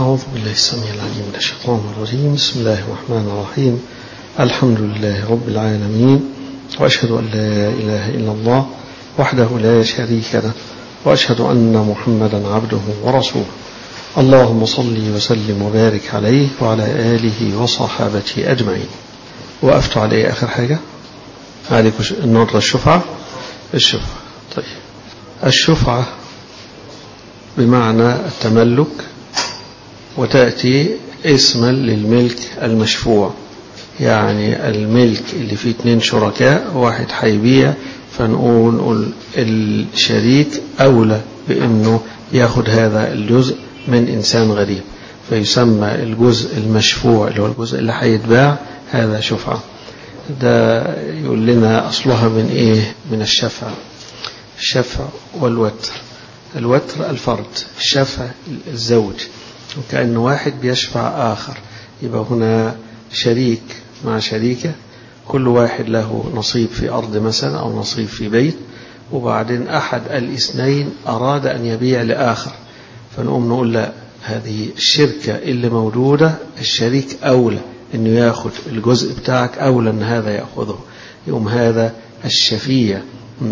أعوذ بالله السميع العليم من الشيطان الرجيم بسم الله الرحمن الرحيم الحمد لله رب العالمين وأشهد أن لا إله إلا الله وحده لا شريك له وأشهد أن محمدا عبده ورسوله اللهم صل وسلم وبارك عليه وعلى آله وصحابته أجمعين وقفت عليه آخر حاجة عليك النهاردة الشفعة الشفعة طيب الشفعة بمعنى التملك وتأتي اسما للملك المشفوع يعني الملك اللي فيه اتنين شركاء واحد هيبيع فنقول نقول الشريك أولى بأنه ياخد هذا الجزء من إنسان غريب فيسمى الجزء المشفوع اللي هو الجزء اللي هيتباع هذا شفعة ده يقول لنا أصلها من إيه من الشفع الشفع والوتر الوتر الفرد الشفع الزوج وكأن واحد بيشفع آخر يبقى هنا شريك مع شريكه كل واحد له نصيب في أرض مثلا أو نصيب في بيت وبعدين أحد الاثنين أراد أن يبيع لآخر فنقوم نقول لا هذه الشركة اللي موجودة الشريك أولى أنه ياخذ الجزء بتاعك أولى أن هذا يأخذه يوم هذا الشفيع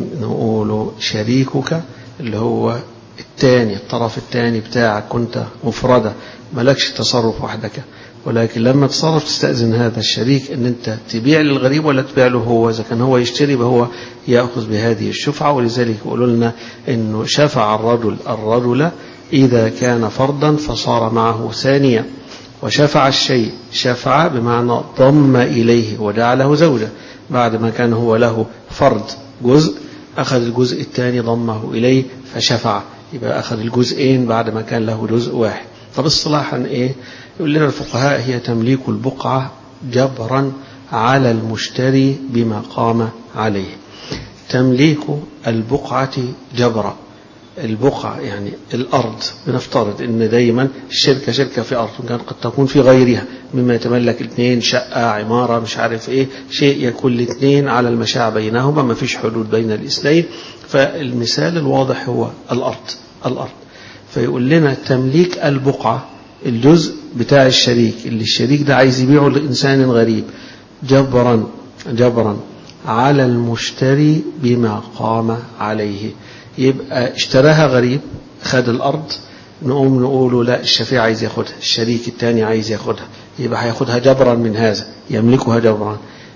نقوله شريكك اللي هو الثاني الطرف الثاني بتاعك كنت مفردة ملكش تصرف وحدك ولكن لما تصرف تستأذن هذا الشريك ان انت تبيع للغريب ولا تبيع له هو اذا كان هو يشتري فهو يأخذ بهذه الشفعة ولذلك يقولوا لنا انه شفع الرجل الرجل اذا كان فردا فصار معه ثانيا وشفع الشيء شفع بمعنى ضم اليه وجعله زوجة بعد ما كان هو له فرد جزء أخذ الجزء الثاني ضمه إليه فشفع يبقى أخذ الجزئين بعد ما كان له جزء واحد طب اصطلاحا إيه يقول لنا الفقهاء هي تمليك البقعة جبرا على المشتري بما قام عليه تمليك البقعة جبرا البقعة يعني الأرض بنفترض أن دايما الشركة شركة في أرض كان قد تكون في غيرها مما يتملك الاثنين شقة عمارة مش عارف إيه شيء يكون الاثنين على المشاع بينهما ما فيش حدود بين الاثنين فالمثال الواضح هو الأرض الأرض فيقول لنا تمليك البقعة الجزء بتاع الشريك اللي الشريك ده عايز يبيعه لإنسان غريب جبرا جبرا على المشتري بما قام عليه يبقى اشتراها غريب خد الأرض نقوم نقوله لا الشفيع عايز ياخدها الشريك الثاني عايز ياخدها يبقى هياخدها جبرا من هذا يملكها جبرا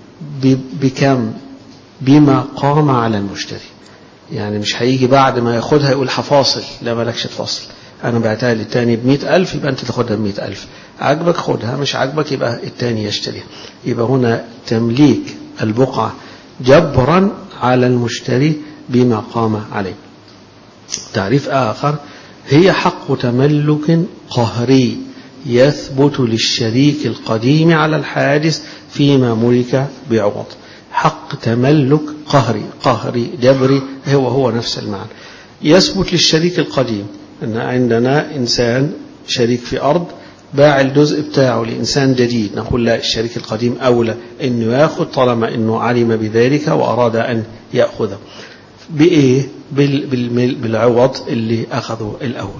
بكم بما قام على المشتري يعني مش هيجي بعد ما ياخدها يقول هفاصل لا مالكش تفاصل أنا بعتها للتاني بمئة ألف يبقى أنت تاخدها بمئة ألف عجبك خدها مش عجبك يبقى التاني يشتريها يبقى هنا تمليك البقعة جبرا على المشتري بما قام عليه تعريف آخر هي حق تملك قهري يثبت للشريك القديم على الحادث فيما ملك بعوض حق تملك قهري قهري جبري هو هو نفس المعنى يثبت للشريك القديم أن عندنا إنسان شريك في أرض باع الجزء بتاعه لإنسان جديد نقول لا الشريك القديم أولى أنه يأخذ طالما أنه علم بذلك وأراد أن يأخذه بإيه بالعوض اللي أخذه الأول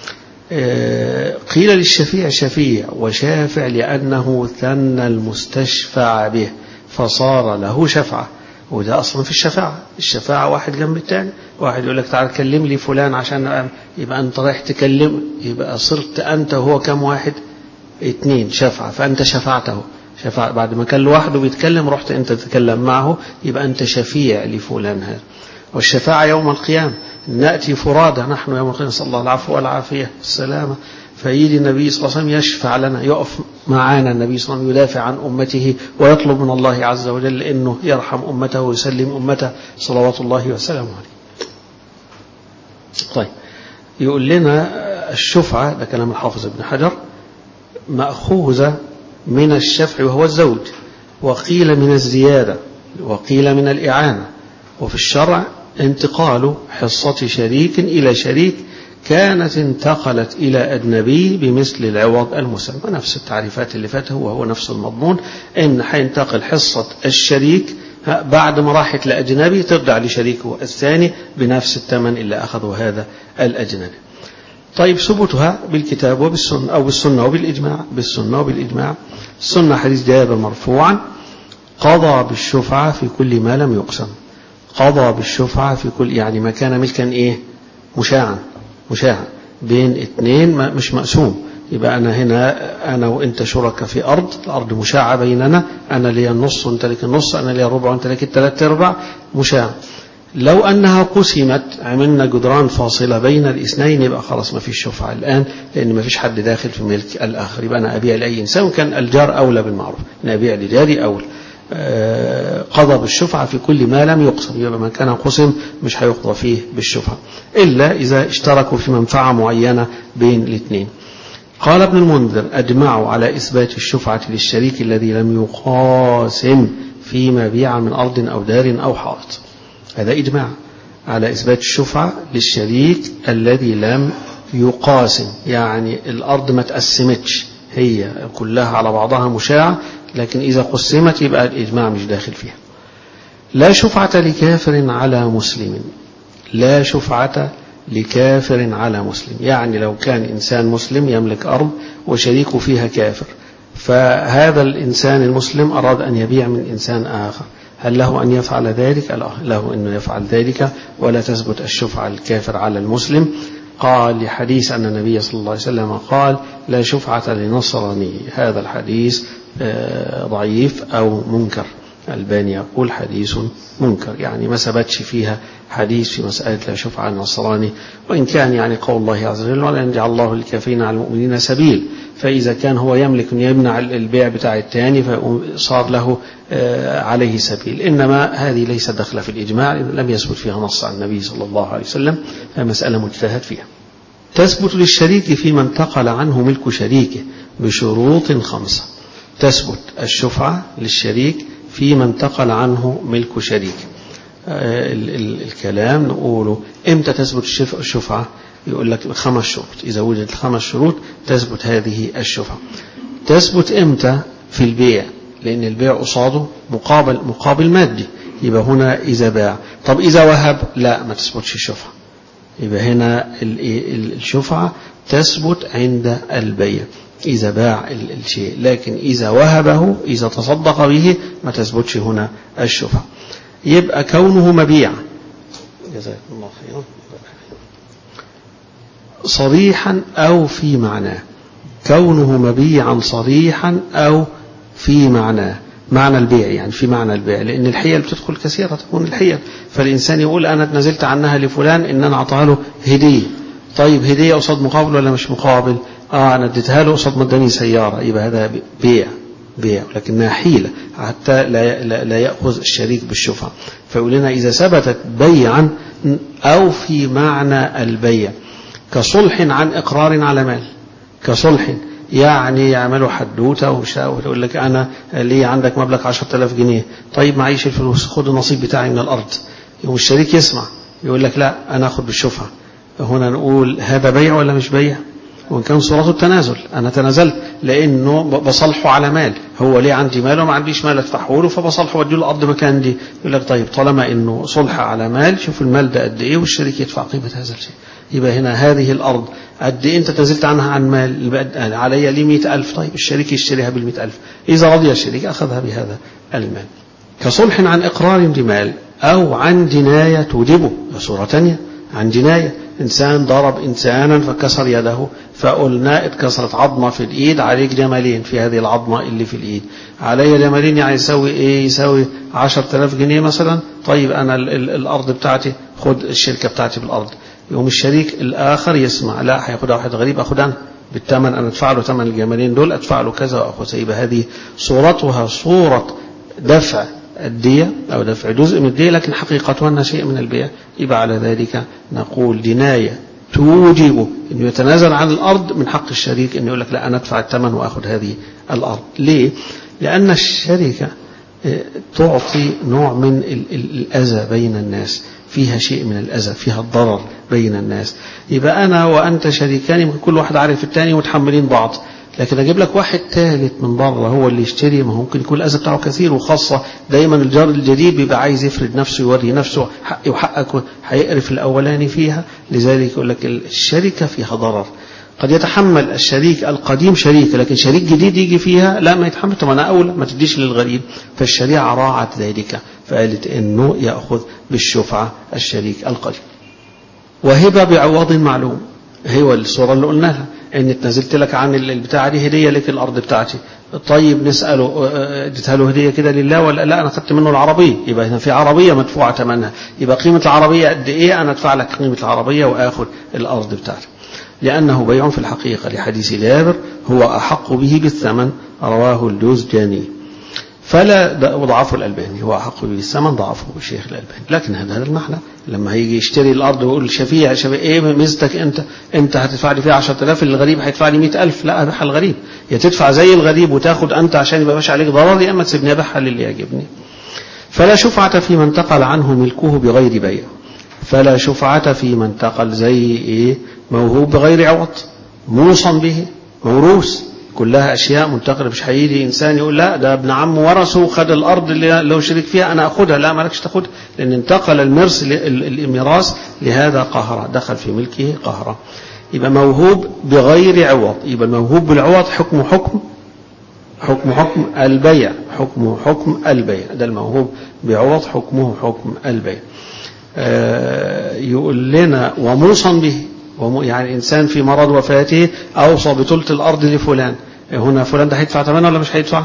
قيل للشفيع شفيع وشافع لأنه ثنى المستشفع به فصار له شفعة وده أصلا في الشفاعة الشفاعة واحد جنب الثاني واحد يقول لك تعال كلم لي فلان عشان يبقى أنت رايح تكلم يبقى صرت أنت وهو كم واحد اثنين شفعة فأنت شفعته شفاعة بعد ما كان لوحده بيتكلم رحت أنت تتكلم معه يبقى أنت شفيع لفلان هذا والشفاعة يوم القيامة نأتي فرادى نحن يوم القيامة صلى الله العفو والعافية السلامة فيجي النبي صلى الله عليه وسلم يشفع لنا يقف معانا النبي صلى الله عليه وسلم يدافع عن أمته ويطلب من الله عز وجل أنه يرحم أمته ويسلم أمته صلوات الله وسلامه عليه طيب يقول لنا الشفعة ده كلام الحافظ ابن حجر مأخوذة من الشفع وهو الزوج وقيل من الزيادة وقيل من الإعانة وفي الشرع انتقال حصة شريك إلى شريك كانت انتقلت إلى أجنبي بمثل العوض المسمى نفس التعريفات اللي فاتها هو هو نفس المضمون إن حينتقل حصة الشريك بعد ما راحت لأجنبي ترجع لشريكه الثاني بنفس الثمن اللي أخذه هذا الأجنبي طيب ثبوتها بالكتاب وبالسنة أو بالسنة وبالإجماع بالسنة وبالإجماع السنة حديث جابر مرفوعا قضى بالشفعة في كل ما لم يقسم قضى بالشفعة في كل يعني ما كان ملكا إيه مشاعا مشاعا بين اثنين مش مقسوم يبقى أنا هنا أنا وأنت شركة في أرض الأرض مشاعة بيننا أنا لي النص وأنت لك النص أنا لي الربع وأنت لك الثلاث أرباع مشاعة لو أنها قسمت عملنا جدران فاصلة بين الاثنين يبقى خلاص ما فيش شفعة الآن لأن ما فيش حد داخل في ملك الآخر يبقى أنا أبيع لأي إنسان وكان الجار أولى بالمعروف أنا أبيع لجاري أولى قضى بالشفعة في كل ما لم يقسم يبقى ما كان قسم مش هيقضى فيه بالشفعة إلا إذا اشتركوا في منفعة معينة بين الاثنين قال ابن المنذر أجمعوا على إثبات الشفعة للشريك الذي لم يقاسم فيما بيع من أرض أو دار أو حائط هذا إجماع على إثبات الشفعة للشريك الذي لم يقاسم يعني الأرض ما تقسمتش هي كلها على بعضها مشاعة لكن إذا قسمت يبقى الإجماع مش داخل فيها لا شفعة لكافر على مسلم لا شفعة لكافر على مسلم يعني لو كان إنسان مسلم يملك أرض وشريكه فيها كافر فهذا الإنسان المسلم أراد أن يبيع من إنسان آخر هل له أن يفعل ذلك؟ لا له أنه يفعل ذلك ولا تثبت الشفعة الكافر على المسلم قال لحديث أن النبي صلى الله عليه وسلم قال لا شفعة لنصراني هذا الحديث ضعيف أو منكر الباني يقول حديث منكر يعني ما ثبتش فيها حديث في مسألة لا شفعة النصراني وإن كان يعني قول الله عز وجل ولن يجعل الله للكافرين على المؤمنين سبيل فإذا كان هو يملك أن يمنع البيع بتاع الثاني فصار له عليه سبيل إنما هذه ليست دخلة في الإجماع لم يثبت فيها نص عن النبي صلى الله عليه وسلم فمسألة مجتهد فيها تثبت للشريك فيما انتقل عنه ملك شريكه بشروط خمسة تثبت الشفعة للشريك فيما انتقل عنه ملك شريكه الكلام نقوله امتى تثبت الشفعة يقول لك خمس شروط إذا وجدت الخمس شروط تثبت هذه الشفعة تثبت امتى في البيع لأن البيع قصاده مقابل مقابل مادي يبقى هنا إذا باع طب إذا وهب لا ما تثبتش الشفعة يبقى هنا الشفعة تثبت عند البيع إذا باع الشيء لكن إذا وهبه إذا تصدق به ما تثبتش هنا الشفعة يبقى كونه مبيع جزاكم الله خيرا صريحا أو في معناه كونه مبيعا صريحا أو في معناه معنى البيع يعني في معنى البيع لأن الحيل بتدخل كثيرة تكون الحيل فالإنسان يقول أنا تنزلت عنها لفلان إن أنا أعطاها له هدية طيب هدية قصاد مقابل ولا مش مقابل آه أنا اديتها له قصاد مداني سيارة يبقى هذا بيع بيع لكنها حيلة حتى لا, لا, لا يأخذ الشريك بالشفعة فيقول لنا إذا ثبتت بيعا أو في معنى البيع كصلح عن إقرار على مال كصلح يعني يعملوا حدوتة ويقول لك أنا لي عندك مبلغ 10000 جنيه طيب معيش الفلوس خد النصيب بتاعي من الأرض يوم الشريك يسمع يقول لك لا أنا أخذ بالشفعة هنا نقول هذا بيع ولا مش بيع وإن كان صورته التنازل أنا تنازلت لأنه بصلحه على مال هو ليه عندي مال وما عنديش مال أدفعه له فبصلحه وأدي له الأرض مكان دي يقول لك طيب طالما إنه صلح على مال شوف المال ده قد إيه والشريك يدفع قيمة هذا الشيء يبقى هنا هذه الأرض قد إيه أنت تنزلت عنها عن مال علي لي مئة ألف طيب الشريك يشتريها بالمئة ألف إذا رضي الشريك أخذها بهذا المال كصلح عن إقرار بمال أو عن جناية توجبه صورة ثانية عن جناية إنسان ضرب إنسانا فكسر يده فقلنا اتكسرت عظمة في الإيد عليك جمالين في هذه العظمة اللي في الإيد علي جمالين يعني يسوي إيه يسوي عشر تلاف جنيه مثلا طيب أنا ال ال الأرض بتاعتي خد الشركة بتاعتي بالأرض يوم الشريك الآخر يسمع لا هياخدها واحد غريب أخد أنا بالثمن أنا أدفع له ثمن الجمالين دول أدفع له كذا وأخذ يبقى هذه صورتها صورة دفع الدية أو دفع جزء من الدية لكن حقيقتها شيء من البيع يبقى على ذلك نقول جناية توجب أنه يتنازل عن الأرض من حق الشريك أنه يقول لك لا أنا أدفع الثمن وأخذ هذه الأرض ليه؟ لأن الشركة تعطي نوع من الأذى بين الناس فيها شيء من الأذى فيها الضرر بين الناس يبقى أنا وأنت شريكان يمكن كل واحد عارف الثاني ومتحملين بعض لكن اجيب لك واحد ثالث من بره هو اللي يشتري ما ممكن يكون الاذى بتاعه كثير وخاصه دايما الجار الجديد بيبقى عايز يفرد نفسه يوري نفسه حقي وحقك هيقرف الاولاني فيها لذلك يقول لك الشركه فيها ضرر قد يتحمل الشريك القديم شريك لكن شريك جديد يجي فيها لا ما يتحمل طب انا اولى ما تديش للغريب فالشريعه راعت ذلك فقالت انه ياخذ بالشفعه الشريك القديم وهبه بعوض معلوم هو الصوره اللي قلناها ان اتنازلت لك عن البتاعه دي هديه لك الارض بتاعتي طيب نساله اديتها له هديه كده لله ولا لا انا خدت منه العربيه يبقى هنا في عربيه مدفوعه ثمنها يبقى قيمه العربيه قد ايه انا ادفع لك قيمه العربيه واخذ الارض بتاعتي لانه بيع في الحقيقه لحديث جابر هو احق به بالثمن رواه الجوزجاني فلا وضعفه الألباني هو أحق به الثمن ضعفه الشيخ الألباني لكن هذا هذا المعنى لما هيجي يشتري الأرض ويقول شفيع شفيع إيه ميزتك أنت أنت هتدفع لي فيها 10000 الغريب هيدفع لي 100000 لا أبيعها الغريب يا تدفع زي الغريب وتاخد أنت عشان يبقى ماشي عليك ضرر يا إما تسيبني أبيعها للي يعجبني فلا شفعة في من انتقل عنه ملكه بغير بيع فلا شفعة في من انتقل زي إيه موهوب بغير عوض موصى به موروث كلها أشياء منتقلة مش هيجي إنسان يقول لا ده ابن عمه ورثه وخد الأرض اللي لو شريك فيها أنا أخدها لا مالكش تاخدها لأن انتقل المرس الميراث لهذا قهرا دخل في ملكه قهرا يبقى موهوب بغير عوض يبقى الموهوب بالعوض حكم حكم حكم حكم البيع حكم حكم البيع ده الموهوب بعوض حكمه حكم البيع آه يقول لنا وموصى به يعني إنسان في مرض وفاته أوصى بثلث الأرض لفلان هنا فلان ده هيدفع ثمنها ولا مش هيدفع؟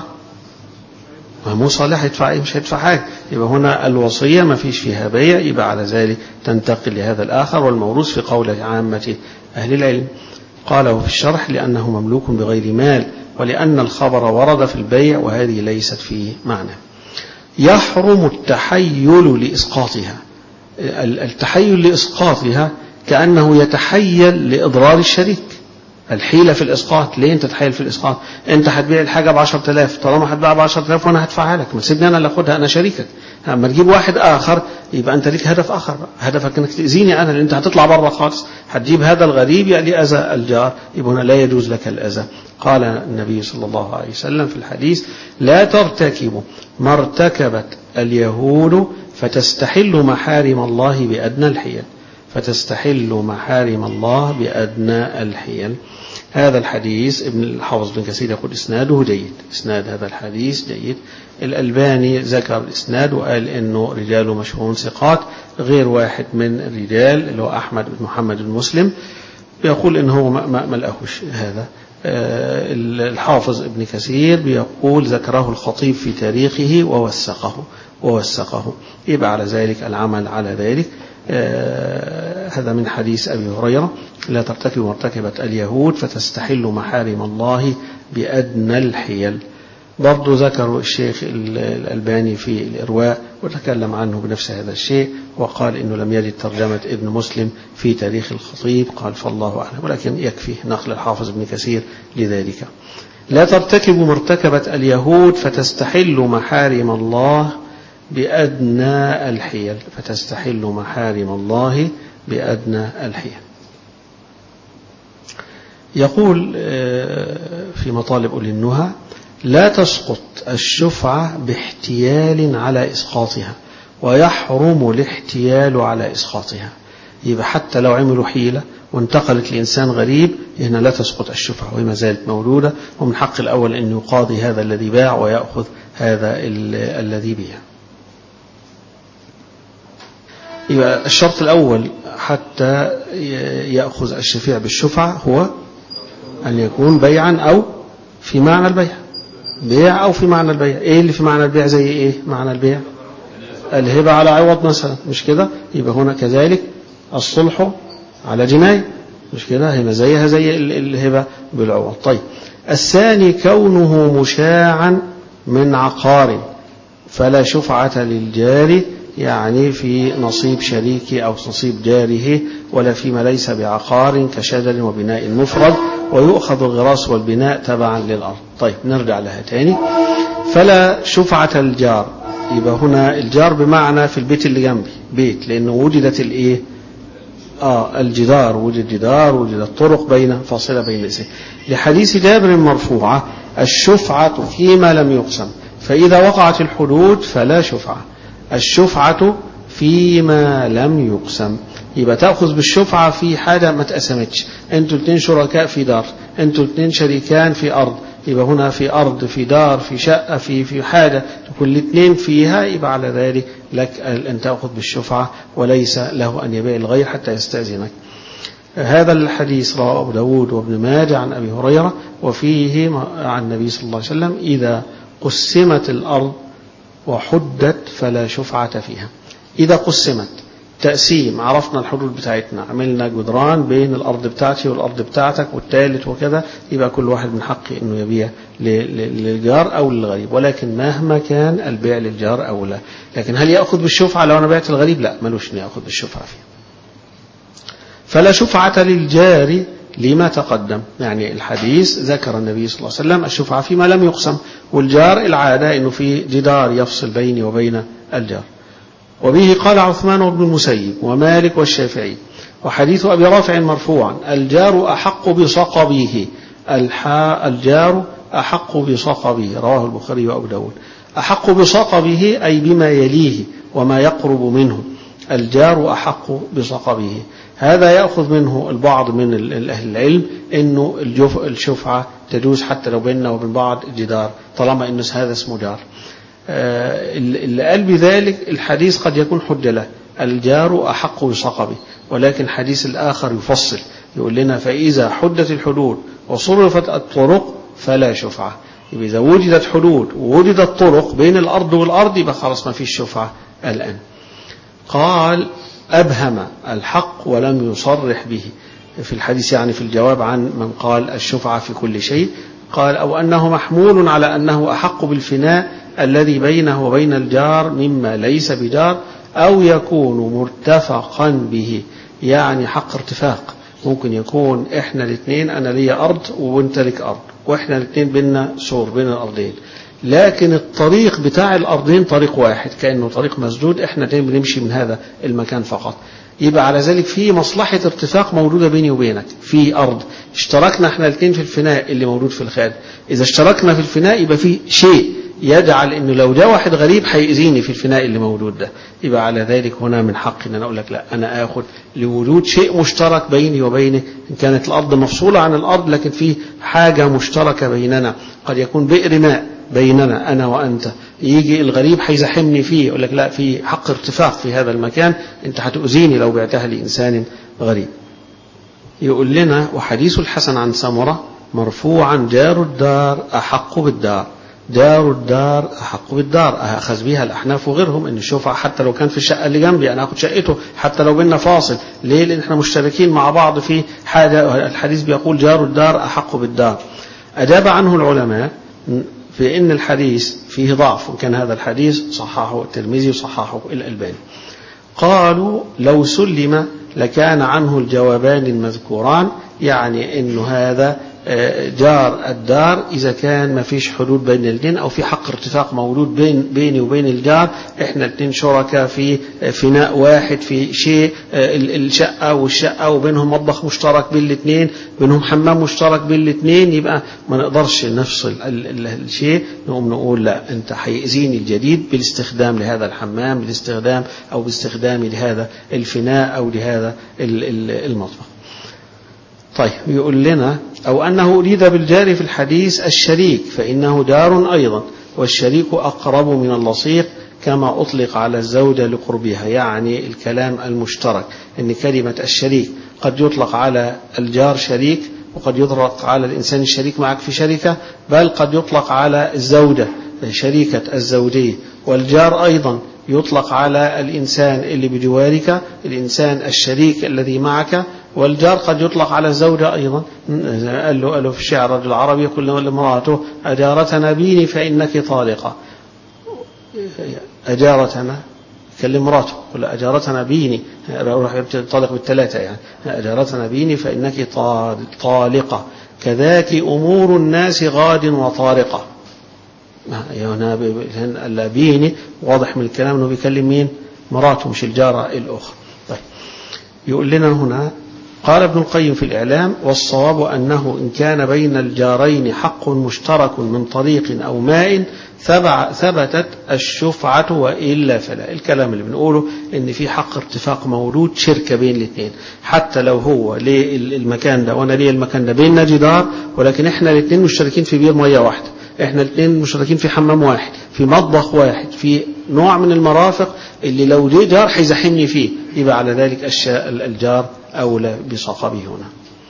ما مو صالح هيدفع ايه مش هيدفع حاجه يبقى هنا الوصيه ما فيش فيها بيع يبقى على ذلك تنتقل لهذا الاخر والموروث في قول عامه اهل العلم قاله في الشرح لانه مملوك بغير مال ولان الخبر ورد في البيع وهذه ليست فيه معنى يحرم التحيل لاسقاطها التحيل لاسقاطها كأنه يتحيل لإضرار الشريك الحيلة في الإسقاط ليه أنت تحيل في الإسقاط أنت هتبيع الحاجة ب 10000 طالما هتبيعها ب 10000 وأنا هدفعها لك ما تسيبني أنا اللي أخدها أنا شريكك أما تجيب واحد آخر يبقى أنت ليك هدف آخر هدفك أنك تأذيني أنا لأن أنت هتطلع بره خالص هتجيب هذا الغريب يعني أذى الجار يبقى هنا لا يجوز لك الأذى قال النبي صلى الله عليه وسلم في الحديث لا ترتكبوا ما ارتكبت اليهود فتستحل محارم الله بأدنى الحيل فتستحل محارم الله بأدنى الحيل هذا الحديث ابن الحافظ بن كثير يقول إسناده جيد إسناد هذا الحديث جيد الألباني ذكر الإسناد وقال إنه رجاله مشهورون ثقات غير واحد من الرجال اللي هو أحمد بن محمد بن مسلم بيقول إنه هو ما لقاهوش هذا الحافظ ابن كثير بيقول ذكره الخطيب في تاريخه ووثقه ووثقه يبقى على ذلك العمل على ذلك آه هذا من حديث أبي هريرة لا ترتكب مرتكبة اليهود فتستحل محارم الله بأدنى الحيل برضو ذكر الشيخ الألباني في الإرواء وتكلم عنه بنفس هذا الشيء وقال إنه لم يجد ترجمة ابن مسلم في تاريخ الخطيب قال فالله أعلم ولكن يكفي نقل الحافظ ابن كثير لذلك لا ترتكب مرتكبة اليهود فتستحل محارم الله بأدنى الحيل فتستحل محارم الله بأدنى الحيل يقول في مطالب أولي النهى لا تسقط الشفعة باحتيال على إسقاطها ويحرم الاحتيال على إسقاطها يبقى حتى لو عملوا حيلة وانتقلت لإنسان غريب هنا لا تسقط الشفعة وهي ما زالت مولودة ومن حق الأول أن يقاضي هذا الذي باع ويأخذ هذا الذي بيع يبقى الشرط الأول حتى يأخذ الشفيع بالشفعة هو أن يكون بيعا أو في معنى البيع بيع أو في معنى البيع إيه اللي في معنى البيع زي إيه معنى البيع الهبة على عوض مثلا مش كده يبقى هنا كذلك الصلح على جناية مش كده هنا زيها زي الهبة بالعوض طيب الثاني كونه مشاعا من عقار فلا شفعة للجار يعني في نصيب شريكه أو نصيب جاره ولا فيما ليس بعقار كشجر وبناء مفرد ويؤخذ الغراس والبناء تبعا للأرض طيب نرجع لها تاني فلا شفعة الجار يبقى هنا الجار بمعنى في البيت اللي جنبي بيت لأنه وجدت الإيه آه الجدار وجد جدار وجد طرق بين فاصلة بين الاسم لحديث جابر مرفوعة الشفعة فيما لم يقسم فإذا وقعت الحدود فلا شفعة الشفعة فيما لم يقسم يبقى تأخذ بالشفعة في حاجة ما اتقسمتش انتوا الاثنين شركاء في دار انتوا الاثنين شريكان في أرض يبقى هنا في أرض في دار في شقة في في حاجة كل اثنين فيها يبقى على ذلك لك أن تأخذ بالشفعة وليس له أن يبيع الغير حتى يستأذنك هذا الحديث رواه أبو داود وابن ماجه عن أبي هريرة وفيه عن النبي صلى الله عليه وسلم إذا قسمت الأرض وحدت فلا شفعة فيها إذا قسمت تقسيم عرفنا الحدود بتاعتنا عملنا جدران بين الأرض بتاعتي والأرض بتاعتك والثالث وكذا يبقى كل واحد من حقه أنه يبيع للجار أو للغريب ولكن مهما كان البيع للجار أو لا لكن هل يأخذ بالشفعة لو أنا بعت الغريب لا ملوش أن يأخذ بالشفعة فيه فلا شفعة للجار لما تقدم يعني الحديث ذكر النبي صلى الله عليه وسلم الشفعة فيما لم يقسم والجار العادة أنه في جدار يفصل بيني وبين الجار وبه قال عثمان بن المسيب ومالك والشافعي وحديث أبي رافع مرفوعا الجار أحق بصقبه الجار أحق بصقبه رواه البخاري وأبو داود أحق بصقبه أي بما يليه وما يقرب منه الجار أحق بصقبه هذا يأخذ منه البعض من أهل العلم أنه الشفعة تجوز حتى لو بيننا وبين بعض جدار طالما أنه هذا اسمه جار اللي قال بذلك الحديث قد يكون حجة له الجار أحق بصقبه ولكن حديث الآخر يفصل يقول لنا فإذا حدت الحدود وصرفت الطرق فلا شفعة يبقى إذا وجدت حدود ووجدت طرق بين الأرض والأرض يبقى خلاص ما فيش شفعة الآن قال أبهم الحق ولم يصرح به في الحديث يعني في الجواب عن من قال الشفعة في كل شيء قال أو أنه محمول على أنه أحق بالفناء الذي بينه وبين الجار مما ليس بجار أو يكون مرتفقا به يعني حق ارتفاق ممكن يكون احنا الاثنين انا لي ارض وانت لك ارض واحنا الاثنين بينا سور بين الارضين لكن الطريق بتاع الارضين طريق واحد كانه طريق مسدود احنا الاثنين بنمشي من هذا المكان فقط يبقى على ذلك في مصلحة ارتفاق موجودة بيني وبينك في أرض اشتركنا احنا الاثنين في الفناء اللي موجود في الخارج إذا اشتركنا في الفناء يبقى في شيء يجعل انه لو جاء واحد غريب هيأذيني في الفناء اللي موجود ده يبقى على ذلك هنا من حقي ان انا اقول لك لا انا اخذ لوجود شيء مشترك بيني وبينه ان كانت الارض مفصوله عن الارض لكن في حاجه مشتركه بيننا قد يكون بئر ماء بيننا انا وانت يجي الغريب هيزاحمني فيه يقول لك لا في حق ارتفاق في هذا المكان انت هتؤذيني لو بعتها لانسان غريب يقول لنا وحديث الحسن عن سمره مرفوعا جار الدار احق بالدار دار الدار أحق بالدار أخذ بها الأحناف وغيرهم إن الشفعة حتى لو كان في الشقة اللي جنبي أنا أخذ شقته حتى لو بينا فاصل ليه لأن احنا مشتركين مع بعض في حاجة الحديث بيقول جار الدار أحق بالدار أجاب عنه العلماء في إن الحديث فيه ضعف وكان هذا الحديث صححه الترمذي وصححه الألباني قالوا لو سلم لكان عنه الجوابان المذكوران يعني انه هذا جار الدار إذا كان ما فيش حدود بين الاثنين أو في حق ارتفاق موجود بين بيني وبين الجار إحنا الاثنين شركاء في فناء واحد في شيء الشقة والشقة وبينهم مطبخ مشترك بين الاثنين بينهم حمام مشترك بين الاثنين يبقى ما نقدرش نفصل الشيء نقوم نقول لا أنت هيأذيني الجديد بالاستخدام لهذا الحمام بالاستخدام أو باستخدامي لهذا الفناء أو لهذا المطبخ طيب يقول لنا أو أنه أريد بالجار في الحديث الشريك فإنه دار أيضا والشريك أقرب من اللصيق كما أطلق على الزوجة لقربها يعني الكلام المشترك أن كلمة الشريك قد يطلق على الجار شريك وقد يطلق على الإنسان الشريك معك في شركة بل قد يطلق على الزوجة شريكة الزوجية والجار أيضا يطلق على الإنسان اللي بجوارك الإنسان الشريك الذي معك والجار قد يطلق على الزوجة أيضا قال له, قال له في الشعر رجل عربي يقول له لامرأته أجارتنا بيني فإنك طالقة أجارتنا كلم مراته قل أجارتنا بيني روح طالق بالثلاثة يعني أجارتنا بيني فإنك طالقة كذاك أمور الناس غاد وطارقة هنا اللابيني واضح من الكلام انه بيكلم مين مراته مش الجارة الاخرى طيب يقول لنا هنا قال ابن القيم في الإعلام والصواب أنه إن كان بين الجارين حق مشترك من طريق أو ماء ثبتت الشفعة وإلا فلا الكلام اللي بنقوله إن في حق اتفاق مولود شركة بين الاثنين حتى لو هو للمكان ده وأنا ليه المكان ده بيننا جدار ولكن إحنا الاثنين مشتركين في بير مية واحدة إحنا الاثنين مشتركين في حمام واحد في مطبخ واحد في نوع من المرافق اللي لو ليه جار هيزاحمني فيه يبقى على ذلك الجار أولى بصقبه هنا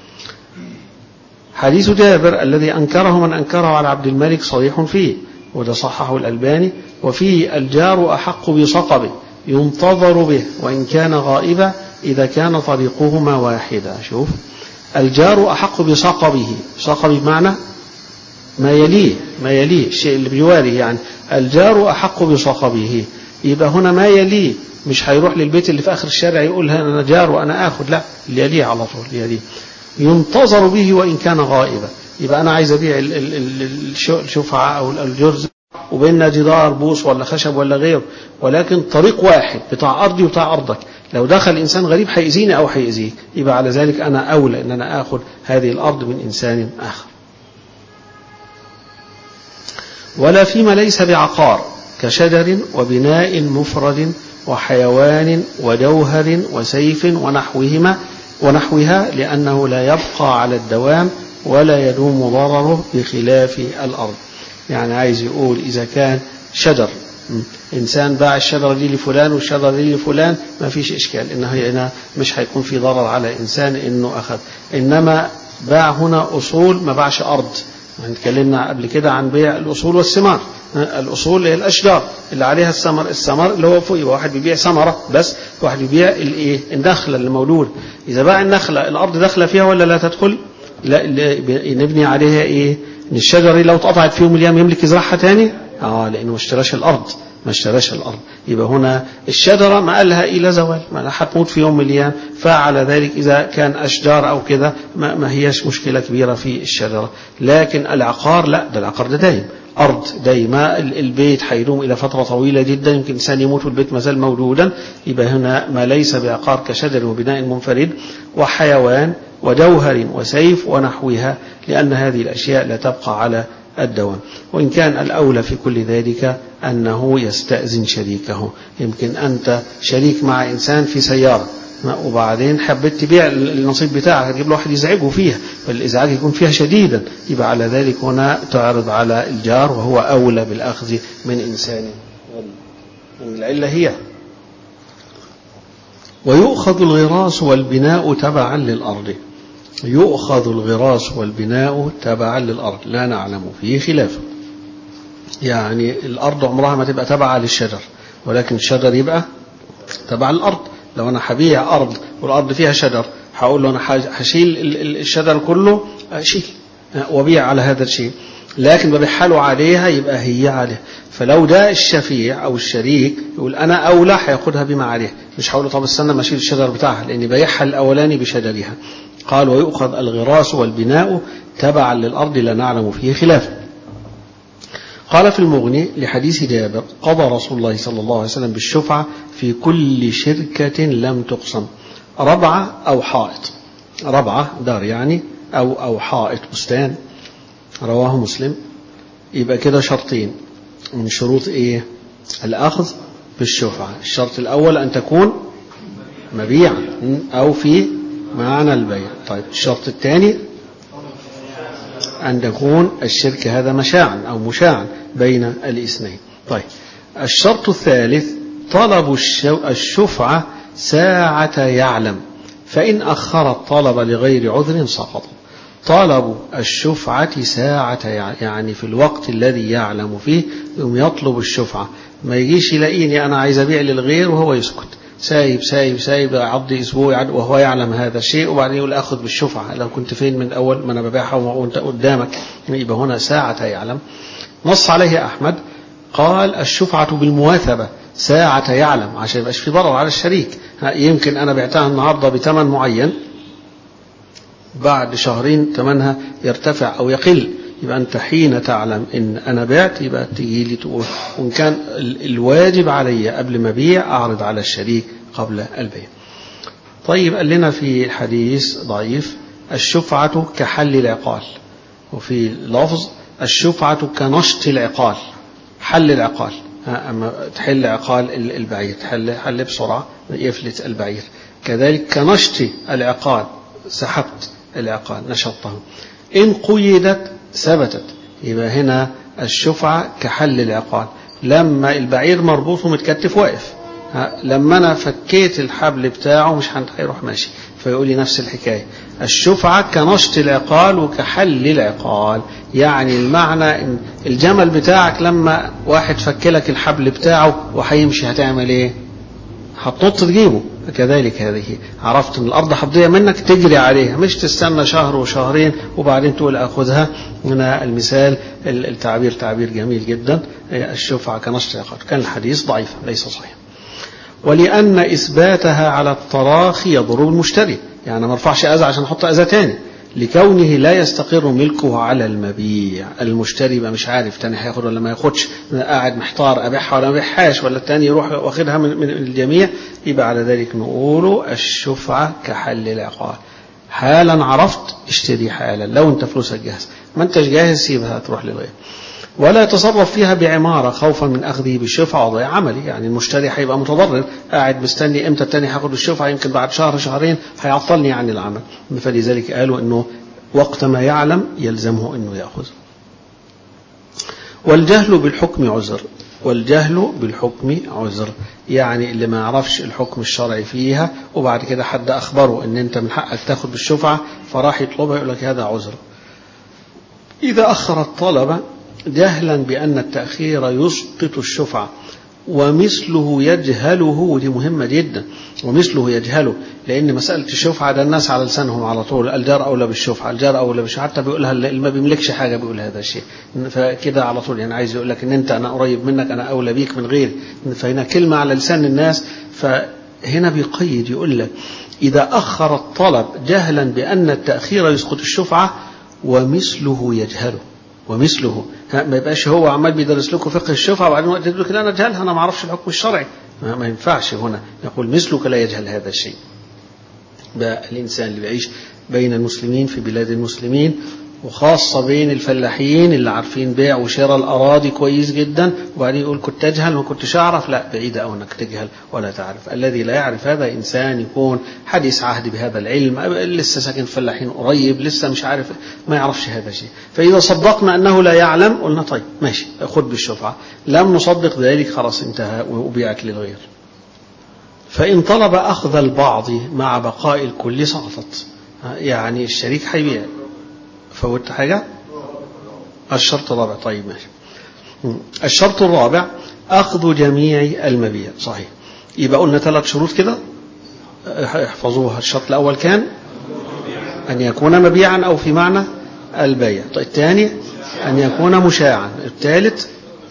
حديث جابر الذي أنكره من أنكره على عبد الملك صريح فيه وده صححه الألباني وفيه الجار أحق بصقبه ينتظر به وإن كان غائبا إذا كان طريقهما واحدا شوف الجار أحق بصقبه صقبه بمعنى ما يليه ما يليه الشيء اللي بجواره يعني الجار أحق بصقبه يبقى هنا ما يليه مش هيروح للبيت اللي في آخر الشارع يقول أنا جار وأنا آخد لا اللي يليه على طول يليه ينتظر به وإن كان غائبا يبقى أنا عايز أبيع الشفعة أو الجرز وبيننا جدار بوص ولا خشب ولا غيره ولكن طريق واحد بتاع أرضي وبتاع أرضك لو دخل إنسان غريب هيأذيني أو هيأذيك يبقى على ذلك أنا أولى أن أنا آخذ هذه الأرض من إنسان آخر ولا فيما ليس بعقار كشجر وبناء مفرد وحيوان وجوهر وسيف ونحوهما ونحوها لأنه لا يبقى على الدوام ولا يدوم ضرره بخلاف الأرض يعني عايز يقول إذا كان شجر إنسان باع الشجرة دي لفلان والشجرة دي لفلان ما فيش إشكال إنه هنا مش هيكون في ضرر على إنسان إنه أخذ إنما باع هنا أصول ما باعش أرض اتكلمنا قبل كده عن بيع الأصول والثمار الأصول هي الأشجار اللي عليها الثمر الثمر اللي هو فوق يبقى واحد بيبيع ثمرة بس واحد بيبيع الإيه النخلة اللي مولودة إذا باع النخلة الأرض داخلة فيها ولا لا تدخل لا نبني عليها إيه إن الشجرة لو اتقطعت في يوم من الأيام يملك يزرعها تاني اه لأنه ما اشتراش الأرض ما اشتراش الأرض يبقى هنا الشجرة ما قالها إلى زوال ما هتموت في يوم من الأيام فعلى ذلك إذا كان أشجار أو كذا ما, ما هيش مشكلة كبيرة في الشجرة لكن العقار لا ده العقار ده دايم أرض دايما البيت هيدوم إلى فترة طويلة جدا يمكن إنسان يموت والبيت ما زال موجودا يبقى هنا ما ليس بعقار كشجر وبناء منفرد وحيوان وجوهر وسيف ونحوها لأن هذه الأشياء لا تبقى على الدوام وإن كان الأولى في كل ذلك أنه يستأذن شريكه يمكن أنت شريك مع إنسان في سيارة وبعدين حبيت تبيع النصيب بتاعك هتجيب له واحد يزعجه فيها فالإزعاج يكون فيها شديدا يبقى على ذلك هنا تعرض على الجار وهو أولى بالأخذ من إنسان العلة هي ويؤخذ الغراس والبناء تبعا للأرض يؤخذ الغراس والبناء تبعا للأرض لا نعلم فيه خلافا يعني الأرض عمرها ما تبقى تبعا للشجر ولكن الشجر يبقى تبع الأرض لو أنا هبيع أرض والأرض فيها شجر هقول له أنا هشيل الشجر كله أشيل وبيع على هذا الشيء لكن ببيعها له عليها يبقى هي عليه فلو ده الشفيع أو الشريك يقول أنا أولى هياخدها بما عليها مش هقول له طب استنى ما أشيل الشجر بتاعها لأني بايعها الأولاني بشجرها قال ويؤخذ الغراس والبناء تبعا للأرض لا نعلم فيه خلافا قال في المغني لحديث جابر قضى رسول الله صلى الله عليه وسلم بالشفعة في كل شركة لم تقسم ربعة أو حائط ربعة دار يعني أو أو حائط بستان رواه مسلم يبقى كده شرطين من شروط إيه الأخذ بالشفعة الشرط الأول أن تكون مبيعا أو في معنى البيع طيب الشرط الثاني أن تكون الشركة هذا مشاعا أو مشاعا بين الاثنين طيب الشرط الثالث طلب الشفعة ساعة يعلم فإن أخر الطلب لغير عذر سقط طلب الشفعة ساعة يعني في الوقت الذي يعلم فيه يوم يطلب الشفعة ما يجيش يلاقيني أنا عايز أبيع للغير وهو يسكت سايب سايب سايب عضي اسبوع وهو يعلم هذا الشيء وبعدين يقول اخذ بالشفعه لو كنت فين من اول ما انا ببيعها وانت قدامك يبقى هنا ساعه يعلم نص عليه احمد قال الشفعه بالمواثبه ساعة يعلم عشان يبقاش في ضرر على الشريك يمكن أنا بعتها النهاردة بثمن معين بعد شهرين ثمنها يرتفع أو يقل يبقى أنت حين تعلم إن أنا بعت يبقى تيجي لي تقول وإن كان الواجب علي قبل ما أبيع أعرض على الشريك قبل البيع طيب قال لنا في حديث ضعيف الشفعة كحل العقال وفي لفظ الشفعة كنشط العقال حل العقال أما تحل عقال البعير تحل حل بسرعة يفلت البعير كذلك كنشط العقال سحبت العقال نشطه إن قيدت ثبتت يبقى هنا الشفعة كحل العقال لما البعير مربوط ومتكتف واقف لما أنا فكيت الحبل بتاعه مش هيروح ماشي فيقول لي نفس الحكاية الشفعة كنشط العقال وكحل العقال يعني المعنى إن الجمل بتاعك لما واحد فكلك الحبل بتاعه وهيمشي هتعمل ايه هتنط تجيبه كذلك هذه عرفت ان الارض حفظيه منك تجري عليها مش تستنى شهر وشهرين وبعدين تقول اخذها هنا المثال التعبير تعبير جميل جدا الشفعة كنشط العقال كان الحديث ضعيف ليس صحيح ولأن إثباتها على التراخي يضر المشتري يعني ما ارفعش أذى عشان أحط أذى تاني لكونه لا يستقر ملكه على المبيع المشتري بقى مش عارف تاني هياخد ولا ما ياخدش قاعد محتار أبيعها ولا ما أبيعهاش ولا التاني يروح واخدها من, من الجميع يبقى على ذلك نقول الشفعة كحل العقال حالا عرفت اشتري حالا لو انت فلوسك جاهز ما انتش جاهز سيبها تروح للغير ولا يتصرف فيها بعمارة خوفا من أخذه بالشفعة وضيع عملي يعني المشتري هيبقى متضرر قاعد مستني إمتى التاني هاخد الشفعة يمكن بعد شهر شهرين هيعطلني عن العمل فلذلك قالوا أنه وقت ما يعلم يلزمه أنه يأخذ والجهل بالحكم عذر والجهل بالحكم عذر يعني اللي ما يعرفش الحكم الشرعي فيها وبعد كده حد أخبره أن أنت من حقك تاخد بالشفعة فراح يطلبها يقول لك هذا عذر إذا أخر الطلب جهلا بأن التأخير يسقط الشفعة ومثله يجهله ودي مهمة جدا ومثله يجهله لأن مسألة الشفعة ده الناس على لسانهم على طول الجار أولى بالشفعة الجار أولى بالشفعة حتى بيقولها اللي ما بيملكش حاجة بيقول هذا الشيء فكده على طول يعني عايز يقول لك إن أنت أنا قريب منك أنا أولى بيك من غيري فهنا كلمة على لسان الناس فهنا بيقيد يقول لك إذا أخر الطلب جهلا بأن التأخير يسقط الشفعة ومثله يجهله ومثله ما يبقاش هو عمال بيدرس لكم فقه الشفعة وبعدين وقت يقول لك لا انا اجهلها انا ما اعرفش الحكم الشرعي ما, ما ينفعش هنا يقول مثلك لا يجهل هذا الشيء بقى الانسان اللي بيعيش بين المسلمين في بلاد المسلمين وخاصة بين الفلاحين اللي عارفين بيع وشراء الأراضي كويس جدا وبعدين يقول كنت أجهل ما كنتش أعرف لا بعيد أو أنك تجهل ولا تعرف الذي لا يعرف هذا إنسان يكون حديث عهد بهذا العلم لسه ساكن فلاحين قريب لسه مش عارف ما يعرفش هذا الشيء فإذا صدقنا أنه لا يعلم قلنا طيب ماشي خد بالشفعة لم نصدق ذلك خلاص انتهى وبيعت للغير فإن طلب أخذ البعض مع بقاء الكل سقطت يعني الشريك هيبيع فوت حاجة الشرط الرابع طيب ماشي الشرط الرابع أخذ جميع المبيع صحيح يبقى قلنا ثلاث شروط كده احفظوها الشرط الأول كان أن يكون مبيعا أو في معنى البيع طيب الثاني أن يكون مشاعا الثالث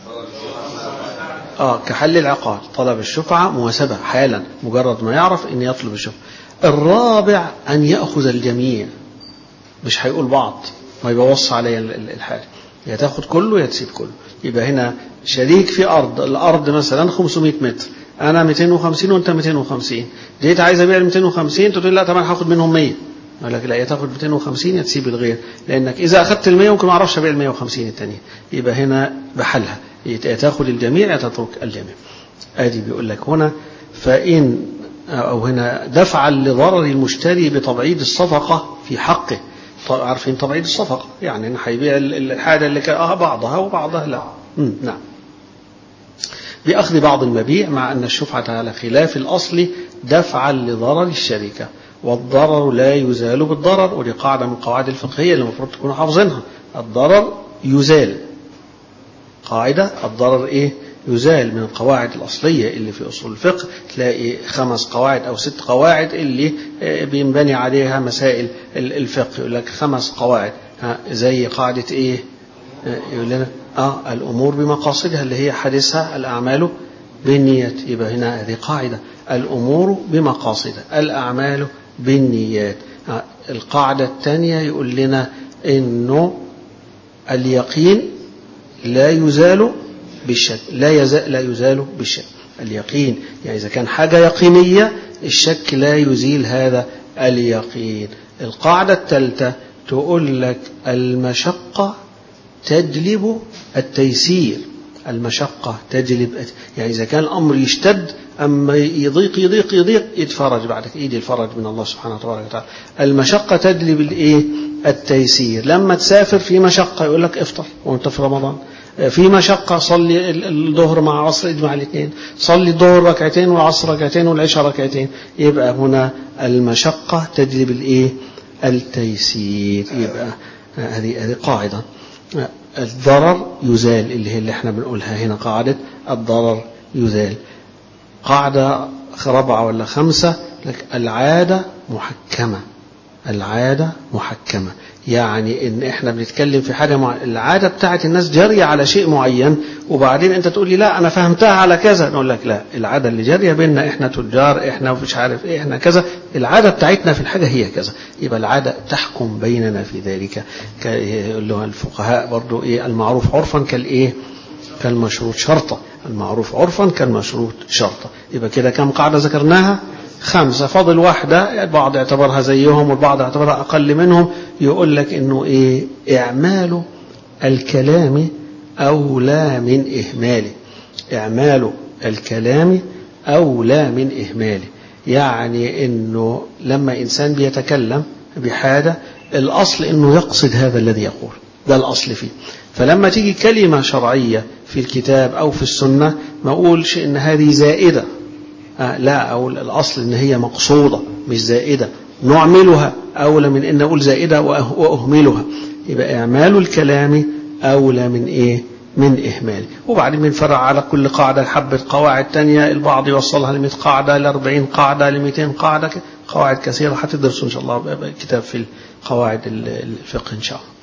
آه كحل العقال طلب الشفعة مواسبة حالا مجرد ما يعرف أن يطلب الشفعة الرابع أن يأخذ الجميع مش هيقول بعض ما يبوص عليا الحال يا تاخد كله يا تسيب كله يبقى هنا شريك في أرض الأرض مثلا 500 متر أنا 250 وأنت 250 جيت عايز أبيع ال 250 تقول لا طبعا هاخد منهم 100 يقول لك لا يا تاخد 250 يا تسيب الغير لأنك إذا أخذت ال 100 ممكن ما أعرفش أبيع ال 150 الثانية يبقى هنا بحلها يا تاخد الجميع يا تترك الجميع آدي بيقول لك هنا فإن أو هنا دفعا لضرر المشتري بتبعيد الصفقة في حقه عارفين تبعيد الصفقة يعني أنا هيبيع الحاجة اللي كان آه بعضها وبعضها لا مم. نعم بأخذ بعض المبيع مع أن الشفعة على خلاف الأصل دفعا لضرر الشركة والضرر لا يزال بالضرر ودي قاعدة من القواعد الفقهية اللي المفروض تكونوا حافظينها الضرر يزال قاعدة الضرر إيه يزال من القواعد الأصلية اللي في أصول الفقه تلاقي خمس قواعد أو ست قواعد اللي بينبني عليها مسائل الفقه يقول لك خمس قواعد زي قاعدة إيه يقول لنا آه الأمور بمقاصدها اللي هي حديثها الأعمال بالنيات يبقى هنا هذه قاعدة الأمور بمقاصدها الأعمال بالنيات آه القاعدة الثانية يقول لنا إنه اليقين لا يزال بالشك لا يزال لا يزال بالشك اليقين يعني إذا كان حاجة يقينية الشك لا يزيل هذا اليقين القاعدة الثالثة تقول لك المشقة تجلب التيسير المشقة تجلب يعني إذا كان الأمر يشتد أما يضيق يضيق يضيق يتفرج بعد إيدي الفرج من الله سبحانه وتعالى المشقة تجلب الإيه التيسير لما تسافر في مشقة يقول لك افطر وانت في رمضان في مشقة صلي الظهر مع عصر اجمع الاثنين صلي الظهر ركعتين والعصر ركعتين والعشاء ركعتين يبقى هنا المشقة تجلب الايه التيسير يبقى هذه هذه قاعدة الضرر يزال اللي هي اللي احنا بنقولها هنا قاعدة الضرر يزال قاعدة رابعة ولا خمسة لك العادة محكمة العادة محكمة يعني ان احنا بنتكلم في حاجة مع... العادة بتاعت الناس جارية على شيء معين وبعدين انت تقول لي لا انا فهمتها على كذا نقول لك لا العادة اللي جارية بيننا احنا تجار احنا مش عارف ايه احنا كذا العادة بتاعتنا في الحاجة هي كذا يبقى العادة تحكم بيننا في ذلك اللي هو الفقهاء برضو ايه المعروف عرفا كالايه كالمشروط شرطة المعروف عرفا كالمشروط شرطة يبقى كده كم قاعدة ذكرناها خمسة فاضل واحدة البعض اعتبرها زيهم والبعض اعتبرها أقل منهم يقول لك إنه إيه إعمال الكلام أولى من إهماله إعمال الكلام أولى من إهماله يعني إنه لما إنسان بيتكلم بحاجة الأصل إنه يقصد هذا الذي يقول ده الأصل فيه فلما تيجي كلمة شرعية في الكتاب أو في السنة ما أقولش إن هذه زائدة آه لا أو الأصل إن هي مقصودة مش زائدة نعملها أولى من إن أقول زائدة وأهملها يبقى إعمال الكلام أولى من إيه من إهمال وبعدين بنفرع على كل قاعدة حبة قواعد تانية البعض يوصلها ل 100 قاعدة ل 40 قاعدة ل 200 قاعدة قواعد كثيرة هتدرسوا إن شاء الله كتاب في قواعد الفقه إن شاء الله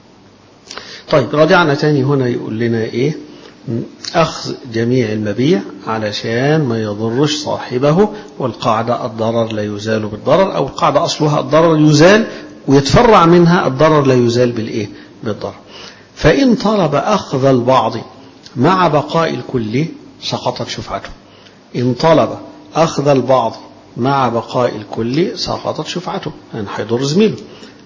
طيب رجعنا تاني هنا يقول لنا إيه أخذ جميع المبيع علشان ما يضرش صاحبه والقاعدة الضرر لا يزال بالضرر أو القاعدة أصلها الضرر يزال ويتفرع منها الضرر لا يزال بالإيه بالضرر فإن طلب أخذ البعض مع بقاء الكل سقطت شفعته إن طلب أخذ البعض مع بقاء الكل سقطت شفعته يعني هيضر زميله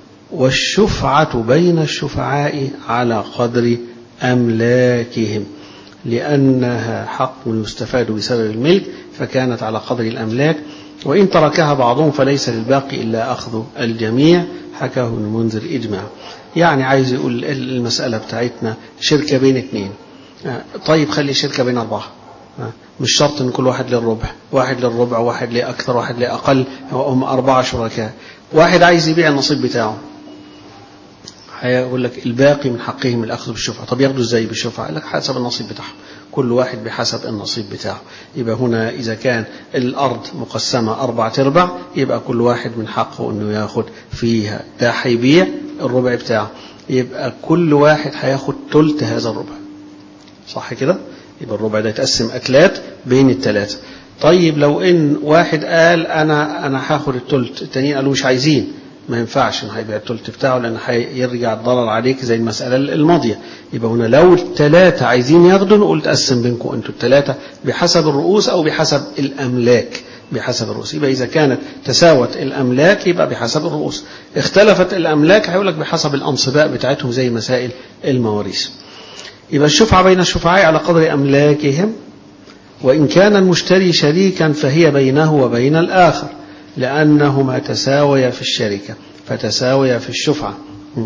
والشفعة بين الشفعاء على قدر أملاكهم لأنها حق يستفاد بسبب الملك فكانت على قدر الأملاك وإن تركها بعضهم فليس للباقي إلا أخذ الجميع حكاه ابن منذر إجماع يعني عايز يقول المسألة بتاعتنا شركة بين اثنين طيب خلي شركة بين أربعة مش شرط ان كل واحد للربع واحد للربع واحد لأكثر واحد لأقل هم أربعة شركاء واحد عايز يبيع النصيب بتاعه هيقول لك الباقي من حقهم الأخذ بالشفعة طب ياخدوا ازاي بالشفعة قال لك حسب النصيب بتاعهم كل واحد بحسب النصيب بتاعه يبقى هنا إذا كان الأرض مقسمة أربعة أرباع يبقى كل واحد من حقه أنه ياخد فيها ده هيبيع الربع بتاعه يبقى كل واحد هياخد تلت هذا الربع صح كده يبقى الربع ده يتقسم أكلات بين الثلاثة طيب لو إن واحد قال أنا أنا هاخد التلت التانيين قالوا مش عايزين ما ينفعش انه هيبيع التلت بتاعه لان هيرجع الضرر عليك زي المسألة الماضية يبقى هنا لو الثلاثة عايزين ياخدوا نقول تقسم بينكم انتوا الثلاثة بحسب الرؤوس او بحسب الاملاك بحسب الرؤوس يبقى اذا كانت تساوت الاملاك يبقى بحسب الرؤوس اختلفت الاملاك هيقول لك بحسب الانصباء بتاعتهم زي مسائل المواريث يبقى الشفعة بين الشفعاء على قدر املاكهم وان كان المشتري شريكا فهي بينه وبين الاخر لأنهما تساويا في الشركة فتساويا في الشفعة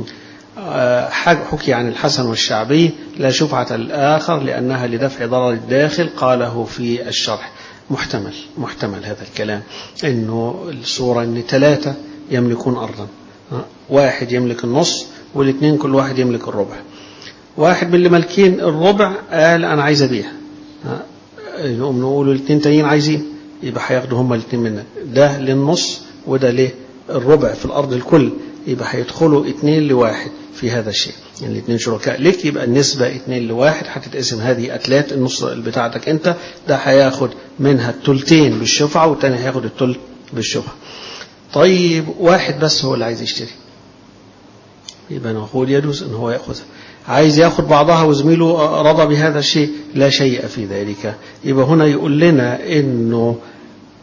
حكي عن الحسن والشعبي لا شفعة الآخر لأنها لدفع ضرر الداخل قاله في الشرح محتمل محتمل هذا الكلام إنه الصورة إن ثلاثة يملكون أرضا واحد يملك النص والاثنين كل واحد يملك الربع واحد من اللي مالكين الربع قال أنا عايز أبيع نقوم نقول الاثنين تانيين عايزين يبقى هياخدوا هما الاثنين منك ده للنص وده ليه الربع في الأرض الكل يبقى هيدخلوا اثنين لواحد في هذا الشيء يعني الاثنين شركاء لك يبقى النسبة اثنين لواحد هتتقسم هذه أتلات النص بتاعتك أنت ده هياخد منها التلتين بالشفعة والتاني هياخد التلت بالشفعة طيب واحد بس هو اللي عايز يشتري يبقى نقول يجوز ان هو ياخذها عايز ياخد بعضها وزميله رضى بهذا الشيء لا شيء في ذلك يبقى هنا يقول لنا انه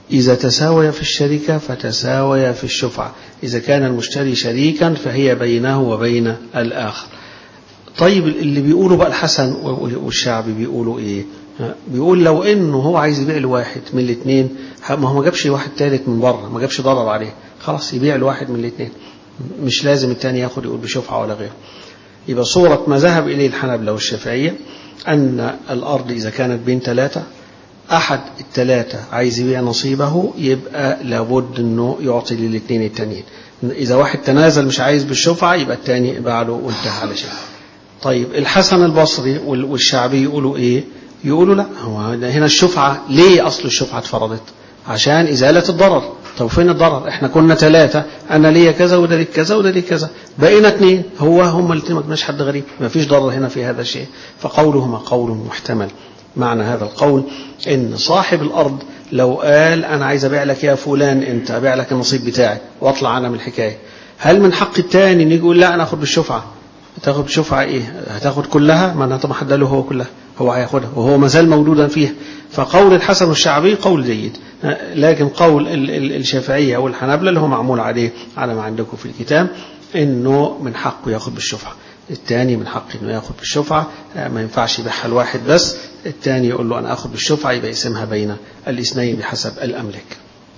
إذا تساوي في الشركة فتساوي في الشفعة إذا كان المشتري شريكا فهي بينه وبين الآخر طيب اللي بيقولوا بقى الحسن والشعبي بيقولوا إيه بيقول لو انه هو عايز يبيع لواحد من الاثنين ما هو ما جابش واحد ثالث من بره ما جابش ضرر عليه خلاص يبيع لواحد من الاثنين مش لازم الثاني ياخد يقول بشفعه ولا غيره يبقى صورة ما ذهب إليه الحنبلة والشافعية أن الأرض إذا كانت بين ثلاثة أحد الثلاثة عايز يبيع نصيبه يبقى لابد أنه يعطي للاثنين التانيين إذا واحد تنازل مش عايز بالشفعة يبقى الثاني باع له وانتهى على شيء طيب الحسن البصري والشعبي يقولوا إيه يقولوا لا هو هنا الشفعة ليه أصل الشفعة اتفرضت عشان إزالة الضرر طب فين الضرر احنا كنا ثلاثة أنا ليا كذا وده ليك كذا وده ليك كذا بقينا اثنين هو هم الاثنين ما كناش حد غريب ما فيش ضرر هنا في هذا الشيء فقولهما قول محتمل معنى هذا القول ان صاحب الأرض لو قال أنا عايز أبيع لك يا فلان أنت أبيع لك النصيب بتاعي وأطلع أنا من الحكاية هل من حق الثاني إن يقول لا أنا أخذ بالشفعة هتاخد بشفعة إيه هتاخد كلها ما أنا طبعا حد له هو كلها هو هياخدها وهو ما زال موجودا فيها فقول الحسن والشعبي قول جيد لكن قول الشافعية أو الحنابلة اللي هو معمول عليه على ما عندكم في الكتاب إنه من حقه ياخد بالشفعة الثاني من حقه انه ياخد بالشفعة ما ينفعش يبيعها الواحد بس الثاني يقول له انا اخد بالشفعة يبقى يقسمها بين الاثنين بحسب الاملك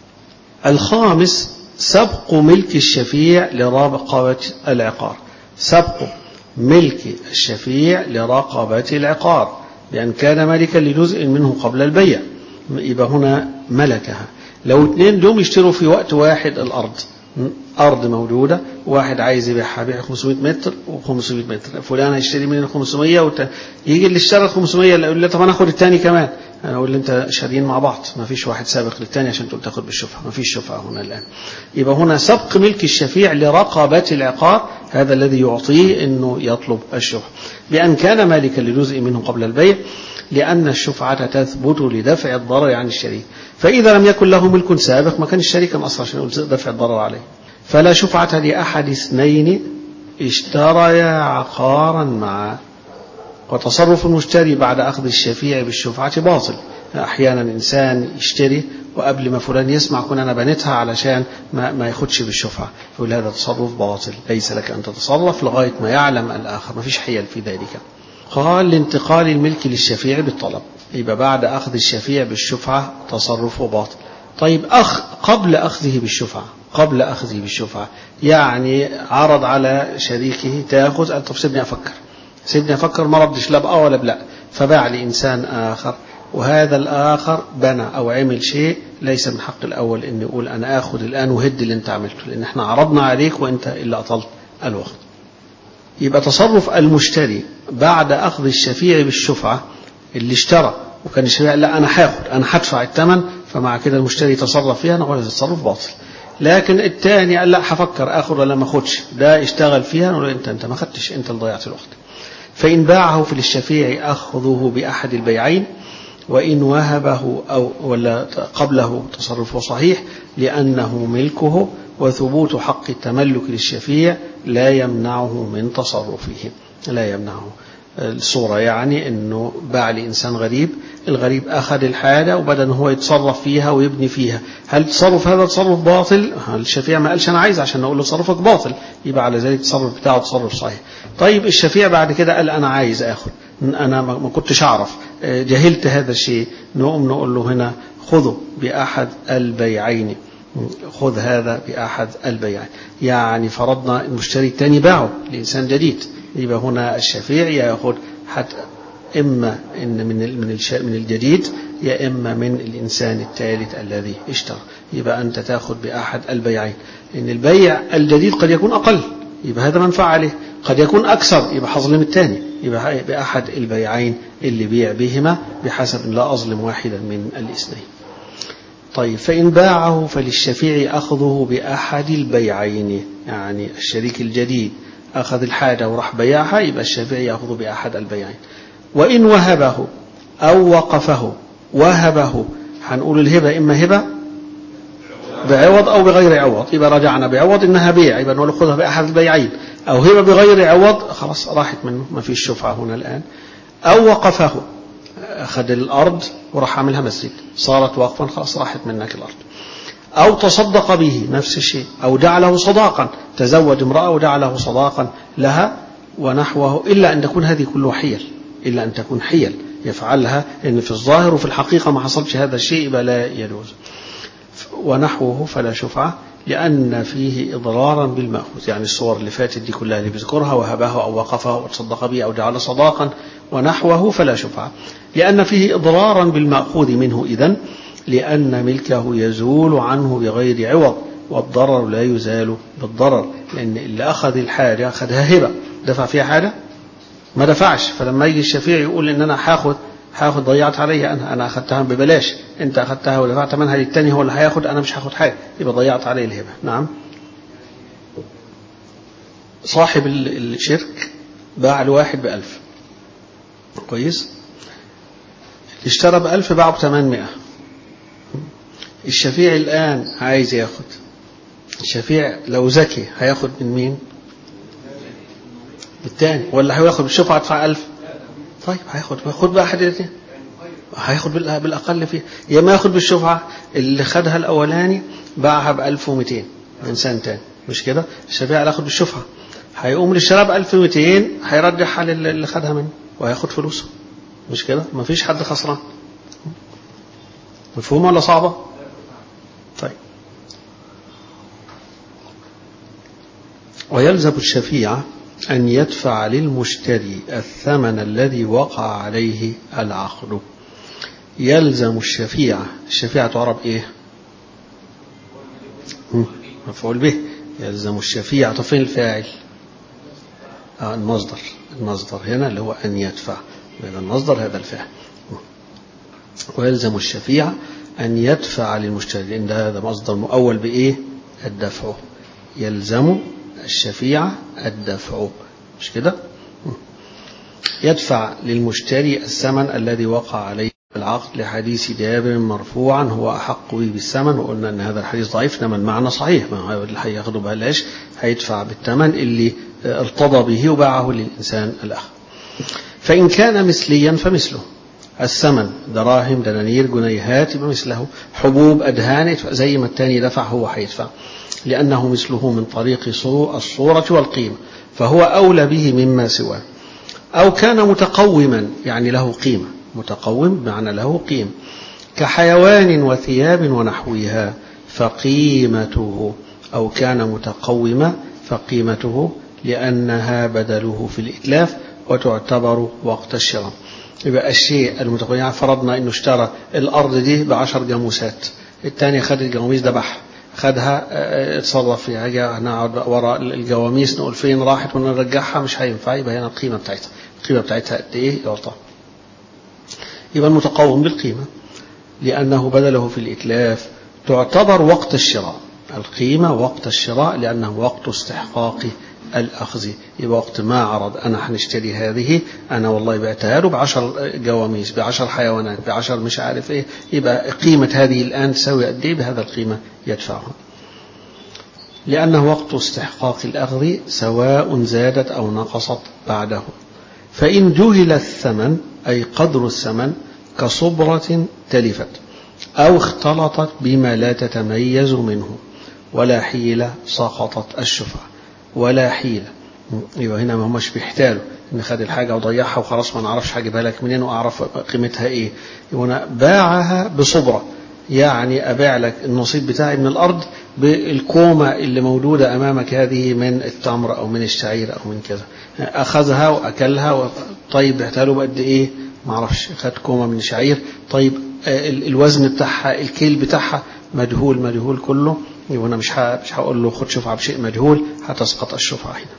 الخامس سبق ملك الشفيع لرقبة العقار سبق ملك الشفيع لرقبة العقار بأن كان مالكا لجزء منه قبل البيع يبقى هنا ملكها لو اثنين دوم يشتروا في وقت واحد الأرض أرض موجودة واحد عايز يبيعها بيع 500 متر و500 متر فلان هيشتري مني 500 وت... يجي اللي اشترى 500 يقول لي طب انا اخد الثاني كمان انا اقول له انت شاريين مع بعض ما فيش واحد سابق للثاني عشان تقول تاخد بالشفعه ما فيش شفعه هنا الان يبقى هنا سبق ملك الشفيع لرقبه العقار هذا الذي يعطيه انه يطلب الشفعه بان كان مالكا لجزء منه قبل البيع لأن الشفعة تثبت لدفع الضرر عن الشريك فإذا لم يكن له ملك سابق ما كان الشريك أصلا عشان يقول دفع الضرر عليه فلا شفعة لأحد اثنين اشتريا عقارا معا وتصرف المشتري بعد أخذ الشفيع بالشفعة باطل أحيانا إنسان يشتري وقبل ما فلان يسمع كون أنا بنيتها علشان ما, ما ياخدش بالشفعة يقول هذا تصرف باطل ليس لك أن تتصرف لغاية ما يعلم الآخر ما فيش حيل في ذلك قال لانتقال الملك للشفيع بالطلب يبقى بعد أخذ الشفيع بالشفعة تصرفه باطل طيب أخ قبل أخذه بالشفعة قبل أخذه بالشفعة يعني عرض على شريكه تأخذ قال طب سيبني أفكر سيبني أفكر ما ردش لا بأه ولا بلا فباع لإنسان آخر وهذا الآخر بنى أو عمل شيء ليس من حق الأول أن يقول أنا آخذ الآن وهد اللي أنت عملته لأن احنا عرضنا عليك وأنت اللي أطلت الوقت يبقى تصرف المشتري بعد أخذ الشفيع بالشفعة اللي اشترى وكان الشفيع لا أنا هاخد أنا هدفع الثمن فمع كده المشتري تصرف فيها نقول هذا التصرف باطل لكن الثاني قال لا هفكر اخد ولا ما اخدش ده اشتغل فيها نقول انت انت ما خدتش انت اللي ضيعت الوقت فان باعه في للشفيع اخذه باحد البيعين وان وهبه او ولا قبله تصرفه صحيح لانه ملكه وثبوت حق التملك للشفيع لا يمنعه من تصرفه لا يمنعه الصورة يعني أنه باع لإنسان غريب الغريب أخذ الحاجة وبدأ أنه هو يتصرف فيها ويبني فيها هل تصرف هذا تصرف باطل الشفيع ما قالش أنا عايز عشان أقول له تصرفك باطل يبقى على ذلك التصرف بتاعه تصرف صحيح طيب الشفيع بعد كده قال أنا عايز أخذ أنا ما كنتش أعرف جهلت هذا الشيء نقوم نقول له هنا خذه بأحد البيعين خذ هذا بأحد البيعين يعني فرضنا المشتري الثاني باعه لإنسان جديد يبقى هنا الشفيع ياخذ حتى إما إن من من من الجديد يا إما من الإنسان الثالث الذي اشترى يبقى أنت تأخذ بأحد البيعين إن البيع الجديد قد يكون أقل يبقى هذا منفعة عليه قد يكون أكثر يبقى حظلم الثاني يبقى بأحد البيعين اللي بيع بهما بحسب لا أظلم واحدا من الاثنين طيب فإن باعه فللشفيع أخذه بأحد البيعين يعني الشريك الجديد أخذ الحاجة وراح بيعها يبقى الشافعي يأخذ بأحد البيعين وإن وهبه أو وقفه وهبه هنقول الهبة إما هبة بعوض أو بغير عوض يبقى رجعنا بعوض إنها بيع يبقى نقول خذها بأحد البيعين أو هبة بغير عوض خلاص راحت منه ما فيش شفعة هنا الآن أو وقفه أخذ الأرض وراح عاملها مسجد صارت وقفا خلاص راحت منك الأرض أو تصدق به نفس الشيء أو جعله صداقا تزوج امرأة وجعله صداقا لها ونحوه إلا أن تكون هذه كلها حيل إلا أن تكون حيل يفعلها إن في الظاهر وفي الحقيقة ما حصلش هذا الشيء يبقى لا يجوز ونحوه فلا شفعة لأن فيه إضرارا بالمأخوذ يعني الصور اللي فاتت دي كلها اللي بيذكرها وهبه أو وقفه أو تصدق به أو جعل صداقا ونحوه فلا شفعة لأن فيه إضرارا بالمأخوذ منه إذن لأن ملكه يزول عنه بغير عوض والضرر لا يزال بالضرر لأن اللي أخذ الحاجة أخذها هبة دفع فيها حاجة ما دفعش فلما يجي الشفيع يقول إن أنا هاخد هاخد ضيعت عليا أنا أنا أخذتها ببلاش أنت أخذتها ودفعت منها للتاني هو اللي هياخد أنا مش هاخد حاجة يبقى ضيعت عليه الهبة نعم صاحب الشرك باع الواحد بألف كويس اشترى بألف باعه بثمانمائة الشفيع الآن عايز ياخد الشفيع لو ذكي هياخد من مين بالتاني ولا هياخد بالشفعة ادفع ألف طيب هياخد خد بقى حد الاثنين هياخد بالأقل فيه يا اما ياخد بالشفعة اللي خدها الأولاني باعها ب 1200 من سنة تاني مش كده الشفيع هياخد بالشفعة هيقوم اللي اشتراها ب 1200 هيرجعها للي خدها منه وهياخد فلوسه مش كده مفيش حد خسران مفهوم ولا صعبة طيب ويلزم الشفيع أن يدفع للمشتري الثمن الذي وقع عليه العقد يلزم الشفيع الشفيعة تعرب إيه مفعول به يلزم الشفيع طب فين الفاعل آه المصدر المصدر هنا اللي هو أن يدفع من المصدر هذا الفعل ويلزم الشفيع أن يدفع للمشتري لأن هذا مصدر مؤول بإيه الدفع يلزم الشفيع الدفع مش كده يدفع للمشتري الثمن الذي وقع عليه العقد لحديث جابر مرفوعا هو أحق به بالثمن وقلنا أن هذا الحديث ضعيف إنما المعنى صحيح ما هو اللي هياخده بلاش هيدفع بالثمن اللي ارتضى به وباعه للإنسان الآخر فإن كان مثليا فمثله الثمن دراهم دنانير جنيهات يبقى مثله حبوب أدهان زي ما الثاني دفع هو هيدفع لأنه مثله من طريق الصورة والقيمة فهو أولى به مما سواه أو كان متقوما يعني له قيمة متقوم بمعنى له قيمة كحيوان وثياب ونحوها فقيمته أو كان متقوما فقيمته لأنها بدله في الإتلاف وتعتبر وقت الشراء يبقى الشيء المتقوم يعني فرضنا أنه اشترى الأرض دي بعشر جاموسات الثاني خد الجواميس ذبحها خدها اتصرف فيها جاء نقعد وراء الجواميس نقول فين راحت ونرجعها مش هينفع يبقى هنا القيمة بتاعتها القيمة بتاعتها قد ايه يعطى يبقى المتقوم بالقيمة لأنه بدله في الإتلاف تعتبر وقت الشراء القيمة وقت الشراء لأنه وقت استحقاق الأخذ يبقى وقت ما عرض أنا هنشتري هذه أنا والله بعتها له بعشر جواميس بعشر حيوانات بعشر مش عارف إيه يبقى قيمة هذه الآن تساوي قد إيه بهذا القيمة يدفعها لأنه وقت استحقاق الأخذ سواء زادت أو نقصت بعده فإن جهل الثمن أي قدر الثمن كصبرة تلفت أو اختلطت بما لا تتميز منه ولا حيلة سقطت الشفعة ولا حيلة يبقى هنا ما هماش بيحتالوا ان خد الحاجة وضيعها وخلاص ما نعرفش هجيبها لك منين واعرف قيمتها ايه يبقى باعها بصبرة يعني ابيع لك النصيب بتاعي من الارض بالكومة اللي موجودة امامك هذه من التمر او من الشعير او من كذا اخذها واكلها و... طيب بعتها له بقد ايه ما اعرفش خد كومة من الشعير طيب الوزن بتاعها الكيل بتاعها مجهول مجهول كله يبقى انا مش مش هقول له خد شفعة بشيء مجهول هتسقط الشفعة هنا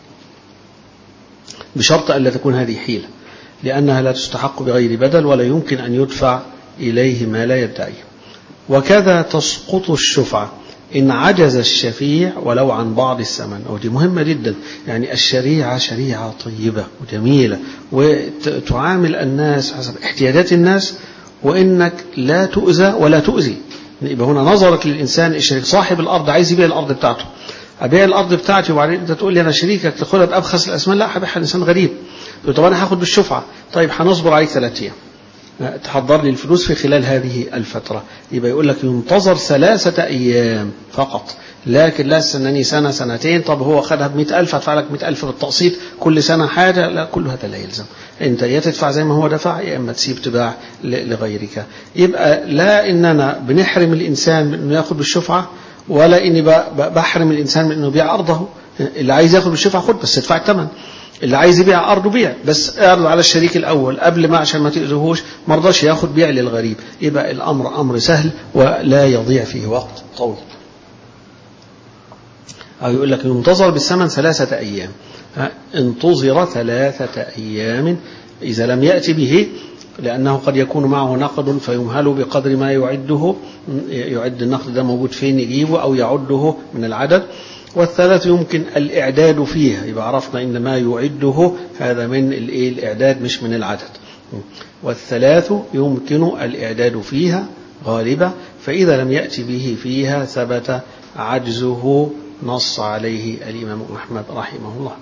بشرط ألا تكون هذه حيلة لأنها لا تستحق بغير بدل ولا يمكن أن يدفع إليه ما لا يدعيه وكذا تسقط الشفعة إن عجز الشفيع ولو عن بعض الثمن ودي مهمة جدا يعني الشريعة شريعة طيبة وجميلة وتعامل الناس حسب احتياجات الناس وإنك لا تؤذى ولا تؤذي يبقى هنا نظرت للإنسان الشريك صاحب الأرض عايز يبيع الأرض بتاعته أبيع الأرض بتاعتي وبعدين أنت تقول لي أنا شريكك تاخدها بأبخس الأثمان لا هبيعها الإنسان غريب طب أنا هاخد بالشفعة طيب هنصبر عليك ثلاث أيام تحضر لي الفلوس في خلال هذه الفترة يبقى يقول لك ينتظر ثلاثة أيام فقط لكن لا استناني سنة سنتين طب هو خدها بمئة ألف هدفع لك مئة ألف بالتقسيط كل سنة حاجة لا كل هذا لا يلزم أنت يا تدفع زي ما هو دفع يا إما تسيب تباع لغيرك يبقى لا إننا بنحرم الإنسان من أنه يأخذ بالشفعة ولا إني بحرم الإنسان من أنه يبيع أرضه اللي عايز ياخد بالشفعة خد بس ادفع الثمن اللي عايز يبيع أرضه بيع بس اعرض على الشريك الأول قبل ما عشان ما تأذوهوش ما رضاش ياخد بيع للغريب يبقى الأمر أمر سهل ولا يضيع فيه وقت طويل أو يقول لك ينتظر بالثمن ثلاثة أيام انتظر ثلاثة أيام إذا لم يأتي به لأنه قد يكون معه نقد فيمهل بقدر ما يعده يعد النقد ده موجود فين يجيبه أو يعده من العدد والثلاث يمكن الإعداد فيها يبقى عرفنا إن ما يعده هذا من الإعداد مش من العدد والثلاث يمكن الإعداد فيها غالبا فإذا لم يأتي به فيها ثبت عجزه نص عليه الإمام أحمد رحمه الله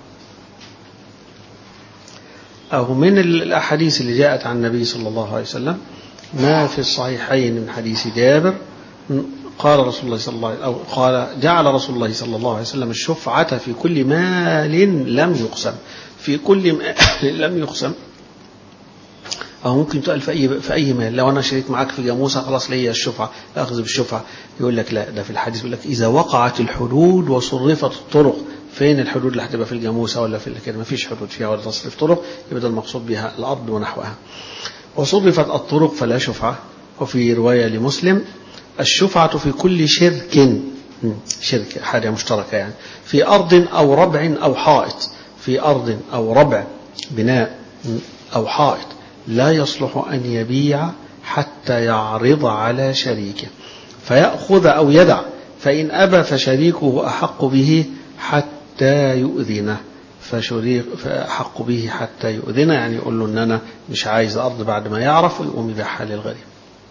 أو من الأحاديث اللي جاءت عن النبي صلى الله عليه وسلم ما في الصحيحين من حديث جابر قال رسول الله صلى الله عليه أو قال جعل رسول الله صلى الله عليه وسلم الشفعة في كل مال لم يقسم في كل مال لم يقسم أو ممكن تقال في أي في أي مال لو أنا شريك معاك في جاموسة خلاص ليا الشفعة أخذ بالشفعة يقول لك لا ده في الحديث يقول لك إذا وقعت الحدود وصرفت الطرق فين الحدود اللي هتبقى في الجاموسة ولا في كده ما فيش حدود فيها ولا تصرف طرق يبقى ده المقصود بها الأرض ونحوها وصرفت الطرق فلا شفعة وفي رواية لمسلم الشفعة في كل شرك شرك حاجة مشتركة يعني في أرض أو ربع أو حائط في أرض أو ربع بناء أو حائط لا يصلح أن يبيع حتى يعرض على شريكه فيأخذ أو يدع فإن أبى فشريكه أحق به حتى يؤذنه فشريك فأحق به حتى يؤذنه يعني يقول له أن أنا مش عايز أرض بعد ما يعرف ويقوم يبيعها للغريب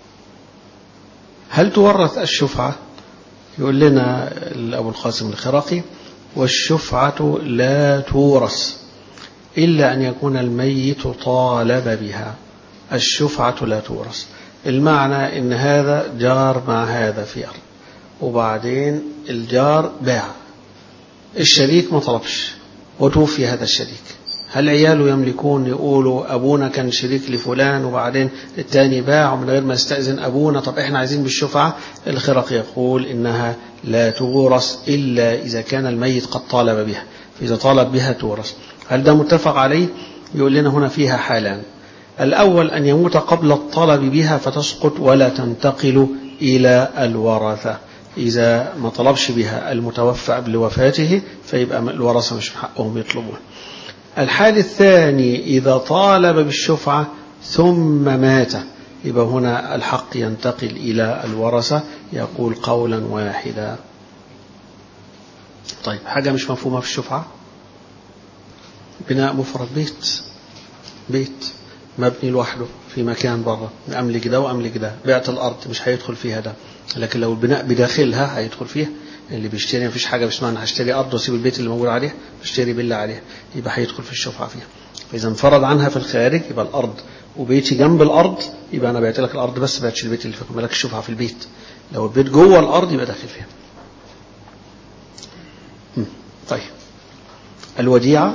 هل تورث الشفعة يقول لنا أبو القاسم الخراقي والشفعة لا تورث إلا أن يكون الميت طالب بها الشفعة لا تورث المعنى إن هذا جار مع هذا في أرض وبعدين الجار باع الشريك ما طلبش وتوفي هذا الشريك هل عياله يملكون يقولوا أبونا كان شريك لفلان وبعدين التاني باع ومن غير ما يستأذن أبونا طب إحنا عايزين بالشفعة الخرق يقول إنها لا تورث إلا إذا كان الميت قد طالب بها فإذا طالب بها تورث هل ده متفق عليه يقول لنا هنا فيها حالان الأول أن يموت قبل الطلب بها فتسقط ولا تنتقل إلى الورثة إذا ما طلبش بها المتوفى قبل وفاته فيبقى الورثة مش من حقهم يطلبون الحال الثاني إذا طالب بالشفعة ثم مات يبقى هنا الحق ينتقل إلى الورثة يقول قولا واحدا طيب حاجة مش مفهومة في الشفعة بناء مفرد بيت بيت مبني لوحده في مكان بره أملك ده وأملك ده بعت الأرض مش هيدخل فيها ده لكن لو البناء بداخلها هيدخل فيها اللي بيشتري مفيش حاجة باسمها أنا هشتري أرض وأسيب البيت اللي موجود عليه بشتري بالله عليه يبقى هيدخل في الشفعة فيها فإذا انفرد عنها في الخارج يبقى الأرض وبيتي جنب الأرض يبقى أنا بعت لك الأرض بس بعتش البيت اللي فيكم مالك الشفعة في البيت لو البيت جوه الأرض يبقى داخل فيها طيب الوديعة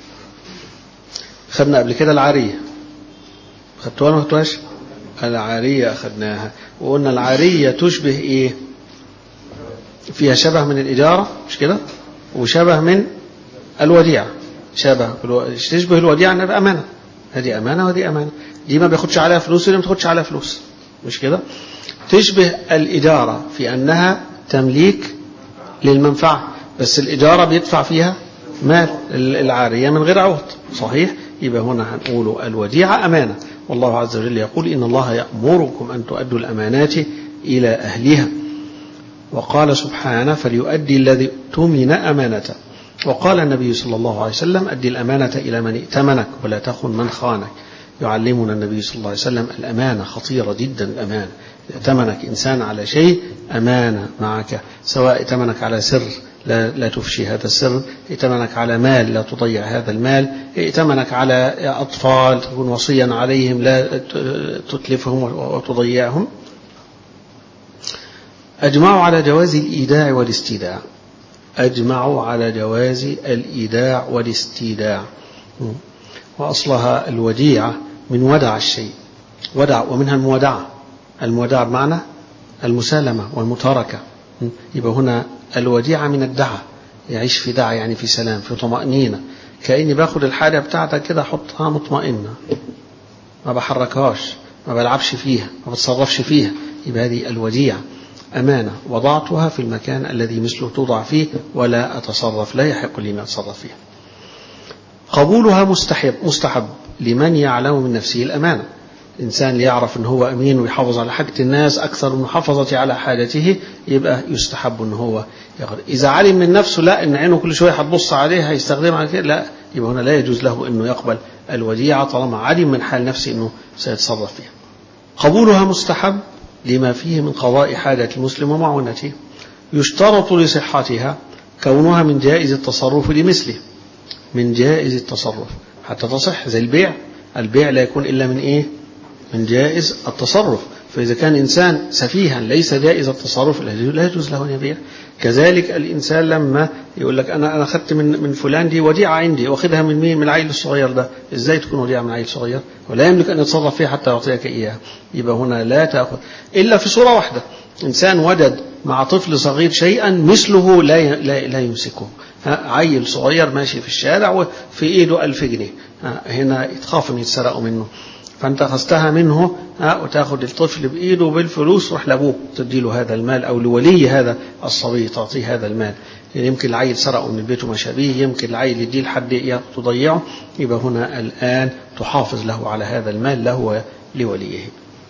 خدنا قبل كده العارية خدتوها ما خدتوهاش العارية أخذناها وقلنا العارية تشبه إيه فيها شبه من الإجارة مش كده وشبه من الوديعة شبه تشبه الوديعة أنها أمانة هذه أمانة وهذه أمانة دي ما بياخدش عليها فلوس ودي ما بتاخدش عليها فلوس مش كده تشبه الإجارة في أنها تمليك للمنفعة بس الإجارة بيدفع فيها مال العارية من غير عوض صحيح يبقى هنا هنقول الوديعة أمانة والله عز وجل يقول إن الله يأمركم أن تؤدوا الأمانات إلى أهلها وقال سبحانه فليؤدي الذي اؤتمن أمانته وقال النبي صلى الله عليه وسلم أدي الأمانة إلى من ائتمنك ولا تخن من خانك يعلمنا النبي صلى الله عليه وسلم الأمانة خطيرة جدا الأمانة ائتمنك إنسان على شيء أمانة معك سواء ائتمنك على سر لا, لا تفشي هذا السر ائتمنك على مال لا تضيع هذا المال ائتمنك على أطفال تكون وصيا عليهم لا تتلفهم وتضيعهم أجمعوا على جواز الإيداع والاستيداع أجمعوا على جواز الإيداع والاستيداع وأصلها الوديعة من ودع الشيء ودع ومنها المودعة المودعة بمعنى المسالمة والمتاركة يبقى هنا الوديعة من الدعة يعيش في دعة يعني في سلام في طمأنينة كأني باخد الحاجة بتاعتك كده أحطها مطمئنة ما بحركهاش ما بلعبش فيها ما بتصرفش فيها يبقى هذه الوديعة أمانة وضعتها في المكان الذي مثله توضع فيه ولا أتصرف لا يحق لي أن أتصرف فيها قبولها مستحب مستحب لمن يعلم من نفسه الأمانة إنسان ليعرف أن هو أمين ويحافظ على حاجة الناس أكثر من محافظة على حاجته يبقى يستحب أن هو يغير إذا علم من نفسه لا أن عينه كل شوية هتبص عليها هيستخدمها على كده لا يبقى هنا لا يجوز له أنه يقبل الوديعة طالما علم من حال نفسه أنه سيتصرف فيها قبولها مستحب لما فيه من قضاء حاجة المسلم ومعونته يشترط لصحتها كونها من جائز التصرف لمثله من جائز التصرف حتى تصح زي البيع البيع لا يكون إلا من إيه من جائز التصرف فإذا كان إنسان سفيها ليس جائز التصرف لا يجوز له أن يبيع كذلك الإنسان لما يقول لك أنا أنا أخذت من من فلان دي وديعة عندي واخدها من مين من العيل الصغير ده إزاي تكون وديعة من عيل صغير ولا يملك أن يتصرف فيها حتى يعطيك إياها يبقى هنا لا تأخذ إلا في صورة واحدة إنسان وجد مع طفل صغير شيئا مثله لا لا, لا يمسكه عيل صغير ماشي في الشارع وفي إيده ألف جنيه هنا تخاف أن يتسرقوا منه فأنت أخذتها منه وتاخذ الطفل بإيده بالفلوس روح لأبوه تدي له هذا المال أو لولي هذا الصبي تعطيه هذا المال يعني يمكن العيل سرقه من البيت وما شابه يمكن العيل يديه لحد تضيعه يبقى هنا الآن تحافظ له على هذا المال له ولوليه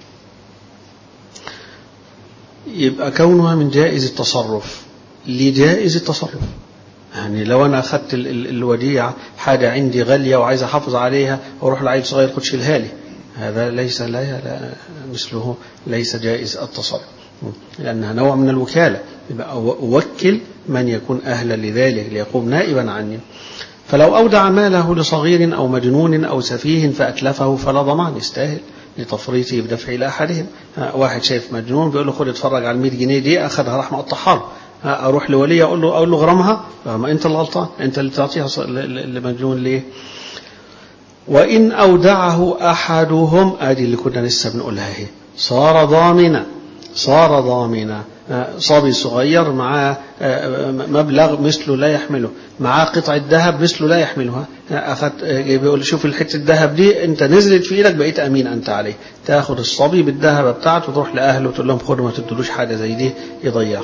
يبقى كونها من جائز التصرف لجائز التصرف يعني لو انا اخذت الوديعه حاجه عندي غاليه وعايز احافظ عليها واروح لعيل صغير خد شيلها لي هذا ليس لا, لا مثله ليس جائز التصرف لأنها نوع من الوكالة يبقى أوكل من يكون أهلا لذلك ليقوم نائبا عني فلو أودع ماله لصغير أو مجنون أو سفيه فأتلفه فلا ضمان يستاهل لتفريطه بدفع إلى أحدهم واحد شايف مجنون بيقول له خد اتفرج على ال 100 جنيه دي أخذها راح مقطعها له أروح لولي أقول له أقول له غرمها ما أنت اللي غلطان أنت اللي تعطيها لمجنون ليه وإن أودعه أحدهم أدي اللي كنا لسه بنقولها اهي صار ضامنا صار ضامنا صبي صغير معاه مبلغ مثله لا يحمله معاه قطعة ذهب مثله لا يحملها أخذت بيقول شوف الحتة الذهب دي أنت نزلت في إيدك بقيت أمين أنت عليه تاخد الصبي بالذهب بتاعته تروح لأهله وتقول لهم خدوا ما تدلوش حاجة زي دي يضيعها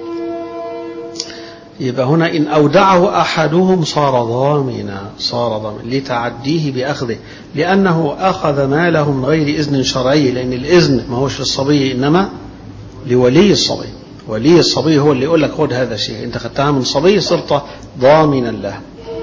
يبقى هنا إن أودعه أحدهم صار ضامنا صار ضامنا لتعديه بأخذه لأنه أخذ ماله من غير إذن شرعي لأن الإذن ما هوش للصبي إنما لولي الصبي ولي الصبي هو اللي يقول لك خد هذا الشيء أنت خدتها من صبي صرت ضامنا له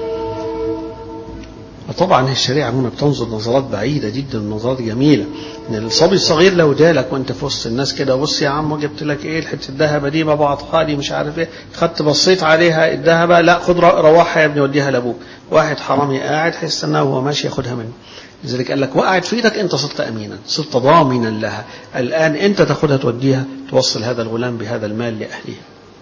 طبعا الشريعة هنا بتنظر نظرات بعيدة جدا نظرات جميلة ان الصبي الصغير لو جالك وانت في وسط الناس كده بص يا عم جبت لك ايه الحته الذهبه دي بابا عطها لي مش عارف ايه خدت بصيت عليها الذهبه لا خد روحها يا ابني وديها لابوك واحد حرامي قاعد هيستناه وهو ماشي ياخدها منه لذلك قال لك وقعت في ايدك انت صرت امينا صرت ضامنا لها الان انت تاخدها توديها توصل هذا الغلام بهذا المال لاهله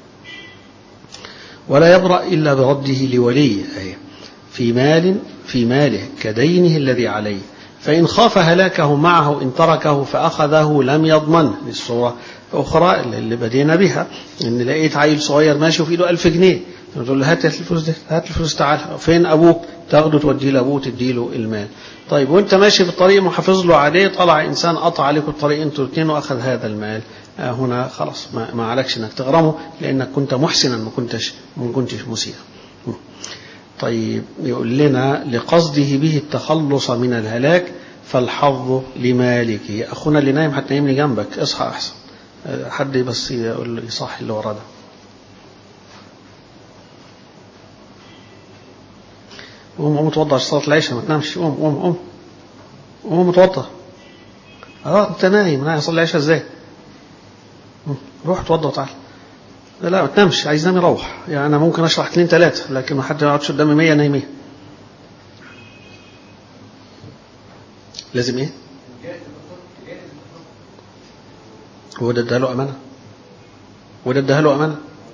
ولا يبرأ الا برده لوليه أيه. في مال في ماله كدينه الذي عليه فإن خاف هلاكه معه إن تركه فأخذه لم يضمن للصورة أخرى اللي بدينا بها إن لقيت عيل صغير ماشي وفي إيده ألف جنيه تقول له هات الفلوس دي هات الفلوس تعال فين أبوك تاخده توديه لأبوه تدي له المال طيب وانت ماشي في الطريق محافظ له عليه طلع إنسان قطع عليكم الطريق انتوا الاثنين وأخذ هذا المال آه هنا خلاص ما, ما عليكش انك تغرمه لانك كنت محسنا ما كنتش ما كنتش مسيئا طيب يقول لنا لقصده به التخلص من الهلاك فالحظ لمالكه أخونا اللي نايم هتنيمني جنبك اصحى أحسن حد بس يقول له يصحي اللي وراه ده قوم قوم توضع صلاة العشاء ما تنامش قوم قوم قوم وهو متوضى اه انت نايم انا هيصلي العشاء ازاي روح اتوضى وتعالى لا لا ما تنامش عايز ينام يروح يعني انا ممكن اشرح اثنين ثلاثه لكن ما حد يقعدش قدامي 100 نايمين لازم ايه هو ده اداله امانه هو ده اداها له امانه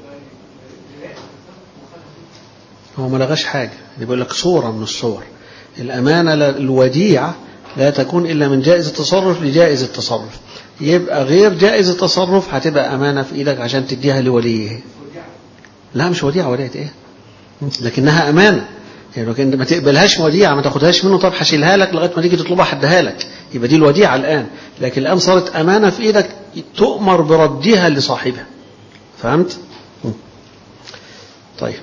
هو ما لغاش حاجه بيقول لك صوره من الصور الامانه الوديعه لا تكون الا من جائز التصرف لجائز التصرف يبقى غير جائز التصرف هتبقى امانه في ايدك عشان تديها لوليه لا مش وديعه وديعه ايه لكنها امانه يعني لكن ما تقبلهاش وديعه ما تاخدهاش منه طب هشيلها لك لغايه ما تيجي تطلبها هديها لك يبقى دي الوديعه الان لكن الان صارت امانه في ايدك تؤمر بردها لصاحبها فهمت طيب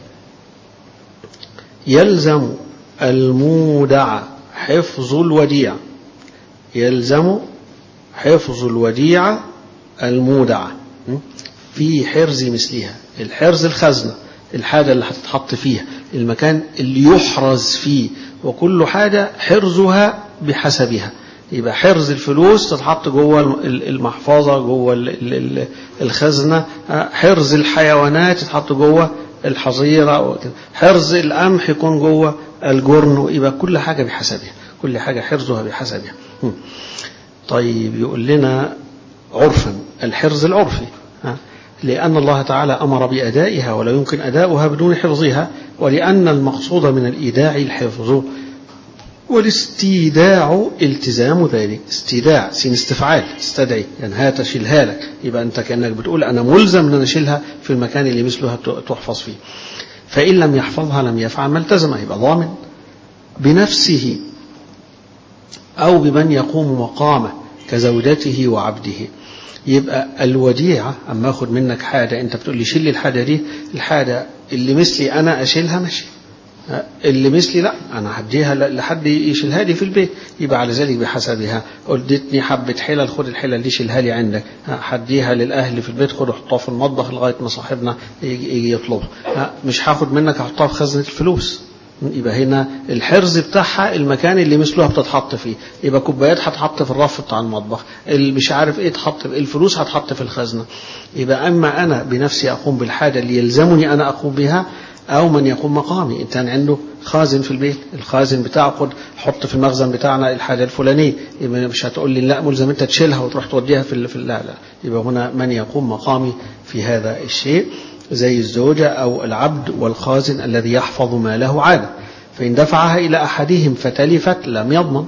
يلزم المودع حفظ الوديعة يلزم حفظ الوديعة المودعة في حرز مثلها الحرز الخزنة الحاجة اللي هتتحط فيها المكان اللي يحرز فيه وكل حاجة حرزها بحسبها يبقى حرز الفلوس تتحط جوه المحفظة جوه الخزنة حرز الحيوانات تتحط جوه الحظيرة حرز القمح يكون جوه الجرن يبقى كل حاجة بحسبها كل حاجة حرزها بحسبها طيب يقول لنا عرفا الحرز العرفي لأن الله تعالى أمر بأدائها ولا يمكن أداؤها بدون حفظها ولأن المقصود من الإيداع الحفظ والاستيداع التزام ذلك استيداع سين استفعال استدعي يعني هات اشيلها لك يبقى انت كانك بتقول انا ملزم ان انا اشيلها في المكان اللي مثلها تحفظ فيه فان لم يحفظها لم يفعل ما التزم يبقى ضامن بنفسه او بمن يقوم مقامه كزوجته وعبده يبقى الوديعة أما أخذ منك حاجة أنت بتقول لي شيل لي الحاجة دي الحاجة اللي مثلي أنا أشيلها ماشي اللي مثلي لا انا هديها لحد يشيلها لي في البيت يبقى على ذلك بحسبها ادتني حبه حلل خد الحلل دي شيلها لي عندك هديها للاهل في البيت خد حطها في المطبخ لغايه ما صاحبنا يجي يطلبها مش هاخد منك احطها في خزنه الفلوس يبقى هنا الحرز بتاعها المكان اللي مثلها بتتحط فيه يبقى كوبايات هتحط في الرف بتاع المطبخ اللي مش عارف ايه تحط الفلوس هتحط في الخزنه يبقى اما انا بنفسي اقوم بالحاجه اللي يلزمني انا اقوم بها أو من يقوم مقامي إنسان عنده خازن في البيت الخازن بتاعه خد حط في المخزن بتاعنا الحاجة الفلانية يبقى مش هتقول لي لا ملزم أنت تشيلها وتروح توديها في لا لا يبقى هنا من يقوم مقامي في هذا الشيء زي الزوجة أو العبد والخازن الذي يحفظ ما له عادة فإن دفعها إلى أحدهم فتلفت لم يضمن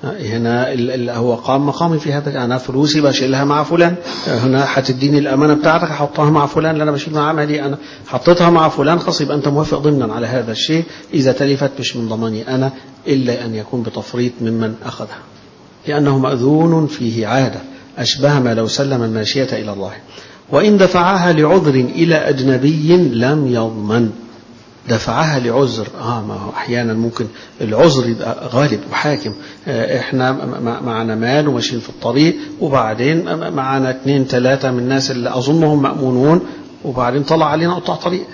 هنا هو قام مقامي في هذا انا فلوسي بشيلها مع فلان هنا هتديني الامانه بتاعتك هحطها مع فلان اللي انا بشيل مع عملي انا حطيتها مع فلان خلاص يبقى انت موافق ضمنا على هذا الشيء اذا تلفت مش من ضماني انا الا ان يكون بتفريط ممن اخذها لانه ماذون فيه عاده اشبه ما لو سلم الماشيه الى الله وان دفعها لعذر الى اجنبي لم يضمن دفعها لعذر اه ما هو احيانا ممكن العذر يبقى غالب وحاكم آه احنا معنا مال وماشيين في الطريق وبعدين معنا اثنين ثلاثه من الناس اللي اظنهم مامونون وبعدين طلع علينا قطاع طريق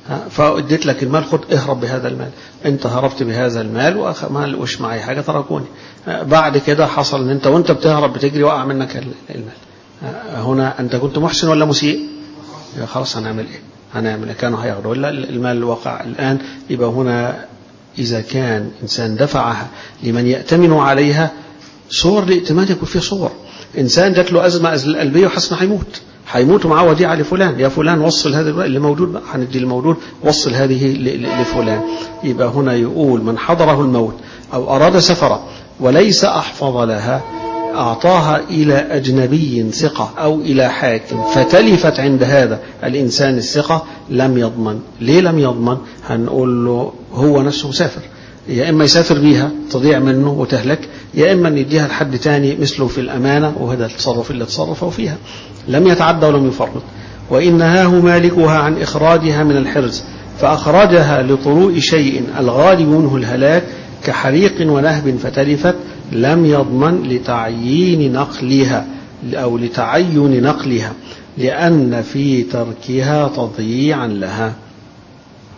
فاديت لك المال خد اهرب بهذا المال انت هربت بهذا المال وما لقوش معي حاجه تركوني بعد كده حصل ان انت وانت بتهرب بتجري وقع منك المال هنا انت كنت محسن ولا مسيء خلاص هنعمل ايه هنعمل كانوا هياخدوا ولا المال وقع الآن يبقى هنا إذا كان إنسان دفعها لمن يأتمن عليها صور الائتمان يكون فيه صور إنسان جات له أزمة قلبية وحس إنه هيموت هيموت ومعاه وديعة لفلان يا فلان وصل هذا الوقت اللي موجود بقى هندي الموجود وصل هذه لفلان يبقى هنا يقول من حضره الموت أو أراد سفرا وليس أحفظ لها أعطاها إلى أجنبي ثقة أو إلى حاكم فتلفت عند هذا الإنسان الثقة لم يضمن ليه لم يضمن هنقول له هو نفسه مسافر يا إما يسافر بيها تضيع منه وتهلك يا إما أن يديها لحد تاني مثله في الأمانة وهذا التصرف اللي تصرفه فيها لم يتعدى ولم يفرط وإن نهاه مالكها عن إخراجها من الحرز فأخرجها لطلوع شيء الغالب منه الهلاك كحريق ونهب فتلفت لم يضمن لتعيين نقلها أو لتعين نقلها لأن في تركها تضييعا لها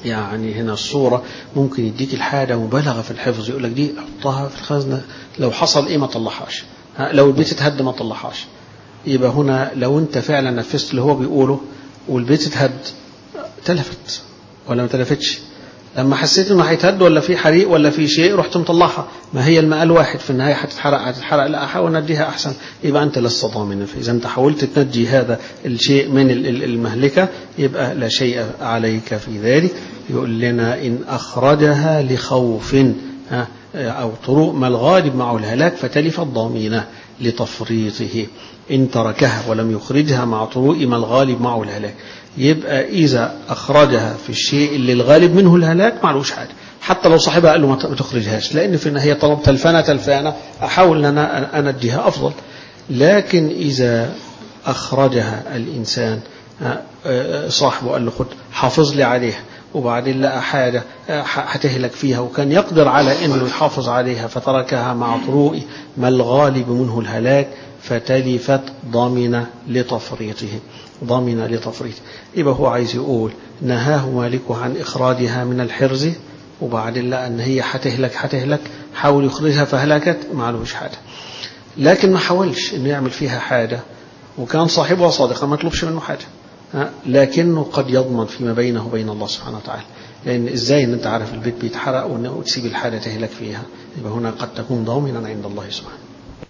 يعني هنا الصورة ممكن يديك الحاجة مبالغة في الحفظ يقول لك دي حطها في الخزنة لو حصل ايه ما طلعهاش لو البيت اتهد ما طلعهاش يبقى هنا لو انت فعلا نفذت اللي هو بيقوله والبيت اتهد تلفت ولا ما تلفتش لما حسيت انه هيتهد ولا في حريق ولا في شيء رحت مطلعها ما هي المقال واحد في النهايه هتتحرق هتتحرق لا احاول نديها احسن يبقى انت لست ضامنا فاذا انت حاولت تنجي هذا الشيء من المهلكه يبقى لا شيء عليك في ذلك يقول لنا ان اخرجها لخوف او طرق ما الغالب معه الهلاك فتلفت ضامنه لتفريطه إن تركها ولم يخرجها مع طروء ما الغالب معه الهلاك يبقى إذا أخرجها في الشيء اللي الغالب منه الهلاك معلوش حاجة حتى لو صاحبها قال له ما تخرجهاش لأن في النهاية طالما تلفانة تلفانة أحاول أن أنا أنديها أفضل لكن إذا أخرجها الإنسان صاحبه قال له خد حافظ لي عليها وبعدين لقى حاجة هتهلك فيها وكان يقدر على أنه يحافظ عليها فتركها مع طروء ما الغالب منه الهلاك فتلفت ضامنة لتفريطه ضامنة لتفريطه يبقى هو عايز يقول نهاه مالكه عن إخراجها من الحرز وبعدين لقى أن هي هتهلك هتهلك حاول يخرجها فهلكت ما عليهوش حاجة لكن ما حاولش انه يعمل فيها حاجة وكان صاحبها صادقا ما يطلبش منه حاجة لكنه قد يضمن فيما بينه وبين الله سبحانه وتعالى لأن إزاي أن أنت عارف البيت بيتحرق وتسيب الحاجة تهلك فيها يبقى هنا قد تكون ضامنا عند الله سبحانه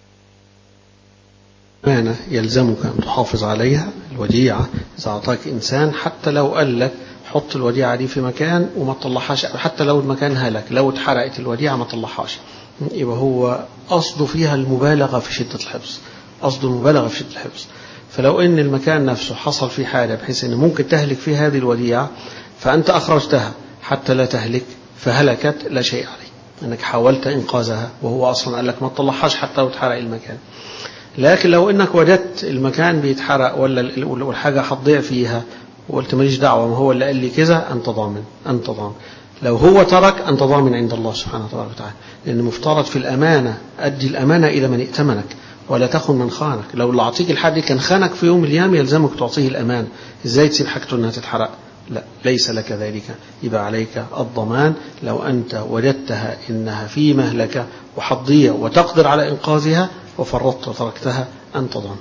أمانة يلزمك أن تحافظ عليها الوديعة إذا أعطاك إنسان حتى لو قال لك حط الوديعة دي في مكان وما تطلعهاش حتى لو المكان هلك لو اتحرقت الوديعة ما تطلعهاش يبقى هو قصده فيها المبالغة في شدة الحفظ قصده المبالغة في شدة الحفظ فلو ان المكان نفسه حصل فيه حاجة بحيث ان ممكن تهلك فيه هذه الوديعة فأنت أخرجتها حتى لا تهلك فهلكت لا شيء عليه أنك حاولت إنقاذها وهو أصلا قال لك ما تطلعهاش حتى لو اتحرق المكان لكن لو انك وجدت المكان بيتحرق ولا والحاجة هتضيع فيها وقلت ماليش دعوة ما هو اللي قال لي كذا أنت ضامن أنت ضامن لو هو ترك أنت ضامن عند الله سبحانه وتعالى لأن مفترض في الأمانة أدي الأمانة إلى من ائتمنك ولا تخن من خانك لو اللي أعطيك الحد كان خانك في يوم من الأيام يلزمك تعطيه الأمان إزاي تسيب حاجته أنها تتحرق لا ليس لك ذلك يبقى عليك الضمان لو أنت وجدتها إنها في مهلكة وحضية وتقدر على إنقاذها وفرطت وتركتها أنت ضامن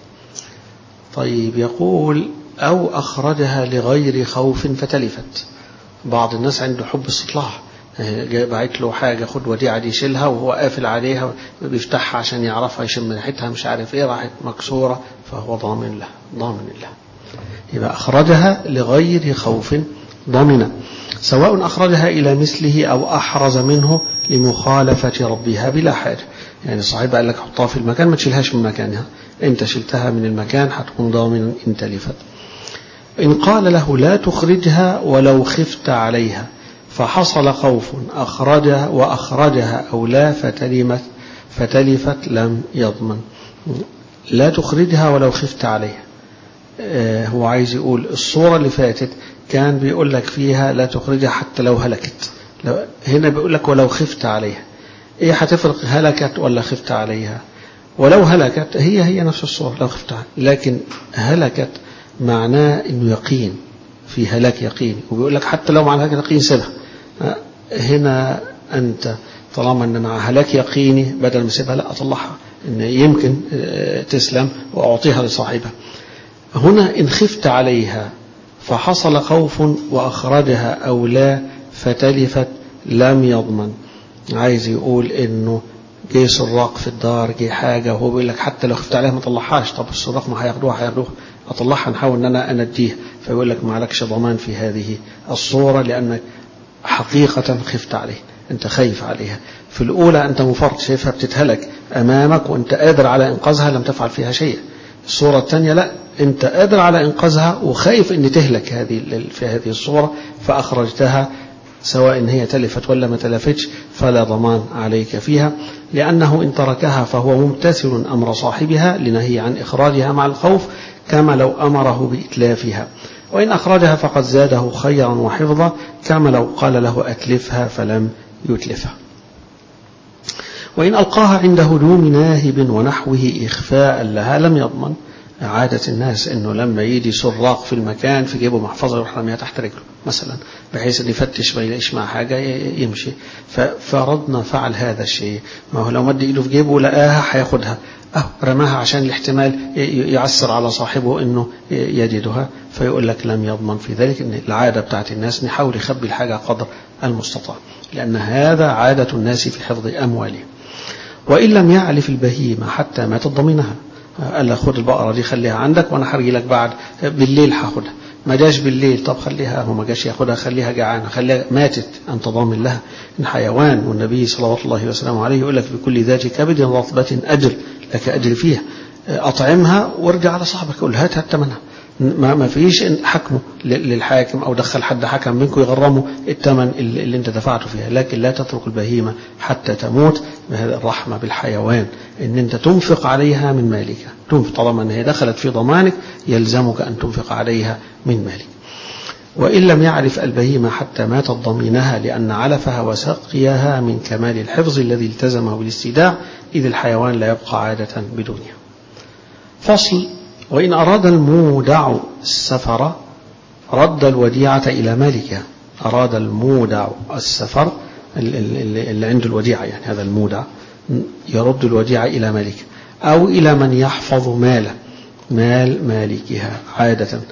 طيب يقول أو أخرجها لغير خوف فتلفت بعض الناس عنده حب استطلاع بعت له حاجة خد وديعة دي يشيلها وهو قافل عليها بيفتحها عشان يعرفها يشم ريحتها مش عارف ايه راحت مكسورة فهو ضامن له ضامن له يبقى أخرجها لغير خوف ضامنة سواء أخرجها إلى مثله أو أحرز منه لمخالفة ربها بلا حاجة يعني صاحب قال لك حطها في المكان ما تشيلهاش من مكانها انت شلتها من المكان هتكون ضامن ان تلفت إن قال له لا تخرجها ولو خفت عليها فحصل خوف أخرجها وأخرجها أو لا فتلمت فتلفت لم يضمن لا تخرجها ولو خفت عليها هو عايز يقول الصورة اللي فاتت كان بيقول لك فيها لا تخرجها حتى لو هلكت لو هنا بيقول لك ولو خفت عليها ايه هتفرق هلكت ولا خفت عليها ولو هلكت هي هي نفس الصورة لو خفت عليها لكن هلكت معناه انه يقين في هلاك يقين وبيقول لك حتى لو مع هلاك يقين سيبها هنا انت طالما ان مع هلاك يقيني بدل ما اسيبها لا اطلعها ان يمكن تسلم واعطيها لصاحبها هنا ان خفت عليها فحصل خوف واخرجها او لا فتلفت لم يضمن عايز يقول انه جه سراق في الدار جه حاجة وهو بيقول لك حتى لو خفت عليها ما طلعهاش طب السراق ما هياخدوها هياخدوها اطلعها نحاول ان انا انديها فيقول لك ما عليكش ضمان في هذه الصورة لانك حقيقة خفت عليه انت خايف عليها في الاولى انت مفرط شايفها بتتهلك امامك وانت قادر على انقاذها لم تفعل فيها شيء الصورة الثانية لا انت قادر على انقاذها وخايف ان تهلك هذه في هذه الصورة فاخرجتها سواء إن هي تلفت ولا ما تلفتش فلا ضمان عليك فيها لأنه إن تركها فهو ممتثل أمر صاحبها لنهي عن إخراجها مع الخوف كما لو أمره بإتلافها وإن أخرجها فقد زاده خيرا وحفظا كما لو قال له أتلفها فلم يتلفها وإن ألقاها عند هجوم ناهب ونحوه إخفاء لها لم يضمن عادة الناس انه لما يجي سراق في المكان في جيبه محفظة يروح رميها تحت رجله مثلا بحيث ان يفتش ما يلاقيش مع حاجة يمشي ففرضنا فعل هذا الشيء ما هو لو مد ايده في جيبه لقاها هياخدها أه رماها عشان الاحتمال يعسر على صاحبه انه يجدها فيقول لك لم يضمن في ذلك ان العادة بتاعت الناس نحاول يخبي الحاجة قدر المستطاع لأن هذا عادة الناس في حفظ أموالهم وإن لم يعلف البهيمة حتى ما تضمنها قال لك خد البقرة دي خليها عندك وأنا هرجي لك بعد بالليل هاخدها ما جاش بالليل طب خليها هو ما جاش ياخدها خليها جعانة خليها ماتت أنت ضامن لها إن حيوان والنبي صلى الله وسلم عليه يقول لك بكل ذات كبد رطبة أجر لك أجر فيها أطعمها وارجع على صاحبك قول هات هات ثمنها ما ما فيش حكمه للحاكم او دخل حد حكم منكم يغرمه الثمن اللي انت دفعته فيها لكن لا تترك البهيمه حتى تموت بهذه الرحمه بالحيوان ان انت تنفق عليها من مالك تنفق طالما ان هي دخلت في ضمانك يلزمك ان تنفق عليها من مالك وإن لم يعرف البهيمة حتى ماتت ضمينها لأن علفها وسقيها من كمال الحفظ الذي التزمه بالاستيداع إذ الحيوان لا يبقى عادة بدونها فصل وإن أراد المودع السفر رد الوديعة إلى مالكها أراد المودع السفر اللي عنده الوديعة يعني هذا المودع يرد الوديعة إلى مالكها أو إلى من يحفظ ماله مال مالكها عادة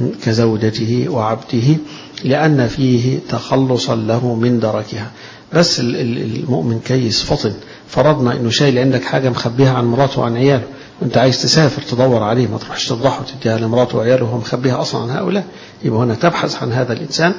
كزوجته وعبده لأن فيه تخلصا له من دركها بس المؤمن كيس فطن فرضنا انه شايل عندك حاجة مخبيها عن مراته وعن عياله وانت عايز تسافر تدور عليه ما تروحش تفضحه وتديها لمراته وعياله وهو مخبيها اصلا عن هؤلاء يبقى هنا تبحث عن هذا الانسان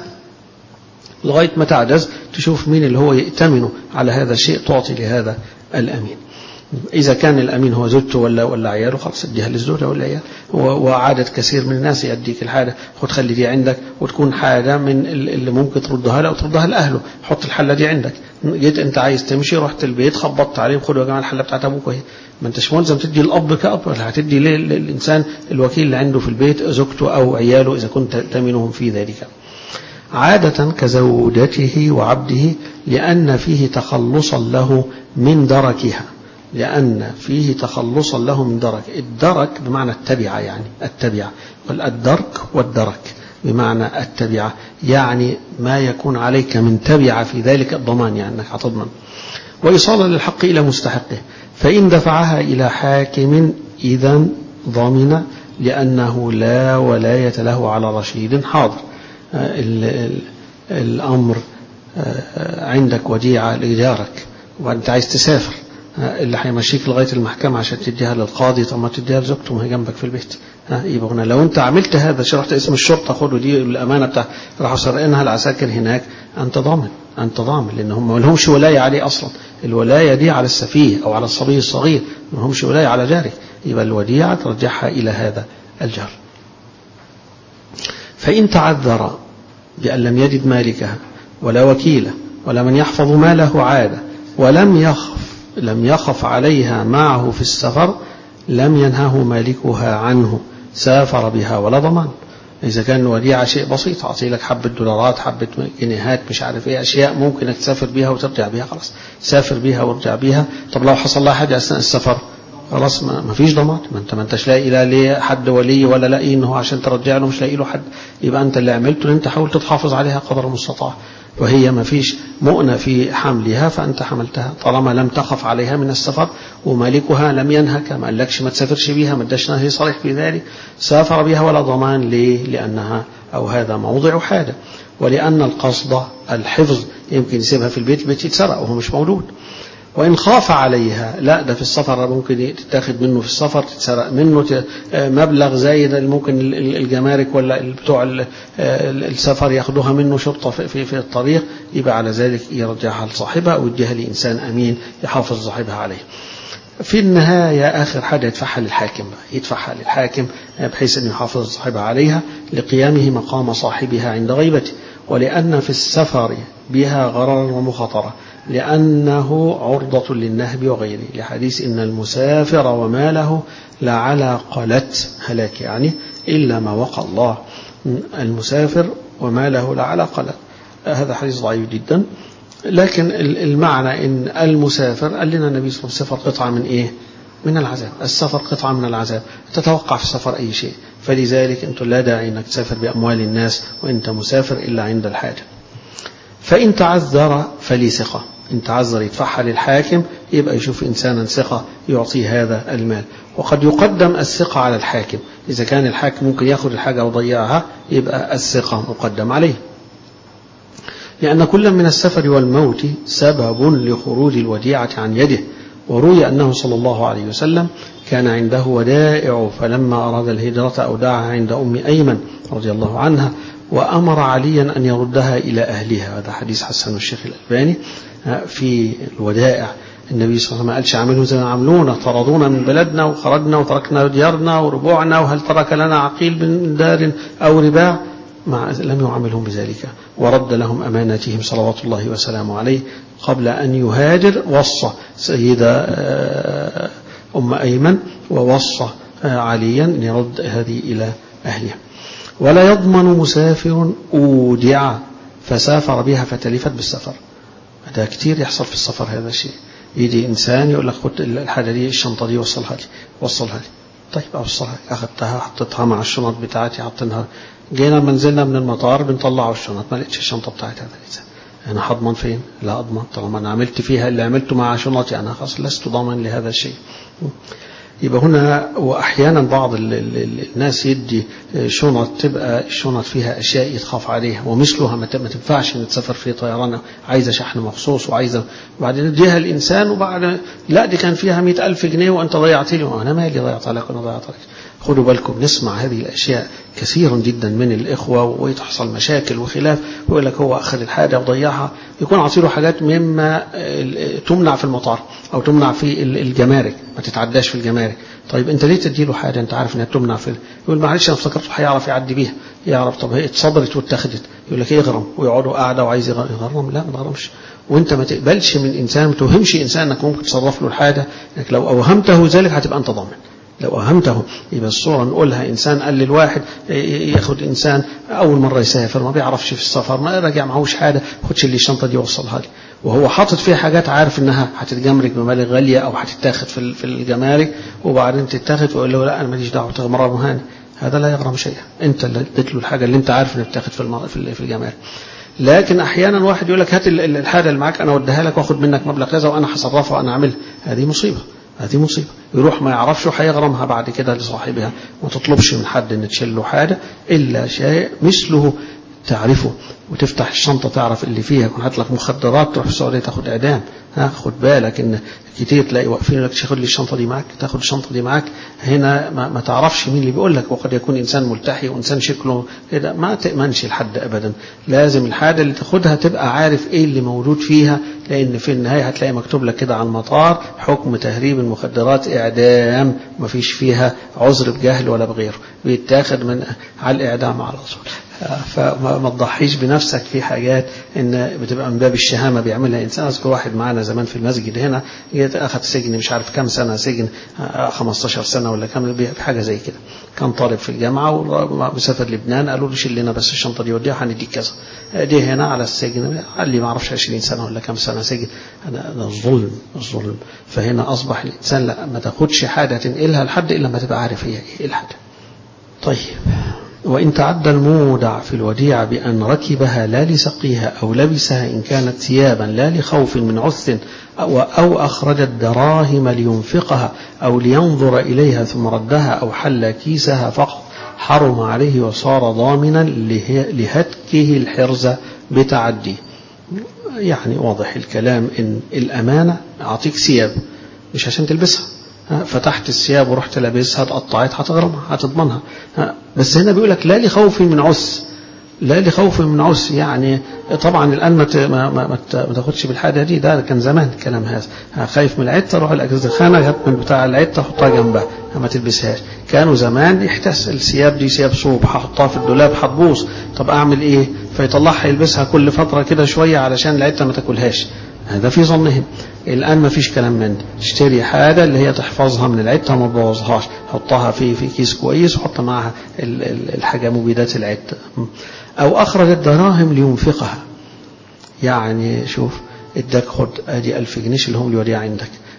لغاية ما تعجز تشوف مين اللي هو يأتمنه على هذا الشيء تعطي لهذا الأمين إذا كان الأمين هو زوجته ولا ولا عياله خلاص اديها للزوجة ولا عيال وعادة كثير من الناس يديك الحاجة خد خلي دي عندك وتكون حاجة من اللي ممكن تردها له أو تردها لأهله حط الحلة دي عندك جيت أنت عايز تمشي رحت البيت خبطت عليهم خدوا يا جماعة الحلة بتاعت أبوك اهي ما أنتش ملزم تدي الأب كأب ولا هتدي للإنسان الوكيل اللي عنده في البيت زوجته أو عياله إذا كنت تأمنهم في ذلك عادة كزوجته وعبده لأن فيه تخلصا له من دركها لأن فيه تخلصا له من درك الدرك بمعنى التبعة يعني التبعة الدرك والدرك بمعنى التبعة يعني ما يكون عليك من تبعة في ذلك الضمان يعني أنك هتضمن وإيصالا للحق إلى مستحقه فإن دفعها إلى حاكم إذا ضمن لأنه لا ولاية له على رشيد حاضر الأمر عندك وديعة لجارك وأنت عايز تسافر اللي هيمشيك لغايه المحكمه عشان تديها للقاضي طب ما تديها لزوجته ما هي جنبك في البيت ها يبقى هنا لو انت عملت هذا رحت اسم الشرطه خدوا دي الامانه بتاع راحوا سارقينها العساكر هناك انت ضامن انت ضامن لان هم ما لهمش ولايه عليه اصلا الولايه دي على السفيه او على الصبي الصغير ما لهمش ولايه على جاره يبقى الوديعه ترجعها الى هذا الجار فان تعذر بان لم يجد مالكها ولا وكيله ولا من يحفظ ماله عاده ولم يخف لم يخف عليها معه في السفر لم ينهه مالكها عنه سافر بها ولا ضمان إذا كان وديعة شيء بسيط أعطي لك حبة دولارات حبة جنيهات مش عارف إيه أشياء ممكن تسافر بيها وترجع بيها خلاص سافر بيها وارجع بيها طب لو حصل لها حاجة أثناء السفر خلاص ما, ما فيش ضمان ما انت ما انتش لاقي لا ليه حد ولي ولا لاقي انه عشان ترجع له مش لاقي له حد يبقى انت اللي عملته ان انت حاولت تحافظ عليها قدر المستطاع وهي ما فيش مؤنة في حملها فأنت حملتها طالما لم تخف عليها من السفر ومالكها لم ينهك ما قالكش ما تسافرش بيها ما اداش نهي صريح في ذلك سافر بها ولا ضمان ليه لأنها أو هذا موضع حاجة ولأن القصد الحفظ يمكن يسيبها في البيت البيت يتسرق وهو مش موجود وإن خاف عليها لا ده في السفر ممكن تتاخد منه في السفر تتسرق منه مبلغ زايد ممكن الجمارك ولا بتوع السفر ياخدوها منه شرطة في, في الطريق يبقى على ذلك يرجعها لصاحبها أو يديها لإنسان أمين يحافظ صاحبها عليه في النهاية آخر حاجة يدفعها للحاكم بقى. يدفعها للحاكم بحيث أن يحافظ صاحبها عليها لقيامه مقام صاحبها عند غيبته ولأن في السفر بها غررا ومخاطرة لأنه عرضة للنهب وغيره لحديث إن المسافر وماله لعلى قلت هلاك يعني إلا ما وقى الله المسافر وماله لعلى قلت هذا حديث ضعيف جدا لكن المعنى إن المسافر قال لنا النبي صلى الله عليه وسلم سفر قطعة من إيه من العذاب السفر قطعة من العذاب تتوقع في السفر أي شيء فلذلك أنت لا داعي أنك تسافر بأموال الناس وأنت مسافر إلا عند الحاجة فإن تعذر فلي ثقة إن تعذر يدفعها للحاكم يبقى يشوف إنسانا ثقة يعطيه هذا المال وقد يقدم الثقة على الحاكم إذا كان الحاكم ممكن يأخذ الحاجة ويضيعها يبقى الثقة مقدم عليه لأن كل من السفر والموت سبب لخروج الوديعة عن يده وروي أنه صلى الله عليه وسلم كان عنده ودائع فلما أراد الهجرة أودعها عند أم أيمن رضي الله عنها وأمر عليا أن يردها إلى أهلها هذا حديث حسن الشيخ الألباني في الودائع النبي صلى الله عليه وسلم قالش عملوا زي ما عملونا طردونا من بلدنا وخرجنا وتركنا ديارنا وربوعنا وهل ترك لنا عقيل من دار أو رباع مع لم يعاملهم بذلك ورد لهم أماناتهم صلوات الله وسلامه عليه قبل أن يهاجر وصى سيدة أم أيمن ووصى عليا أن يرد هذه إلى أهلها ولا يضمن مسافر أودع فسافر بها فتلفت بالسفر ده كتير يحصل في السفر هذا الشيء يجي إنسان يقول لك خد الحاجة دي الشنطة دي وصلها لي وصلها لي طيب أوصلها أخذتها حطيتها مع الشنط بتاعتي حطيناها جينا منزلنا من المطار بنطلعوا الشنط ما لقيتش الشنطة بتاعت هذا الإنسان أنا هضمن فين؟ لا أضمن طالما أنا عملت فيها اللي عملته مع شنطي أنا خلاص لست ضامن لهذا الشيء يبقى هنا وأحيانا بعض ال ال الناس يدي شنط تبقى الشنط فيها أشياء يتخاف عليها ومثلها ما تنفعش نتسافر في طيران عايزة شحن مخصوص وعايزة وبعدين نديها الإنسان وبعد لا دي كان فيها مئة ألف جنيه وأنت ضيعت لي أنا مالي ضيعت عليك وأنا ضيعت عليك خدوا بالكم نسمع هذه الأشياء كثيرا جدا من الإخوة وتحصل مشاكل وخلاف ويقول لك هو أخذ الحاجة وضيعها يكون عصيره حاجات مما تمنع في المطار أو تمنع في الجمارك ما تتعداش في الجمارك طيب أنت ليه تديله حاجة أنت عارف أنها تمنع في يقول معلش أنا افتكرته هيعرف يعدي بيها يعرف طب هي اتصبرت واتخذت يقول لك يغرم ويقعدوا قاعدة وعايز يغرم لا ما تغرمش وانت ما تقبلش من انسان ما توهمش انسان انك ممكن تصرف له الحاجه انك لو اوهمته ذلك هتبقى انت ضامن لو أهمته يبقى الصورة نقولها إنسان قال للواحد ياخد إنسان أول مرة يسافر ما بيعرفش في السفر ما راجع معهوش حاجة خدش لي الشنطة دي وصلها لي وهو حاطط فيها حاجات عارف إنها هتتجمرك بمبالغ غالية أو هتتاخد في في الجمارك وبعدين تتاخد ويقول له لا أنا ماليش دعوة تغمرها هذا لا يغرم شيئا أنت اللي اديت له الحاجة اللي أنت عارف إنها بتاخد في في الجمارك لكن احيانا واحد يقول لك هات الحاجه اللي معاك انا اوديها لك واخد منك مبلغ كذا وانا هصرفها وانا اعملها هذه مصيبه هذه مصيبة يروح ما يعرفش وهيغرمها بعد كده لصاحبها ما تطلبش من حد ان تشيل له حاجة إلا شيء مثله تعرفه وتفتح الشنطة تعرف اللي فيها يكون هات لك مخدرات تروح في السعودية تاخد إعدام ها خد بالك إن كتير تلاقي واقفين لك تاخد لي الشنطة دي معاك تاخد الشنطة دي معاك هنا ما, ما تعرفش مين اللي بيقول لك وقد يكون إنسان ملتحي وإنسان شكله كده ما تأمنش لحد أبدا لازم الحاجة اللي تاخدها تبقى عارف إيه اللي موجود فيها لأن في النهاية هتلاقي مكتوب لك كده على المطار حكم تهريب المخدرات إعدام ما فيش فيها عذر بجهل ولا بغيره بيتاخد من على الإعدام على طول فما تضحيش بنفسك في حاجات ان بتبقى من باب الشهامه بيعملها انسان اذكر واحد معانا زمان في المسجد هنا اخذ سجن مش عارف كام سنه سجن 15 سنه ولا كام في حاجه زي كده كان طالب في الجامعه ومسافر لبنان قالوا له شيل لنا بس الشنطه دي وديها هنديك كذا دي هنا على السجن قال لي ما اعرفش 20 سنه ولا كام سنه سجن هذا الظلم الظلم فهنا اصبح الانسان لا ما تاخدش حاجه تنقلها لحد الا لما تبقى عارف هي ايه الحاجه طيب وإن تعدى المودع في الوديعة بأن ركبها لا لسقيها أو لبسها إن كانت ثيابا لا لخوف من عث أو, أو أخرج الدراهم لينفقها أو لينظر إليها ثم ردها أو حل كيسها فقط حرم عليه وصار ضامنا لهتكه الحرز بتعدي يعني واضح الكلام إن الأمانة أعطيك ثياب مش عشان تلبسها فتحت الثياب ورحت لابسها اتقطعت هتغرمها هتضمنها بس هنا بيقول لك لا لخوف من عس لا لخوف من عس يعني طبعا الان ما ما, ما, ما تاخدش بالحاجه دي ده كان زمان الكلام هذا خايف من العته روح الاجهزه الخانه هات من بتاع العته حطها جنبها ما تلبسهاش كانوا زمان يحتس الثياب دي ثياب صوب هحطها في الدولاب هتبوظ طب اعمل ايه فيطلعها يلبسها كل فتره كده شويه علشان العته ما تاكلهاش هذا في ظنهم الآن ما فيش كلام من ده تشتري حاجة اللي هي تحفظها من العدة ما تبوظهاش حطها في في كيس كويس وحط معها الحاجة مبيدات العدة أو أخرج الدراهم لينفقها يعني شوف اداك خد ادي 1000 جنيه اللي هم الوديعة عندك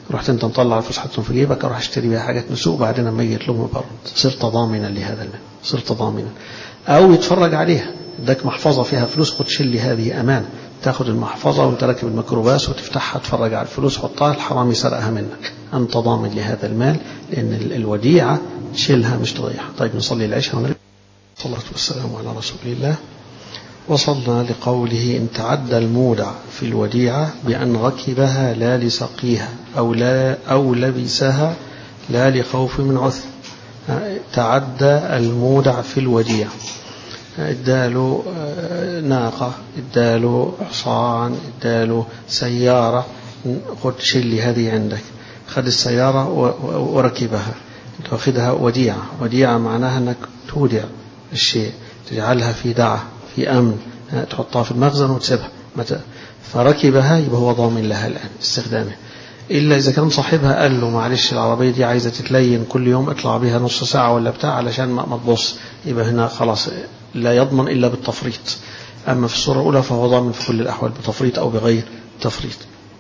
رحت انت مطلع الفلوس حطهم في جيبك اروح اشتري بيها حاجات نسوق وبعدين لما يجي يطلبهم برد صرت ضامنا لهذا المال صرت ضامنا او يتفرج عليها اداك محفظه فيها فلوس خد شيل لي هذه امانه تاخد المحفظه وانت راكب الميكروباص وتفتحها تتفرج على الفلوس حطها الحرامي سرقها منك انت ضامن لهذا المال لان الوديعه تشيلها مش تضيعها طيب نصلي العشاء ونرجع الصلاه والسلام على رسول الله وصلنا لقوله إن تعدى المودع في الوديعة بأن ركبها لا لسقيها أو, لا أو لبسها لا لخوف من عثر تعدى المودع في الوديعة اداله ناقة اداله حصان اداله سيارة خد شيل هذه عندك خد السيارة وركبها انت واخدها وديعة وديعة معناها انك تودع الشيء تجعلها في دعة في أمن تحطها في المخزن وتسيبها فركبها يبقى هو ضامن لها الآن استخدامه إلا إذا كان صاحبها قال له معلش العربية دي عايزة تتلين كل يوم اطلع بيها نص ساعة ولا بتاع علشان ما تبص يبقى هنا خلاص لا يضمن إلا بالتفريط أما في الصورة الأولى فهو ضامن في كل الأحوال بتفريط أو بغير تفريط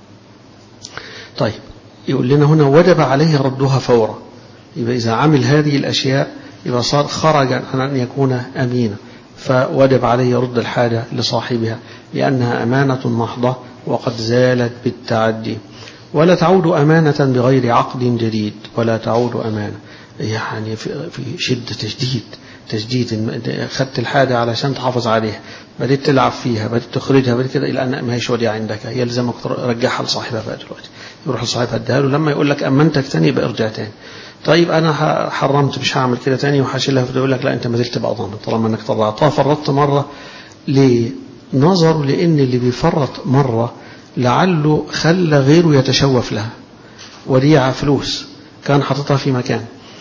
طيب يقول لنا هنا وجب عليه ردها فورا يبقى إذا عمل هذه الأشياء يبقى صار خرج عن أن يكون أمينا فوجب عليه يرد الحاجة لصاحبها لأنها أمانة محضة وقد زالت بالتعدي ولا تعود أمانة بغير عقد جديد ولا تعود أمانة يعني في شدة تجديد تجديد خدت الحاجة علشان تحافظ عليها بديت تلعب فيها بديت تخرجها بديت كده إلى أن ما هيش وديعة عندك يلزمك ترجعها لصاحبها بقى دلوقتي يروح لصاحبها اديها له لما يقول لك أمنتك تاني يبقى ارجع تاني طيب انا حرمت مش هعمل كده تاني وهشيلها فيقول لك لا انت ما زلت بقى ضامن طالما انك طلعتها فرطت مره ليه؟ نظر لان اللي بيفرط مره لعله خلى غيره يتشوف لها وديعه فلوس كان حاططها في مكان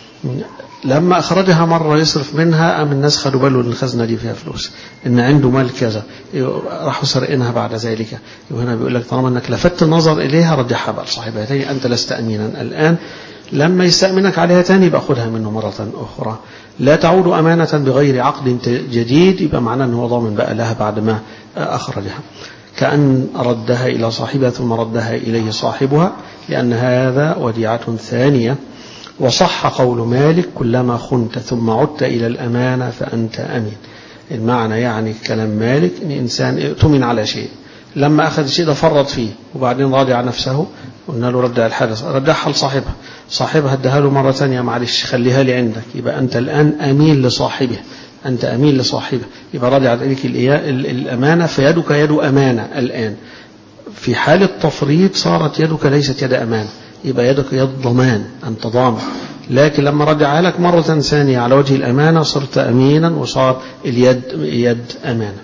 لما اخرجها مره يصرف منها قام الناس خدوا باله ان الخزنه دي فيها فلوس ان عنده مال كذا راحوا سرقينها بعد ذلك وهنا بيقول لك طالما انك لفت النظر اليها رجعها بقى لصاحبها تاني انت لست امينا الان لما يستأمنك عليها تاني يبقى خدها منه مرة أخرى لا تعود أمانة بغير عقد جديد يبقى معناه أنه ضامن بقى لها بعد ما أخرجها كأن ردها إلى صاحبها ثم ردها إليه صاحبها لأن هذا وديعة ثانية وصح قول مالك كلما خنت ثم عدت إلى الأمانة فأنت أمين المعنى يعني كلام مالك إن إنسان ائتمن على شيء لما أخذ الشيء ده فرط فيه وبعدين راجع نفسه قلنا له رجع الحدث رجعها لصاحبها صاحبها اداها له مرة ثانية معلش خليها لي عندك يبقى أنت الآن أمين لصاحبه أنت أمين لصاحبه يبقى رجعت إليك الأمانة فيدك يد أمانة الآن في حال التفريط صارت يدك ليست يد أمانة يبقى يدك يد ضمان أنت ضامن لكن لما رجعها لك مرة ثانية على وجه الأمانة صرت أمينا وصار اليد يد أمانة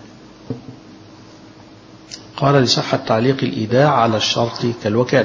قال لصحة تعليق الإيداع على الشرط كالوكالة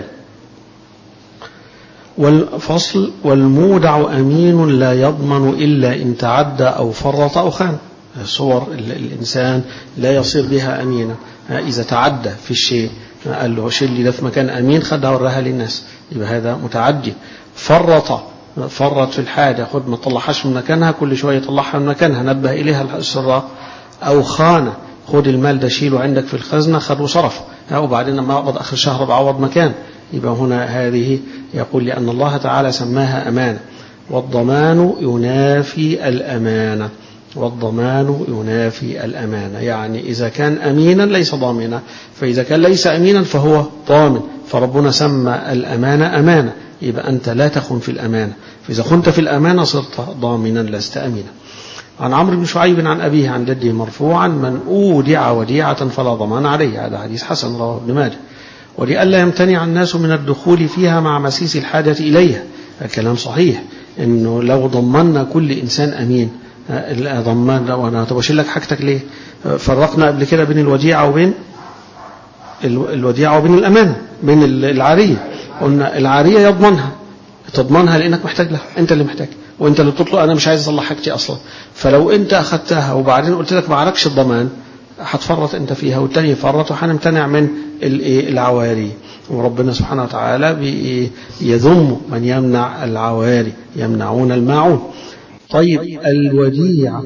والفصل والمودع أمين لا يضمن إلا إن تعدى أو فرط أو خان صور الإنسان لا يصير بها أمينا إذا تعدى في الشيء قال له شيل لي ده في مكان أمين خدها وراها للناس يبقى هذا متعدي فرط فرط في الحاجة خد ما طلعهاش من مكانها كل شوية يطلعها من مكانها نبه إليها السراء أو خانة خد المال ده شيله عندك في الخزنة خد وصرف وبعدين لما أقبض آخر الشهر بعوض مكان يبقى هنا هذه يقول لأن الله تعالى سماها أمانة والضمان ينافي الأمانة والضمان ينافي الأمانة يعني إذا كان أمينا ليس ضامنا فإذا كان ليس أمينا فهو ضامن فربنا سمى الأمانة أمانة يبقى أنت لا تخن في الأمانة فإذا خنت في الأمانة صرت ضامنا لست أمينا عن عمرو بن شعيب عن أبيه عن جده مرفوعا من أودع وديعة فلا ضمان عليه هذا حديث حسن رواه ابن ماجه ولئلا يمتنع الناس من الدخول فيها مع مسيس الحاجة إليها الكلام صحيح إنه لو ضمنا كل إنسان أمين ضمان وأنا طب أشيل لك حاجتك ليه فرقنا قبل كده بين الوديعة وبين الوديعة وبين الأمانة بين العارية قلنا العارية يضمنها تضمنها لأنك محتاج لها أنت اللي محتاج وأنت اللي بتطلق أنا مش عايز أصلح حاجتي أصلا فلو أنت أخذتها وبعدين قلت لك ما عليكش الضمان هتفرط أنت فيها والتاني يفرط وهنمتنع من العواري وربنا سبحانه وتعالى يذم من يمنع العواري يمنعون الماعون طيب الوديعة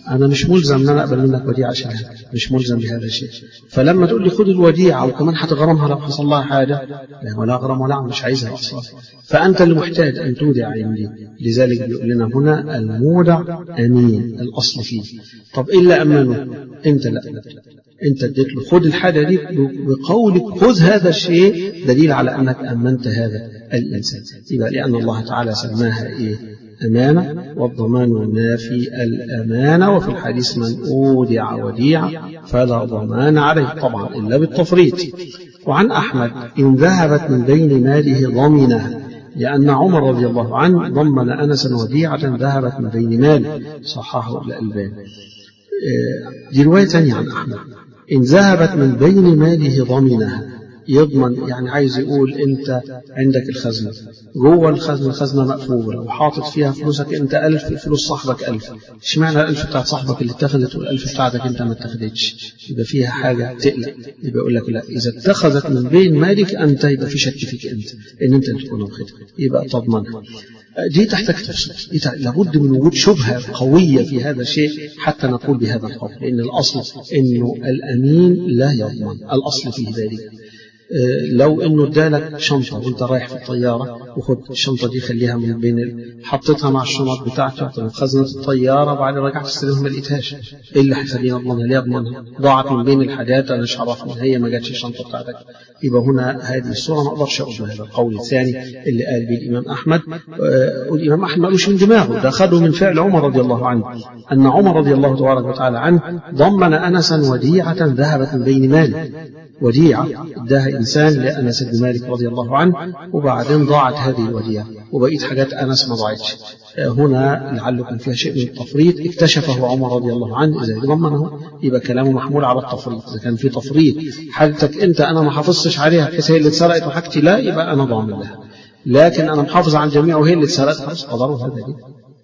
أنا مش ملزم أن أنا أقبل منك وديعة عشان هذا مش ملزم بهذا الشيء فلما تقول لي خد الوديعة وكمان هتغرمها لو حصل لها حاجة لا ولا غرم ولا مش عايزها أصلا فأنت اللي محتاج أن تودع عندي لذلك بيقول لنا هنا المودع أمين الأصل فيه طب إيه اللي أمنه أنت لا أنت اديت له خد الحاجة دي بقولك خذ هذا الشيء دليل على أنك أمنت هذا الإنسان يبقى لأن الله تعالى سماها إيه أمانة والضمان ينافي الأمانة وفي الحديث من أودع وديعة فلا ضمان عليه طبعا إلا بالتفريط وعن أحمد إن ذهبت من بين ماله ضمنها لأن عمر رضي الله عنه ضمن أنسا وديعة ذهبت من بين ماله صححه الألباني دي رواية ثانية عن أحمد إن ذهبت من بين ماله ضمنها يضمن يعني عايز يقول انت عندك الخزنه جوه الخزنه الخزنه مقفوله وحاطط فيها فلوسك انت ألف فلوس صاحبك ألف اشمعنى الألف بتاعت صاحبك اللي اتخذت والألف بتاعتك انت ما اتخذتش يبقى فيها حاجه تقلق يبقى يقول لك لا اذا اتخذت من بين مالك انت يبقى في شك فيك انت ان انت اللي تكون واخدها يبقى تضمنها دي تحتاج تفصيل دي لابد من وجود شبهة قوية في هذا الشيء حتى نقول بهذا القول لأن الأصل أنه الأمين لا يضمن الأصل فيه ذلك لو انه ادالك شنطه وانت رايح في الطياره وخد الشنطه دي خليها من بين حطيتها مع الشنط بتاعتك من خزنه الطياره وبعدين رجعت تستلمها ما لقيتهاش ايه اللي هيخليني اضمنها؟ ليه اضمنها؟ ضاعت من بين الحاجات انا مش عرفني هي ما جاتش الشنطه بتاعتك يبقى هنا هذه الصوره ما اقدرش اقول بهذا القول الثاني اللي قال به الامام احمد والامام احمد ما قالوش من دماغه ده خده من فعل عمر رضي الله عنه ان عمر رضي الله تبارك وتعالى عنه ضمن انسا وديعه ذهبت من بين ماله وديعة اداها إنسان لأنس بن مالك رضي الله عنه وبعدين ضاعت هذه الوديعة وبقيت حاجات أنس ما ضاعتش هنا لعله كان فيها شيء من التفريط اكتشفه عمر رضي الله عنه إذا ضمنه يبقى كلامه محمول على التفريط إذا كان في تفريط حاجتك أنت أنا ما حافظتش عليها بحيث هي اللي اتسرقت وحاجتي لا يبقى أنا ضامن لها لكن أنا محافظ على الجميع وهي اللي اتسرقت خلاص قدره هذا دي.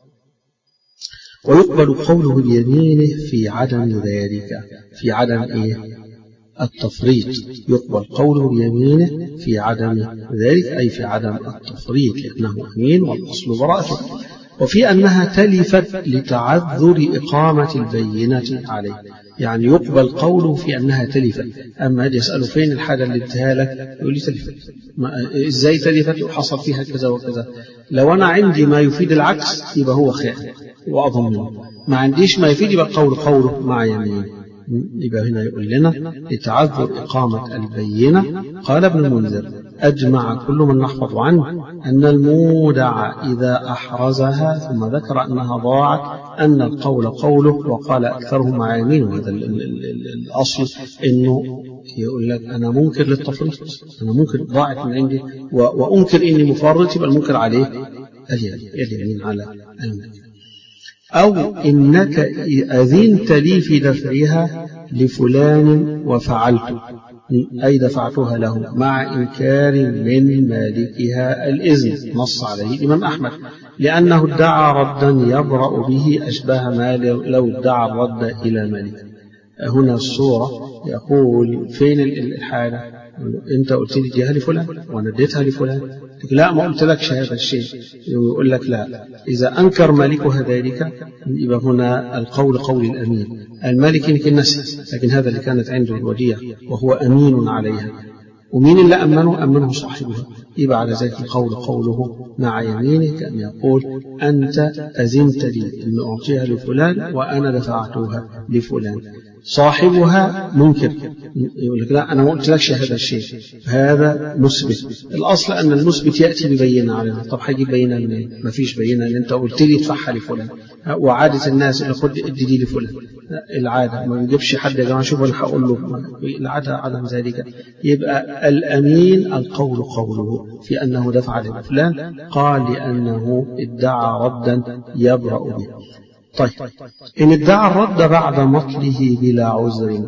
ويقبل قوله بيمينه في عدم ذلك في عدم إيه التفريط يقبل قوله بيمينه في عدم ذلك أي في عدم التفريط لأنه أمين والأصل براءته وفي أنها تلفت لتعذر إقامة البينة عليه يعني يقبل قوله في أنها تلفت أما يسأله فين الحاجة اللي اديها لك يقول لي تلفت إزاي تلفت وحصل فيها كذا وكذا لو أنا عندي ما يفيد العكس يبقى هو خائن وأضمن منه ما عنديش ما يفيد يبقى القول قوله مع يمينه يبقى هنا يقول لنا لتعذر إقامة البينة قال ابن المنذر أجمع كل من نحفظ عنه أن المودع إذا أحرزها ثم ذكر أنها ضاعت أن القول قوله وقال أكثرهم مع يمينه هذا الأصل أنه يقول لك أنا منكر للتفريط أنا منكر ضاعت من عندي وأنكر إني مفرط يبقى المنكر عليه اليمين على المنكر أو إنك أذنت لي في دفعها لفلان وفعلت أي دفعتها له مع إنكار من مالكها الإذن نص عليه الإمام أحمد لأنه ادعى ردا يبرأ به أشبه ما لو ادعى الرد إلى مالك هنا الصورة يقول فين الحالة انت قلت لي اديها لفلان وانا اديتها لفلان لا ما قلت لكش هذا الشيء يقول لك لا اذا انكر مالكها ذلك يبقى هنا القول قول الامين المالك يمكن نسي لكن هذا اللي كانت عنده الوديعه وهو امين عليها ومين اللي امنه امنه صاحبها يبقى على ذلك القول قوله مع يمينه كأن يقول أنت أذنت لي أن أعطيها لفلان وأنا دفعتها لفلان صاحبها منكر يقول لك لا أنا ما قلتلكش هذا الشيء هذا مثبت الأصل أن المثبت يأتي ببينة علينا طب هيجيب بينة منين؟ ما فيش بينة أن أنت قلت لي ادفعها لفلان وعادة الناس اللي خد ادي دي لفلان العادة ما بيجيبش حد يا جماعة شوف أنا هقول له العادة عدم ذلك يبقى الأمين القول قوله في أنه دفع لفلان قال لأنه ادعى ردا يبرأ به طيب إن ادعى الرد بعد مطله بلا عذر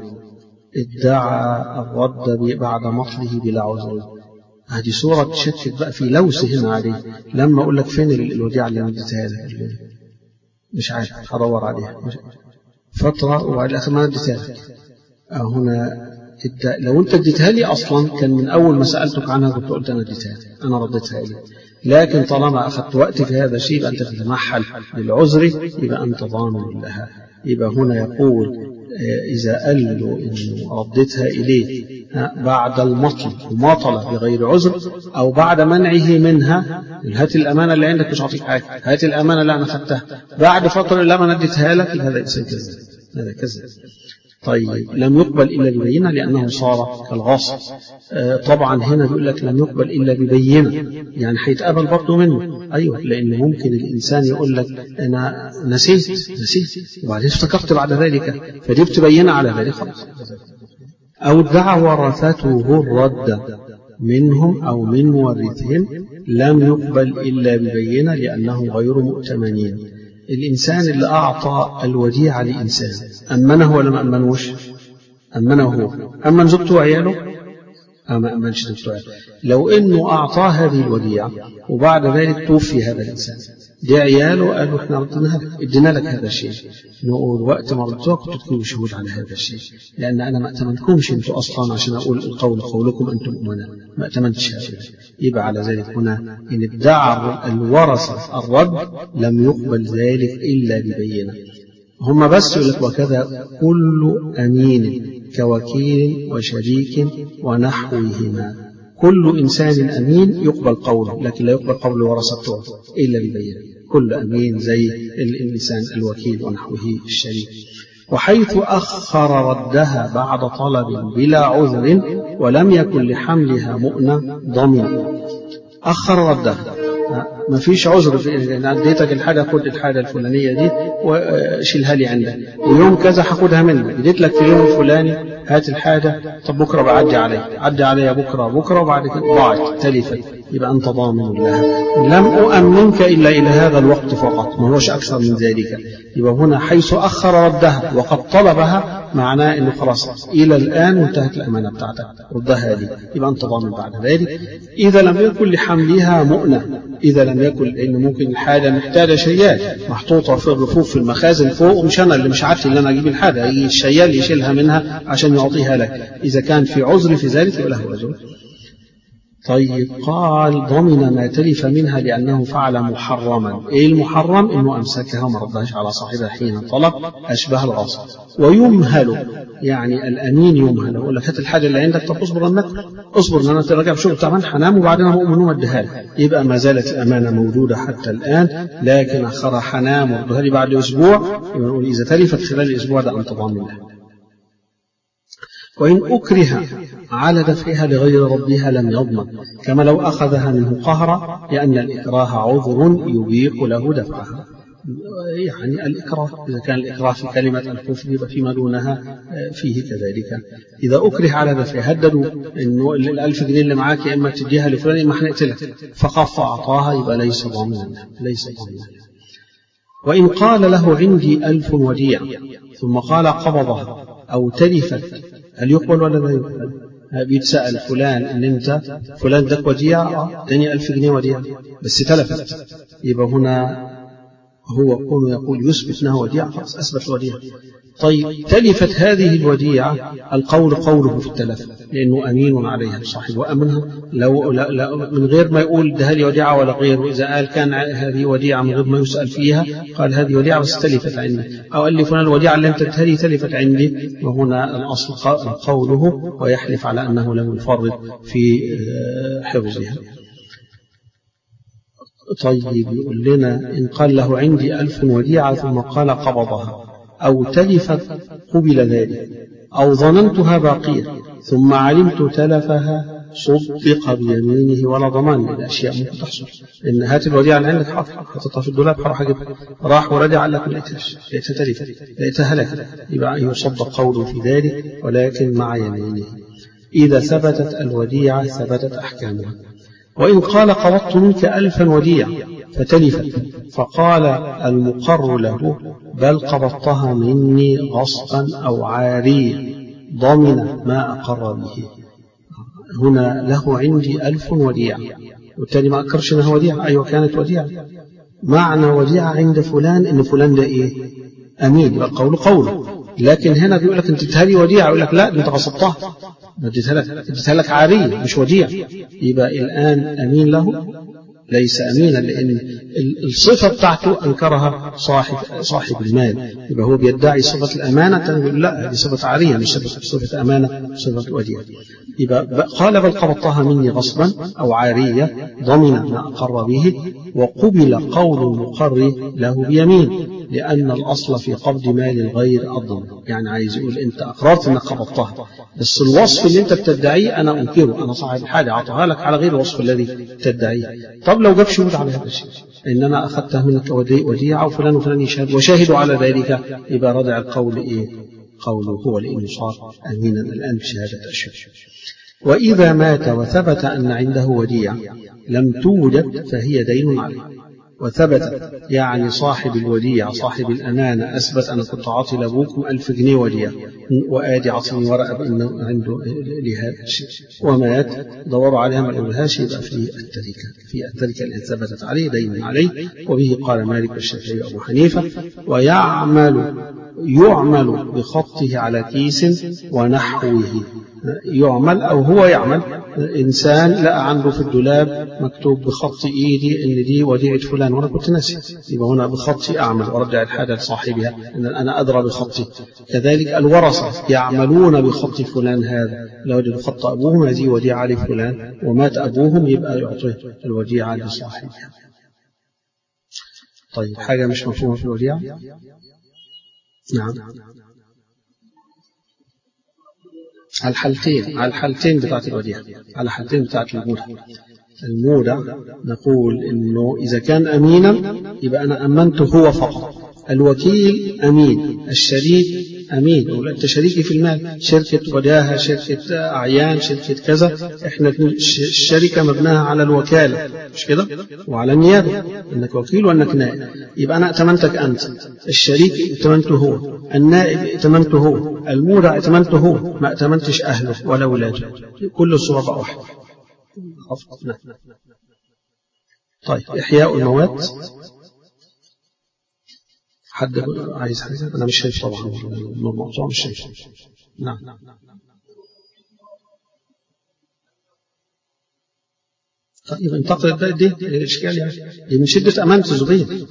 ادعى الرد بعد مطله بلا عذر هذه صورة تشكك بقى في لوس هنا عليه لما أقول لك فين الوديعة اللي اديتها لك مش عارف هدور عليها فترة وبعد الآخر ما اديتها لك هنا لو انت اديتها لي اصلا كان من اول ما سالتك عنها كنت قلت انا اديتها لي انا رديتها لي لكن طالما اخذت وقت في هذا الشيء يبقى انت تتمحل للعذر يبقى انت ضامن لها يبقى هنا يقول إذا قال له إنه ردتها إليه بعد المطل ومطل بغير عذر أو بعد منعه منها هات الأمانة اللي عندك مش هعطيك حاجة هات الأمانة اللي أنا خدتها بعد فترة اللي أنا اديتها لك هذا إنسان كذاب هذا كذاب طيب لم يقبل إلا ببينة لأنه صار كالغاصب آه طبعا هنا بيقول لك لم يقبل إلا ببينة يعني هيتقبل برضه منه أيوه لأن ممكن الإنسان يقول لك أنا نسيت نسيت وبعدين افتكرت بعد ذلك فدي بتبين على ذلك خلاص أو ادعى ورثته الرد منهم أو من مورثهم لم يقبل إلا ببينة لأنه غير مؤتمنين الإنسان اللي أعطى الوديعة لإنسان أمنه ولا ما أمنوش أمنه هو أمن زوجته وعياله أو ما أمنش زوجته وعياله لو أنه أعطاه هذه الوديعة وبعد ذلك توفي هذا الإنسان دي عياله قالوا احنا ردناها لك ادينا لك هذا الشيء نقول وقت ما ردتوها كنتوا تكونوا شهود على هذا الشيء لان انا ما اتمنتكمش انتوا اصلا عشان اقول القول قولكم انتم امناء ما اتمنتش هذا يبقى على ذلك هنا ان ادعى الورثه الرد لم يقبل ذلك الا ببينه هم بس يقول لك وكذا كل امين كوكيل وشريك ونحوهما كل إنسان أمين يقبل قوله لكن لا يقبل قول ورثته إلا ببينة كل أمين زي الإنسان الوكيل ونحوه الشريك وحيث أخر ردها بعد طلب بلا عذر ولم يكن لحملها مؤنة ضمن أخر ردها ما فيش عذر في ان اديتك الحاجه خد الحاجه الفلانيه دي وشيلها لي عندك ويوم كذا هاخدها منك اديت لك في اليوم الفلاني هات الحاجه طب بكره بعدي عليك عدي عليا بكره بكره وبعد كده ضاعت تلفت يبقى انت ضامن لها لم اؤمنك الا الى هذا الوقت فقط ما هوش اكثر من ذلك يبقى هنا حيث اخر ردها وقد طلبها معناه انه خلاص الى الان انتهت الامانه بتاعتك ردها لي يبقى انت ضامن بعد ذلك اذا لم يكن لحملها مؤنه اذا لم يكن لان ممكن الحاجه محتاجه شيال محطوطه في الرفوف في المخازن فوق ومش انا اللي مش عارف ان انا اجيب الحاجه يجي الشيال يشيلها منها عشان يعطيها لك اذا كان في عذر في ذلك يبقى له عذر طيب قال ضمن ما تلف منها لأنه فعل محرما إيه المحرم إنه أمسكها وما ردهاش على صاحبها حين طلب أشبه الغصب ويمهل يعني الأمين يمهل يقول لك هات الحاجة اللي عندك طب اصبر أنك اصبر أن أنا تراجع بشغل تعبان حنام وبعدين هو من اديها يبقى ما زالت الأمانة موجودة حتى الآن لكن أخرها حنام وردها لي بعد أسبوع يبقى نقول إذا تلفت خلال الأسبوع ده أنت ضامن لها وإن أكره على دفعها لغير ربها لم يضمن كما لو أخذها منه قهرا لأن الإكراه عذر يبيح له دفعها يعني الإكراه إذا كان الإكراه في كلمة الكفر يبقى فيما دونها فيه كذلك إذا أكره على دفعها هددوا إنه الألف جنيه اللي معاك يا إما تديها لفلان يا إما هنقتلك فخاف فأعطاها يبقى ليس ضامنا ليس ضامنا وإن قال له عندي ألف وديع ثم قال قبضها أو تلفت هل يقبل ولا لا يقبل؟ بيتسأل فلان إن أنت فلان دك وديعة اداني ألف جنيه وديعة بس تلفت يبقى هنا هو كونه يقول يثبت أنها وديعة خلاص أثبت الوديعة طيب تلفت هذه الوديعة القول قوله في التلف لأنه أمين عليها صاحب وأمنها لو لا لا من غير ما يقول ده هذه وديعة ولا غير إذا قال كان هذه وديعة من غير ما يسأل فيها قال هذه وديعة بس تلفت عندي أو قال لي فلان الوديعة اللي أنت اديتها تلفت عندي وهنا الأصل قوله ويحلف على أنه لم يفرط في حفظها طيب يقول لنا إن قال له عندي ألف وديعة ثم قال قبضها أو تلفت قبل ذلك أو ظننتها باقية ثم علمت تلفها صدق بيمينه ولا ضمان الأشياء ممكن تحصل إن هات الوديعة اللي عندك حاضر حطيتها في الدولاب هروح أجيبها راح ورجع قال لك ما لقيتهاش لقيتها تلفت لقيتها هلكت يبقى يصدق قوله في ذلك ولكن مع يمينه إذا ثبتت الوديعة ثبتت أحكامها وإن قال قبضت منك ألفا وديعة فتلفت فقال المقر له بل قبضتها مني غصبا أو عاريا ضمن ما أقر به هنا له عندي ألف وديعة والتالي ما أكرش أنها وديعة أيوة كانت وديعة معنى وديعة عند فلان إن فلان ده إيه أمين القول قوله لكن هنا بيقول لك أنت اديتها لي وديعة يقول لك لا ده أنت غصبتها اديتها لك اديتها لك عارية مش وديعة يبقى الآن أمين له ليس أمينا لأن الصفة بتاعته أنكرها صاحب صاحب المال يبقى هو بيدعي صفة الأمانة يقول لا هذه صفة عارية مش صفة, صفة أمانة صفة وديعة يبقى قال بل قبضتها مني غصبا أو عارية ضمن ما أقر به وقبل قول المقر له بيمين لأن الأصل في قبض مال الغير الضمن يعني عايز يقول أنت أقررت أنك قبضتها بس الوصف اللي أنت بتدعيه أنا أنكره أنا صاحب الحاجة أعطاها لك على غير الوصف الذي تدعيه طب لو جاب شهود على هذا الشيء إن أنا أخذتها منك وديعة وفلان وفلان يشهد وشاهدوا على ذلك يبقى ردع القول إيه قوله هو لأنه صار أمينا الآن بشهادة أشهد وإذا مات وثبت أن عنده وديعة لم توجد فهي دين عليه وثبت يعني صاحب الوديعة صاحب الأمانة أثبت أنا كنت عاطي لأبوكم ألف جنيه وديعة وآدي عطني ورقة بأنه عنده لهذا الشيء ومات دوروا عليها ما لقوهاش يبقى في التركة في التركة اللي ثبتت عليه دين عليه وبه قال مالك والشافعي وأبو حنيفة ويعمل يعمل بخطه على كيس ونحوه يعمل أو هو يعمل إنسان لقى عنده في الدولاب مكتوب بخط إيدي إن دي وديعة فلان وأنا كنت ناسي يبقى هنا بخطي أعمل وأرجع الحاجة لصاحبها إن أنا أدرى بخطي كذلك الورثة يعملون بخط فلان هذا لو وجدوا خط أبوهم هذه وديعة لفلان ومات أبوهم يبقى يعطيه الوديعة لصاحبها طيب حاجة مش مفهومة في الوديعة نعم على الحالتين على الحالتين بتاعت الوديعة على الحالتين بتاعت المودة المودة نقول إنه إذا كان أمينا يبقى أنا أمنته هو فقط الوكيل أمين الشريك أمين أنت شريكي في المال شركة وداها شركة أعيان شركة كذا إحنا الشركة مبناها على الوكالة مش كده وعلى النيابة إنك وكيل وإنك نائب يبقى أنا ائتمنتك أنت الشريك ائتمنته هو النائب ائتمنته هو المودع ائتمنته هو ما ائتمنتش أهله ولا ولاده كل الصورة بقى واحدة طيب إحياء الموات حد عايز حاجة أنا مش شايف طبعا الموضوع مش شايف نعم طيب انتقل ده دي الإشكال يعني دي من شدة أمانة الزبير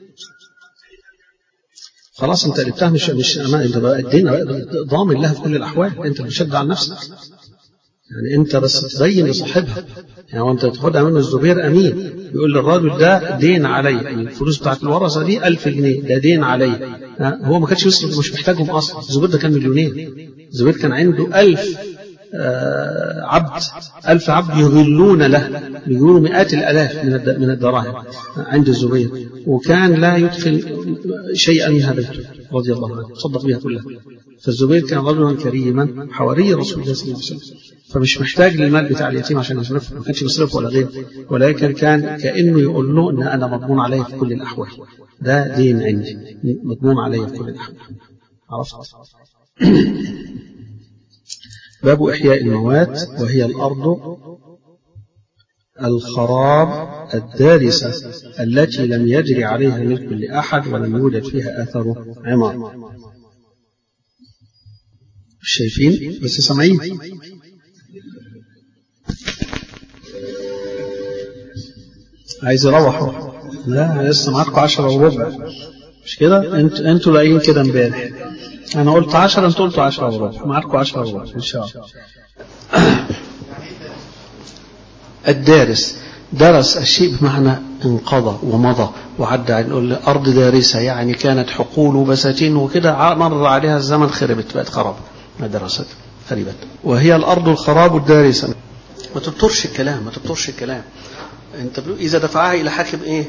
خلاص انت قلبتها مش مش امان انت بقى الدين ضامن لها في كل الاحوال انت بتشد على نفسك يعني انت بس تبين لصاحبها يعني وانت تاخدها منه الزبير امين يقول للراجل ده دين علي الفلوس بتاعت الورثه دي 1000 جنيه ده دين علي هو ما كانش يصرف مش محتاجهم اصلا الزبير ده كان مليونير الزبير كان عنده 1000 آه عبد ألف عبد يغلون له يقولوا مئات الألاف من من الدراهم عند الزبير وكان لا يدخل شيئا منها بيته رضي الله عنه صدق بها كلها فالزبير كان رجلا كريما حواري رسول الله صلى الله عليه وسلم فمش محتاج للمال بتاع اليتيم عشان يصرفه ما كانش بيصرفه ولا غيره ولكن كان كانه يقول له ان انا مضمون علي في كل الاحوال ده دين عندي مضمون علي في كل الاحوال عرفت باب إحياء الموات وهي الأرض الخراب الدارسة التي لم يجري عليها ملك لأحد ولم يوجد فيها أثر عمار شايفين بس سامعين عايز يروحوا لا لسه معاكم عشرة وربع مش كده انت انتوا لاقيين كده امبارح انا قلت عشرة انتوا قلتوا عشرة وربع معاكم عشرة وربع ان شاء الله الدارس درس الشيء بمعنى انقضى ومضى وعدى نقول أرض دارسة يعني كانت حقول وبساتين وكده مر عليها الزمن خربت بقت خراب ما درست خربت وهي الأرض الخراب الدارسة ما تبطرش الكلام ما تبطرش الكلام انت بلو إذا دفعها إلى حاكم إيه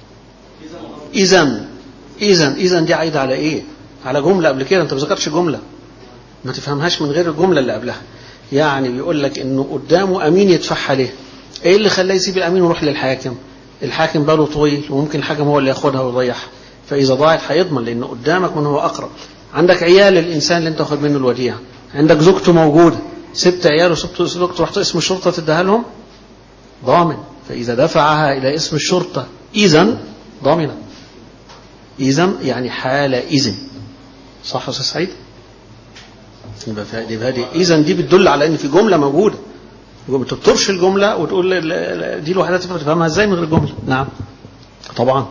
إذا إذا إذا دي عايدة على إيه على جملة قبل كده أنت ما ذكرتش جملة ما تفهمهاش من غير الجملة اللي قبلها يعني بيقول لك إنه قدامه أمين يدفعها ليه إيه اللي خلاه يسيب الأمين ويروح للحاكم الحاكم باله طويل وممكن الحاكم هو اللي ياخدها ويضيعها فإذا ضاعت هيضمن لأنه قدامك من هو أقرب عندك عيال الإنسان اللي أنت واخد منه الوديعة عندك زوجته موجودة سبت عياله وسبت زوجته رحت اسم الشرطة تديها لهم ضامن فإذا دفعها إلى اسم الشرطة إذا ضامنة إذا يعني حال إذن صح يا أستاذ سعيد؟ يبقى هذه إذا دي بتدل على إن في جملة موجودة ما تكتبش الجملة وتقول دي الوحدات تفهمها ازاي من غير جملة نعم طبعا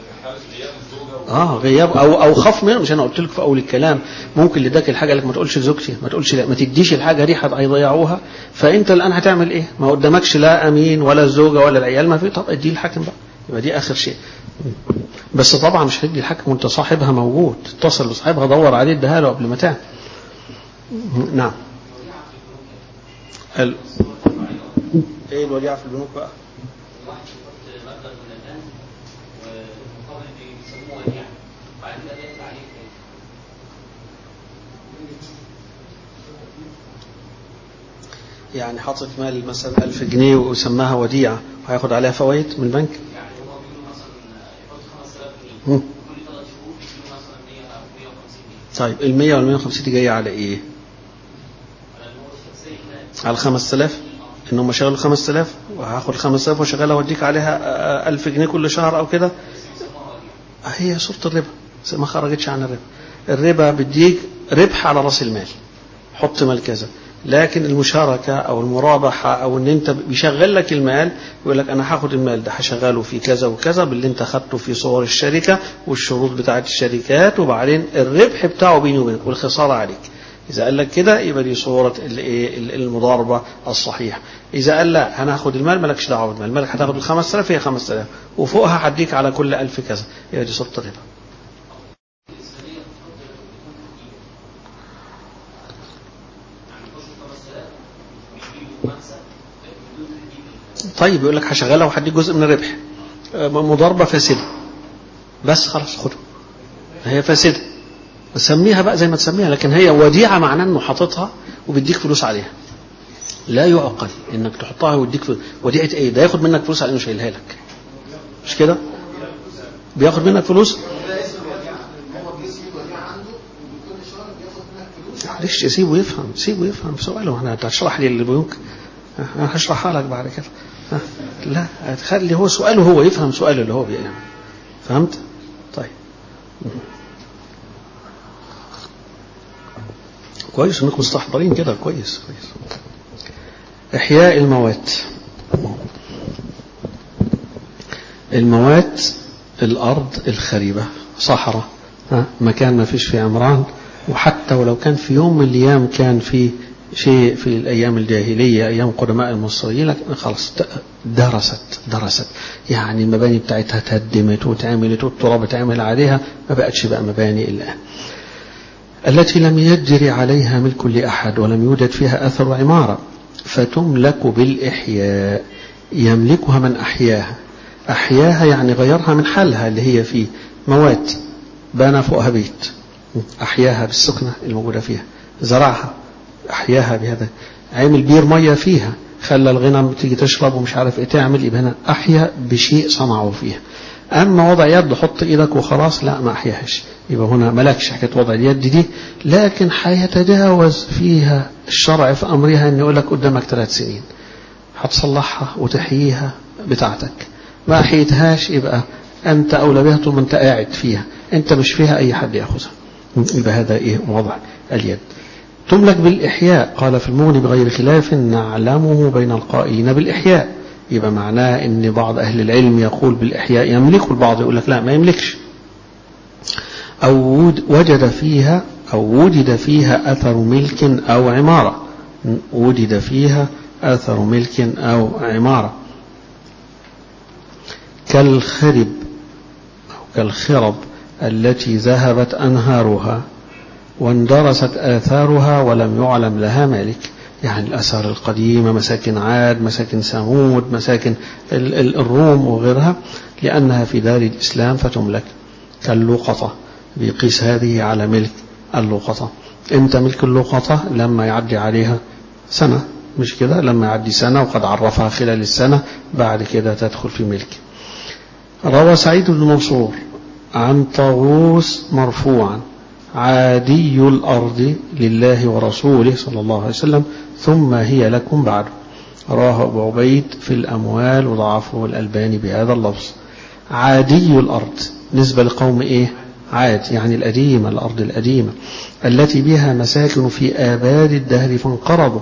اه غياب او او خاف منه مش انا قلت لك في اول الكلام ممكن اللي اداك الحاجه لك ما تقولش لزوجتي ما تقولش لا ما تديش الحاجه دي هيضيعوها فانت الان هتعمل ايه ما قدامكش لا امين ولا الزوجه ولا العيال ما في طب ادي الحاكم بقى يبقى دي اخر شيء بس طبعا مش هتدي الحاكم وانت صاحبها موجود اتصل بصاحبها دور عليه اديها له قبل ما تعمل نعم ال... ايه الوديعه في البنوك بقى يعني حاطط مال مثلا 1000 جنيه وسماها وديعة وهياخد عليها فوائد من البنك يعني هو بيقول مثلا يحط 5000 جنيه مم. كل ثلاث شهور يديله مثلا 100 او 150 جنيه طيب ال 100 وال 150 دي جاية على ايه؟ على ان هو الشخصيه هناك على 5000 ان هم شغلوا 5000 وهاخد 5000 وشغالها واديك عليها آه، 1000 جنيه كل شهر او كده هي صورة الربا زي ما خرجتش عن الربا الربا بيديك ربح على راس المال حط مال كذا لكن المشاركة أو المرابحة أو إن أنت بيشغل لك المال يقول لك أنا هاخد المال ده هشغله في كذا وكذا باللي أنت خدته في صور الشركة والشروط بتاعة الشركات وبعدين الربح بتاعه بيني وبينك والخسارة عليك إذا قال لك كده يبقى دي صورة الإيه المضاربة الصحيحة إذا قال لا أنا هاخد المال مالكش دعوة بالمال مالك هتاخد ال 5000 هي 5000 وفوقها هديك على كل 1000 كذا يبقى دي صورة الربا طيب يقول لك هشغلها وهديك جزء من الربح آه، مضاربة فاسدة بس خلاص خدها هي فاسدة سميها بقى زي ما تسميها لكن هي وديعة معناه انه حاططها وبيديك فلوس عليها لا يعقل انك تحطها ويديك فلوس وديعة ايه ده ياخد منك فلوس على انه شايلها لك مش كده بياخد منك فلوس معلش سيبه يفهم سيبه يفهم سؤاله انا هتشرح لي البنوك انا هشرحها لك بعد كده ها، لا هتخلي هو سؤاله هو يفهم سؤاله اللي هو بيعمل فهمت طيب كويس انكم مستحضرين كده كويس كويس احياء الموات الموات الارض الخريبه صحراء ها، مكان ما فيش فيه عمران وحتى ولو كان في يوم من الايام كان في شيء في الايام الجاهليه ايام قدماء المصريين لكن خلاص درست درست يعني المباني بتاعتها تهدمت واتعملت والتراب اتعمل عليها ما بقتش بقى مباني الان التي لم يجري عليها ملك لأحد ولم يوجد فيها أثر عمارة فتملك بالإحياء يملكها من أحياها أحياها يعني غيرها من حالها اللي هي فيه موات بنى فوقها بيت أحياها بالسكنة الموجودة فيها زرعها أحياها بهذا عمل بير مية فيها خلى الغنم تيجي تشرب ومش عارف ايه تعمل يبقى هنا أحيا بشيء صنعه فيها أما وضع يد حط إيدك وخلاص لا ما أحياهاش يبقى هنا ملكش حكاية وضع اليد دي لكن هيتجاوز فيها الشرع في أمرها أن يقول لك قدامك ثلاث سنين هتصلحها وتحييها بتاعتك ما أحيتهاش يبقى أنت أولى بها طول ما أنت قاعد فيها أنت مش فيها أي حد يأخذها يبقى هذا إيه وضع اليد تملك بالإحياء قال في المغني بغير خلاف نعلمه بين القائلين بالإحياء يبقى معناه ان بعض اهل العلم يقول بالاحياء يملك والبعض يقول لك لا ما يملكش او وجد فيها او وجد فيها اثر ملك او عماره وجد فيها اثر ملك او عماره كالخرب او كالخرب التي ذهبت انهارها واندرست اثارها ولم يعلم لها مالك يعني الأثار القديمة مساكن عاد مساكن ثمود مساكن الروم وغيرها لأنها في دار الإسلام فتملك كاللقطة بيقيس هذه على ملك اللقطة امتى ملك اللقطة لما يعدي عليها سنة مش كده لما يعدي سنة وقد عرفها خلال السنة بعد كده تدخل في ملك روى سعيد بن منصور عن طاووس مرفوعا عادي الأرض لله ورسوله صلى الله عليه وسلم ثم هي لكم بعد راه أبو عبيد في الأموال وضعفه الألباني بهذا اللفظ عادي الأرض نسبة لقوم إيه عاد يعني القديمة الأرض القديمة التي بها مساكن في آباد الدهر فانقرضوا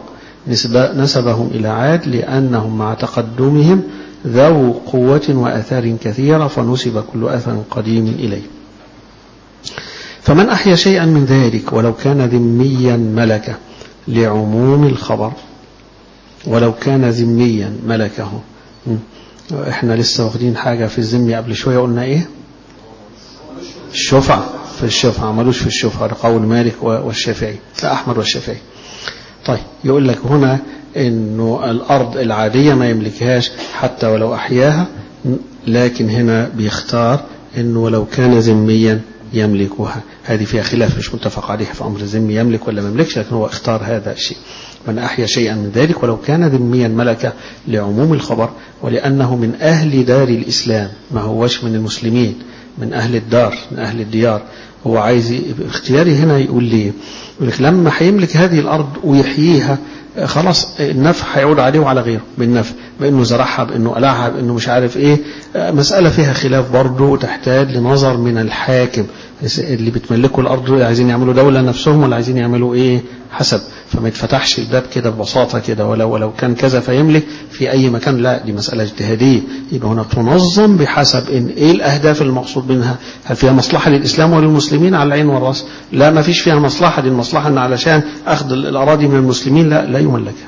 نسب- نسبهم إلى عاد لأنهم مع تقدمهم ذو قوة وأثار كثيرة فنسب كل أثر قديم إليه فمن أحيا شيئا من ذلك ولو كان ذميا ملكه لعموم الخبر ولو كان ذميا ملكه م. احنا لسه واخدين حاجة في الذمي قبل شوية قلنا ايه الشفعة في الشفعة عملوش في الشفعة ده قول مالك و- والشافعي لا أحمد والشافعي طيب يقول لك هنا انه الارض العادية ما يملكهاش حتى ولو احياها لكن هنا بيختار انه ولو كان ذميا يملكها هذه فيها خلاف مش متفق عليه في امر الذمي يملك ولا ما يملكش لكن هو اختار هذا الشيء من احيا شيئا من ذلك ولو كان ذميا ملك لعموم الخبر ولانه من اهل دار الاسلام ما هوش من المسلمين من اهل الدار من اهل الديار هو عايز ي- اختياري هنا يقول لي يقول لك لما هيملك هذه الارض ويحييها آه، خلاص النفع هيعود عليه وعلى غيره بالنفع بانه زرعها بانه قلعها بانه مش عارف ايه آه، مساله فيها خلاف برضه تحتاج لنظر من الحاكم اللي بتملكوا الارض دول عايزين يعملوا دوله نفسهم ولا عايزين يعملوا ايه حسب فما يتفتحش الباب كده ببساطه كده ولو ولو كان كذا فيملك في اي مكان لا دي مساله اجتهاديه يبقى هنا تنظم بحسب ان ايه الاهداف المقصود منها هل فيها مصلحه للاسلام وللمسلمين على العين والراس لا ما فيش فيها مصلحه دي المصلحه ان علشان اخذ الاراضي من المسلمين لا لا يملكها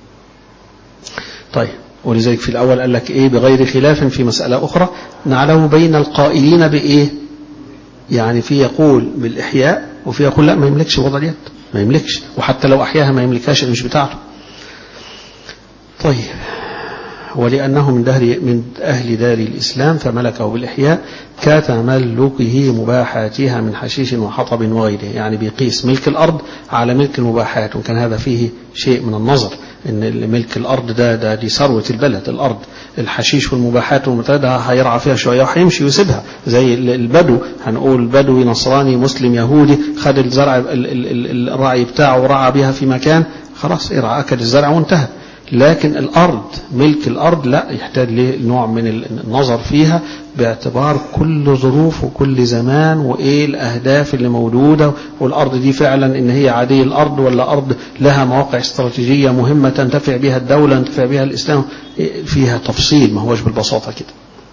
طيب ولذلك في الأول قال لك إيه بغير خلاف في مسألة أخرى نعلم بين القائلين بإيه يعني في يقول بالإحياء وفي يقول لا ما يملكش وضع اليد ما يملكش وحتى لو أحياها ما يملكهاش مش بتاعته طيب ولأنه من دهر من أهل دار الإسلام فملكه بالإحياء كتملكه مباحاتها من حشيش وحطب وغيره يعني بيقيس ملك الأرض على ملك المباحات وكان هذا فيه شيء من النظر ان ملك الارض ده ده دي ثروه البلد الارض الحشيش والمباحات والمتعدة هيرعى فيها شويه وهيمشي ويسيبها زي البدو هنقول بدوي نصراني مسلم يهودي خد الزرع ال- ال- ال- الرعي بتاعه ورعى بها في مكان خلاص ارعى اكل الزرع وانتهى لكن الأرض ملك الأرض لا يحتاج لنوع من النظر فيها باعتبار كل ظروف وكل زمان وإيه الأهداف اللي موجودة والأرض دي فعلا إن هي عادية الأرض ولا أرض لها مواقع استراتيجية مهمة تنتفع بها الدولة تنتفع بها الإسلام فيها تفصيل ما هوش بالبساطة كده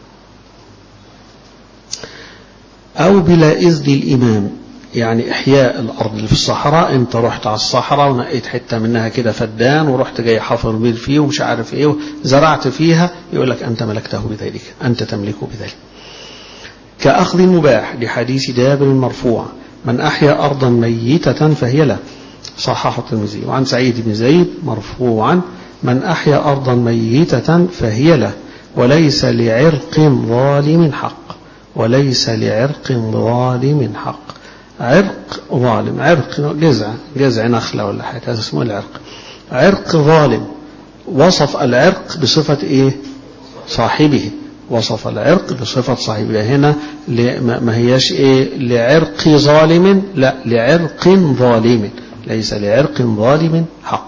أو بلا إذن الإمام يعني إحياء الأرض اللي في الصحراء أنت رحت على الصحراء ونقيت حتة منها كده فدان ورحت جاي حفر بير فيه ومش عارف إيه زرعت فيها يقول لك أنت ملكته بذلك أنت تملكه بذلك كأخذ مباح لحديث جابر المرفوع من أحيا أرضا ميتة فهي له صححه الترمذي وعن سعيد بن زيد مرفوعا من أحيا أرضا ميتة فهي له وليس لعرق ظالم حق وليس لعرق ظالم حق عرق ظالم عرق جزع جزع نخلة ولا حاجة هذا اسمه العرق عرق ظالم وصف العرق بصفة ايه صاحبه وصف العرق بصفة صاحبه هنا ما هياش ايه لعرق ظالم لا لعرق ظالم ليس لعرق ظالم حق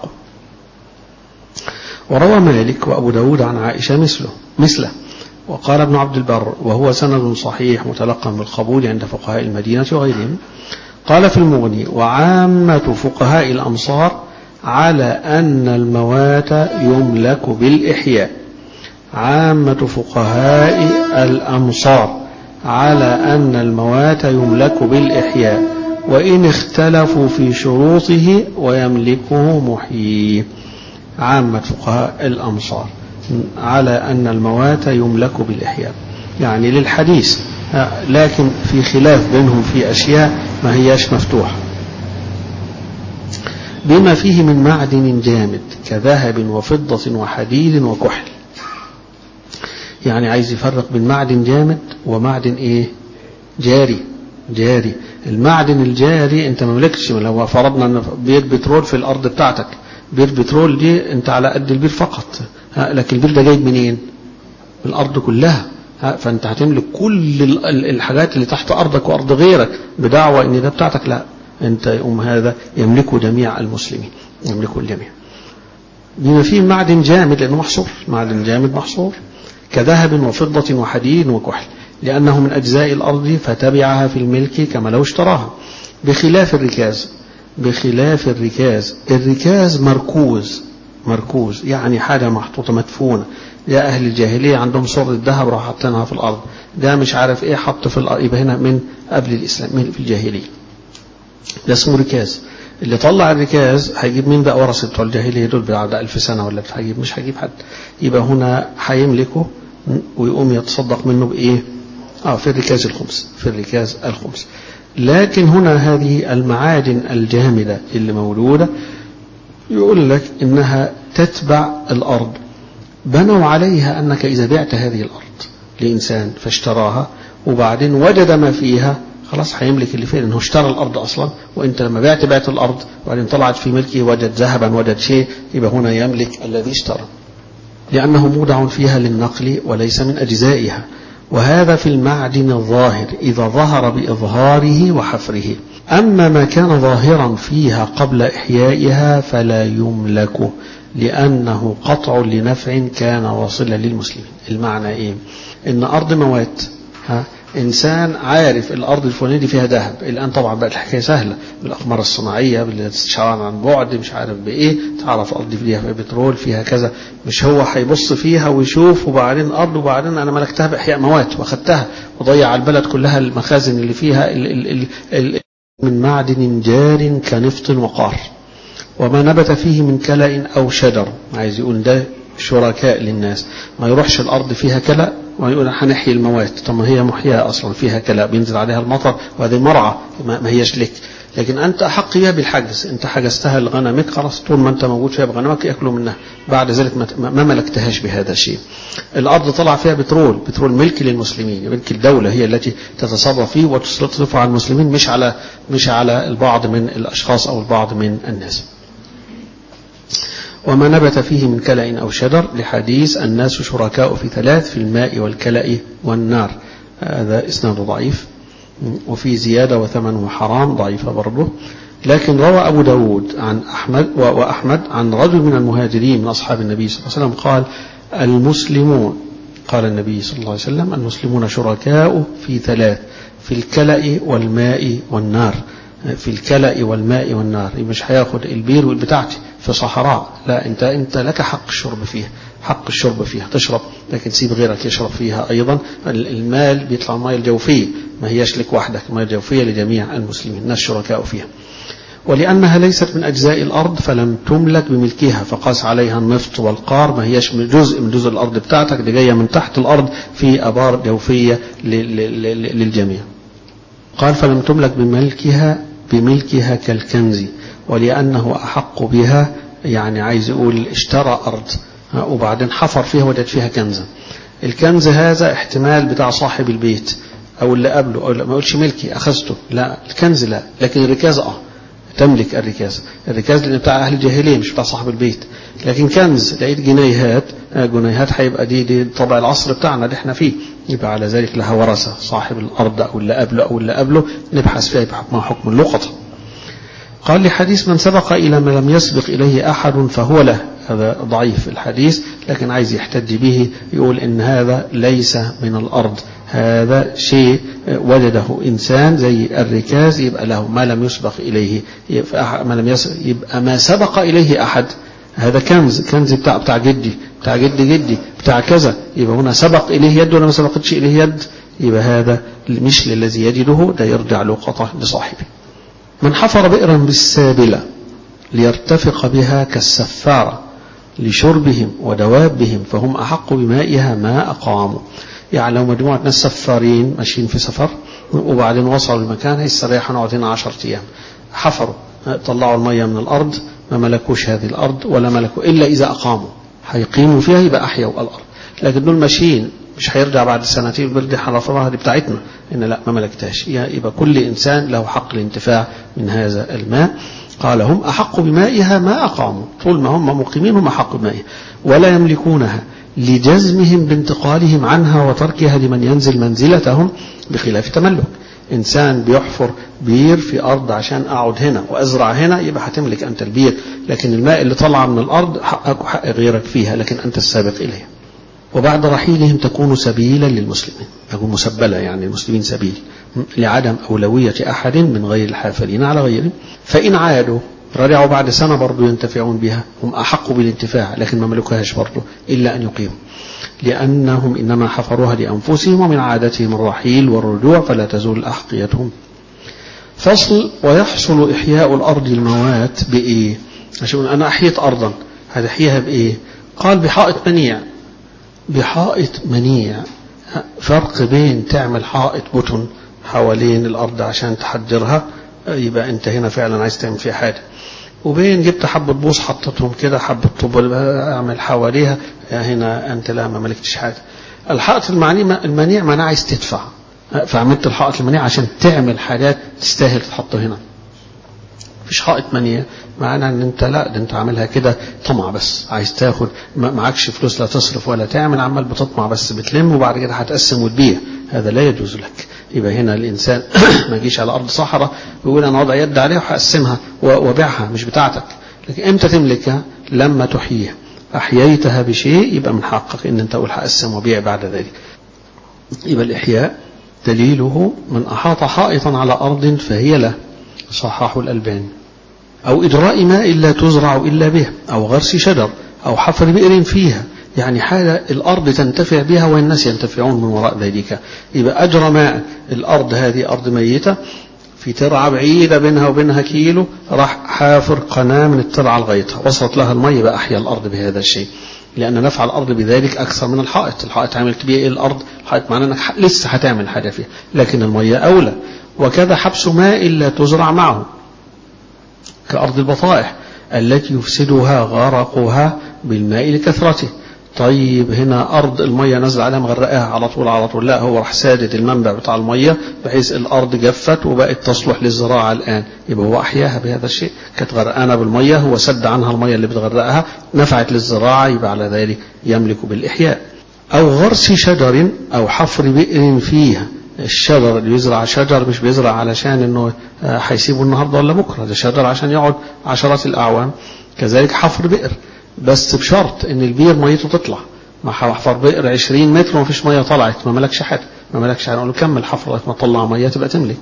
وروى مالك وأبو داود عن عائشة مثله مثله وقال ابن عبد البر وهو سند صحيح متلقى بالقبول عند فقهاء المدينة وغيرهم قال في المغني وعامة فقهاء الأمصار على أن الموات يملك بالإحياء عامة فقهاء الأمصار على أن الموات يملك بالإحياء وإن اختلفوا في شروطه ويملكه محيي عامة فقهاء الأمصار على أن الموات يملك بالإحياء يعني للحديث لكن في خلاف بينهم في أشياء ما هياش مفتوحة بما فيه من معدن جامد كذهب وفضة وحديد وكحل يعني عايز يفرق بين معدن جامد ومعدن ايه جاري جاري المعدن الجاري انت ما ملكتش لو فرضنا ان بير بترول في الارض بتاعتك بير بترول دي انت على قد البير فقط لكن البير ده جايب منين من الارض كلها فانت هتملك كل الحاجات اللي تحت ارضك وارض غيرك بدعوى ان ده بتاعتك لا انت يقوم هذا يملكه جميع المسلمين يملكه الجميع بما فيه معدن جامد لانه محصور معدن جامد محصور كذهب وفضة وحديد وكحل لأنه من أجزاء الأرض فتبعها في الملك كما لو اشتراها بخلاف الركاز بخلاف الركاز الركاز مركوز مركوز يعني حاجة محطوطة مدفونة يا أهل الجاهلية عندهم صورة ذهب راح حاطينها في الأرض ده مش عارف إيه حط في الأرض يبقى هنا من قبل الإسلام من في الجاهلية ده اسمه ركاز اللي طلع الركاز هيجيب مين بقى ورثة بتوع الجاهلية دول بعد ألف سنة ولا هيجيب مش هيجيب حد يبقى هنا هيملكه ويقوم يتصدق منه بإيه آه في الركاز الخمس في الركاز الخمس لكن هنا هذه المعادن الجامدة اللي موجودة يقول لك إنها تتبع الأرض بنوا عليها أنك إذا بعت هذه الأرض لإنسان فاشتراها وبعدين وجد ما فيها خلاص هيملك اللي فيه لأنه اشترى الأرض أصلا وأنت لما بعت بعت الأرض وبعدين طلعت في ملكه وجد ذهبا وجد شيء يبقى هنا يملك الذي اشترى لأنه مودع فيها للنقل وليس من أجزائها وهذا في المعدن الظاهر إذا ظهر بإظهاره وحفره أما ما كان ظاهرا فيها قبل إحيائها فلا يملك لأنه قطع لنفع كان واصلا للمسلمين المعنى إيه إن أرض موات ها إنسان عارف الأرض الفلانية دي فيها ذهب الآن طبعا بقت الحكاية سهلة بالأقمار الصناعية بالاستشعار عن بعد مش عارف بإيه تعرف أرض فيها بترول فيها كذا مش هو هيبص فيها ويشوف وبعدين أرض وبعدين أنا ملكتها بإحياء موات وأخدتها وضيع على البلد كلها المخازن اللي فيها ال ال ال ال من معدن جار كنفط وقار وما نبت فيه من كلأ أو شجر عايز يقول ده شركاء للناس ما يروحش الأرض فيها كلأ ويقول هنحيي الموات طب ما هي محياة أصلا فيها كلأ بينزل عليها المطر وهذه مرعى ما هيش لك لكن أنت أحق بها بالحجز أنت حجزتها لغنمك خلاص طول ما أنت موجود فيها بغنمك يأكلوا منها بعد ذلك ما ملكتهاش بهذا الشيء الأرض طلع فيها بترول بترول ملك للمسلمين ملك الدولة هي التي تتصرف فيه وتصرفه على المسلمين مش على مش على البعض من الأشخاص أو البعض من الناس وما نبت فيه من كلأ أو شجر لحديث الناس شركاء في ثلاث في الماء والكلأ والنار هذا إسناد ضعيف وفي زيادة وثمنه حرام ضعيفة برضه لكن روى أبو داود عن أحمد وأحمد عن رجل من المهاجرين من أصحاب النبي صلى الله عليه وسلم قال المسلمون قال النبي صلى الله عليه وسلم المسلمون شركاء في ثلاث في الكلأ والماء والنار في الكلأ والماء والنار مش هياخد البير بتاعتي في صحراء لا انت انت لك حق الشرب فيها حق الشرب فيها تشرب لكن سيب غيرك يشرب فيها ايضا المال بيطلع المياه الجوفيه ما هياش لك وحدك المياه الجوفيه لجميع المسلمين الناس شركاء فيها ولأنها ليست من أجزاء الأرض فلم تملك بملكها فقاس عليها النفط والقار ما هياش من جزء من جزء الأرض بتاعتك دي جاية من تحت الأرض في أبار جوفية للجميع قال فلم تملك بملكها بملكها كالكنز ولأنه أحق بها يعني عايز يقول اشترى أرض وبعدين حفر فيها وجد فيها كنزا الكنز هذا احتمال بتاع صاحب البيت أو اللي قبله أو ما يقولش ملكي أخذته لا الكنز لا لكن الركاز أه تملك الركاز الركاز اللي بتاع أهل الجاهلية مش بتاع صاحب البيت لكن كنز لقيت جنيهات جنيهات هيبقى دي دي طبع العصر بتاعنا اللي احنا فيه يبقى على ذلك لها ورثة صاحب الأرض أو اللي قبله أو اللي قبله نبحث فيها بحكمها حكم اللقطة قال لحديث من سبق إلى ما لم يسبق إليه أحد فهو له هذا ضعيف الحديث لكن عايز يحتج به يقول إن هذا ليس من الأرض هذا شيء وجده إنسان زي الركاز يبقى له ما لم يسبق إليه يبقى ما, لم يسبق يبقى ما سبق إليه أحد هذا كنز كنز بتاع بتاع جدي بتاع جد جدي بتاع كذا يبقى هنا سبق إليه يد ولا ما سبقتش إليه يد يبقى هذا مش للذي يجده ده يرجع لقطة لصاحبه من حفر بئرا بالسابلة ليرتفق بها كالسفارة لشربهم ودوابهم فهم أحق بمائها ما أقاموا يعني لو مجموعة ناس سفارين ماشيين في سفر وبعدين وصلوا المكان هيستريحوا نقعد هنا عشرة أيام حفروا طلعوا المية من الأرض ما ملكوش هذه الأرض ولا ملكوا إلا إذا أقاموا هيقيموا فيها يبقى أحيوا الأرض لكن دول ماشيين مش هيرجع بعد سنتين يقول دي حرفها دي بتاعتنا إن لا ما ملكتهاش يبقى كل إنسان له حق الانتفاع من هذا الماء قال هم أحق بمائها ما أقاموا طول ما هم مقيمين هم أحق بمائها ولا يملكونها لجزمهم بانتقالهم عنها وتركها لمن ينزل منزلتهم بخلاف تملك إنسان بيحفر بير في أرض عشان أقعد هنا وأزرع هنا يبقى هتملك أنت البير لكن الماء اللي طلع من الأرض حقك وحق غيرك فيها لكن أنت السابق إليها وبعد رحيلهم تكون سبيلا للمسلمين تكون مسبلة يعني المسلمين سبيل لعدم أولوية أحد من غير الحافرين على غيرهم فإن عادوا رجعوا بعد سنة برضو ينتفعون بها هم أحق بالانتفاع لكن ما ملكوهاش برضو إلا أن يقيموا لأنهم إنما حفروها لأنفسهم ومن عادتهم الرحيل والرجوع فلا تزول أحقيتهم فصل ويحصل إحياء الأرض الموات بإيه عشان أنا أحييت أرضا هتحييها بإيه قال بحائط منيع بحائط منيع فرق بين تعمل حائط بطن حوالين الأرض عشان تحجرها يبقى أنت هنا فعلا عايز تعمل فيها حاجة وبين جبت حبة بوص حطيتهم كده حبة طوب أعمل حواليها هنا أنت لا ما ملكتش حاجة الحائط المعنى المنيع معناه عايز تدفع فعملت الحائط المنيع عشان تعمل حاجات تستاهل تحط هنا مفيش حائط منيع معناه ان انت لا ده انت عاملها كده طمع بس عايز تاخد معكش فلوس لا تصرف ولا تعمل عمال بتطمع بس بتلم وبعد كده هتقسم وتبيع هذا لا يجوز لك يبقى هنا الانسان ما يجيش على ارض صحراء ويقول انا وضع يد عليها وهقسمها وابيعها مش بتاعتك لكن امتى تملكها لما تحييها احييتها بشيء يبقى من حقك ان انت تقول هقسم وبيع بعد ذلك يبقى الاحياء دليله من احاط حائطا على ارض فهي له صححه الالباني أو إجراء ماء لا تزرع إلا به أو غرس شجر أو حفر بئر فيها يعني حالة الأرض تنتفع بها والناس ينتفعون من وراء ذلك يبقى أجرى ماء الأرض هذه أرض ميتة في ترعة بعيدة بينها وبينها كيلو راح حافر قناة من الترعة لغايتها وصلت لها المية بقى أحيا الأرض بهذا الشيء لأن نفع الأرض بذلك أكثر من الحائط الحائط عملت بيه إيه الأرض الحائط معناه أنك لسه هتعمل حاجة فيها لكن المية أولى وكذا حبس ماء لا تزرع معه كأرض البطائح التي يفسدها غرقها بالماء لكثرته طيب هنا أرض المية نزل عليها مغرقاها على طول على طول لا هو راح سادد المنبع بتاع المية بحيث الأرض جفت وبقت تصلح للزراعة الآن يبقى هو أحياها بهذا الشيء كانت غرقانة بالمية هو سد عنها المية اللي بتغرقها نفعت للزراعة يبقى على ذلك يملك بالإحياء أو غرس شجر أو حفر بئر فيها الشجر اللي بيزرع شجر مش بيزرع علشان انه هيسيبه النهارده ولا بكره ده شجر عشان يقعد عشرات الاعوام كذلك حفر بئر بس بشرط ان البير ميته تطلع ما حفر بئر 20 متر وما فيش ميه طلعت ما ملكش حاجه ما ملكش حاجه نقول له كمل حفر لغايه ما تطلع ميه تبقى تملك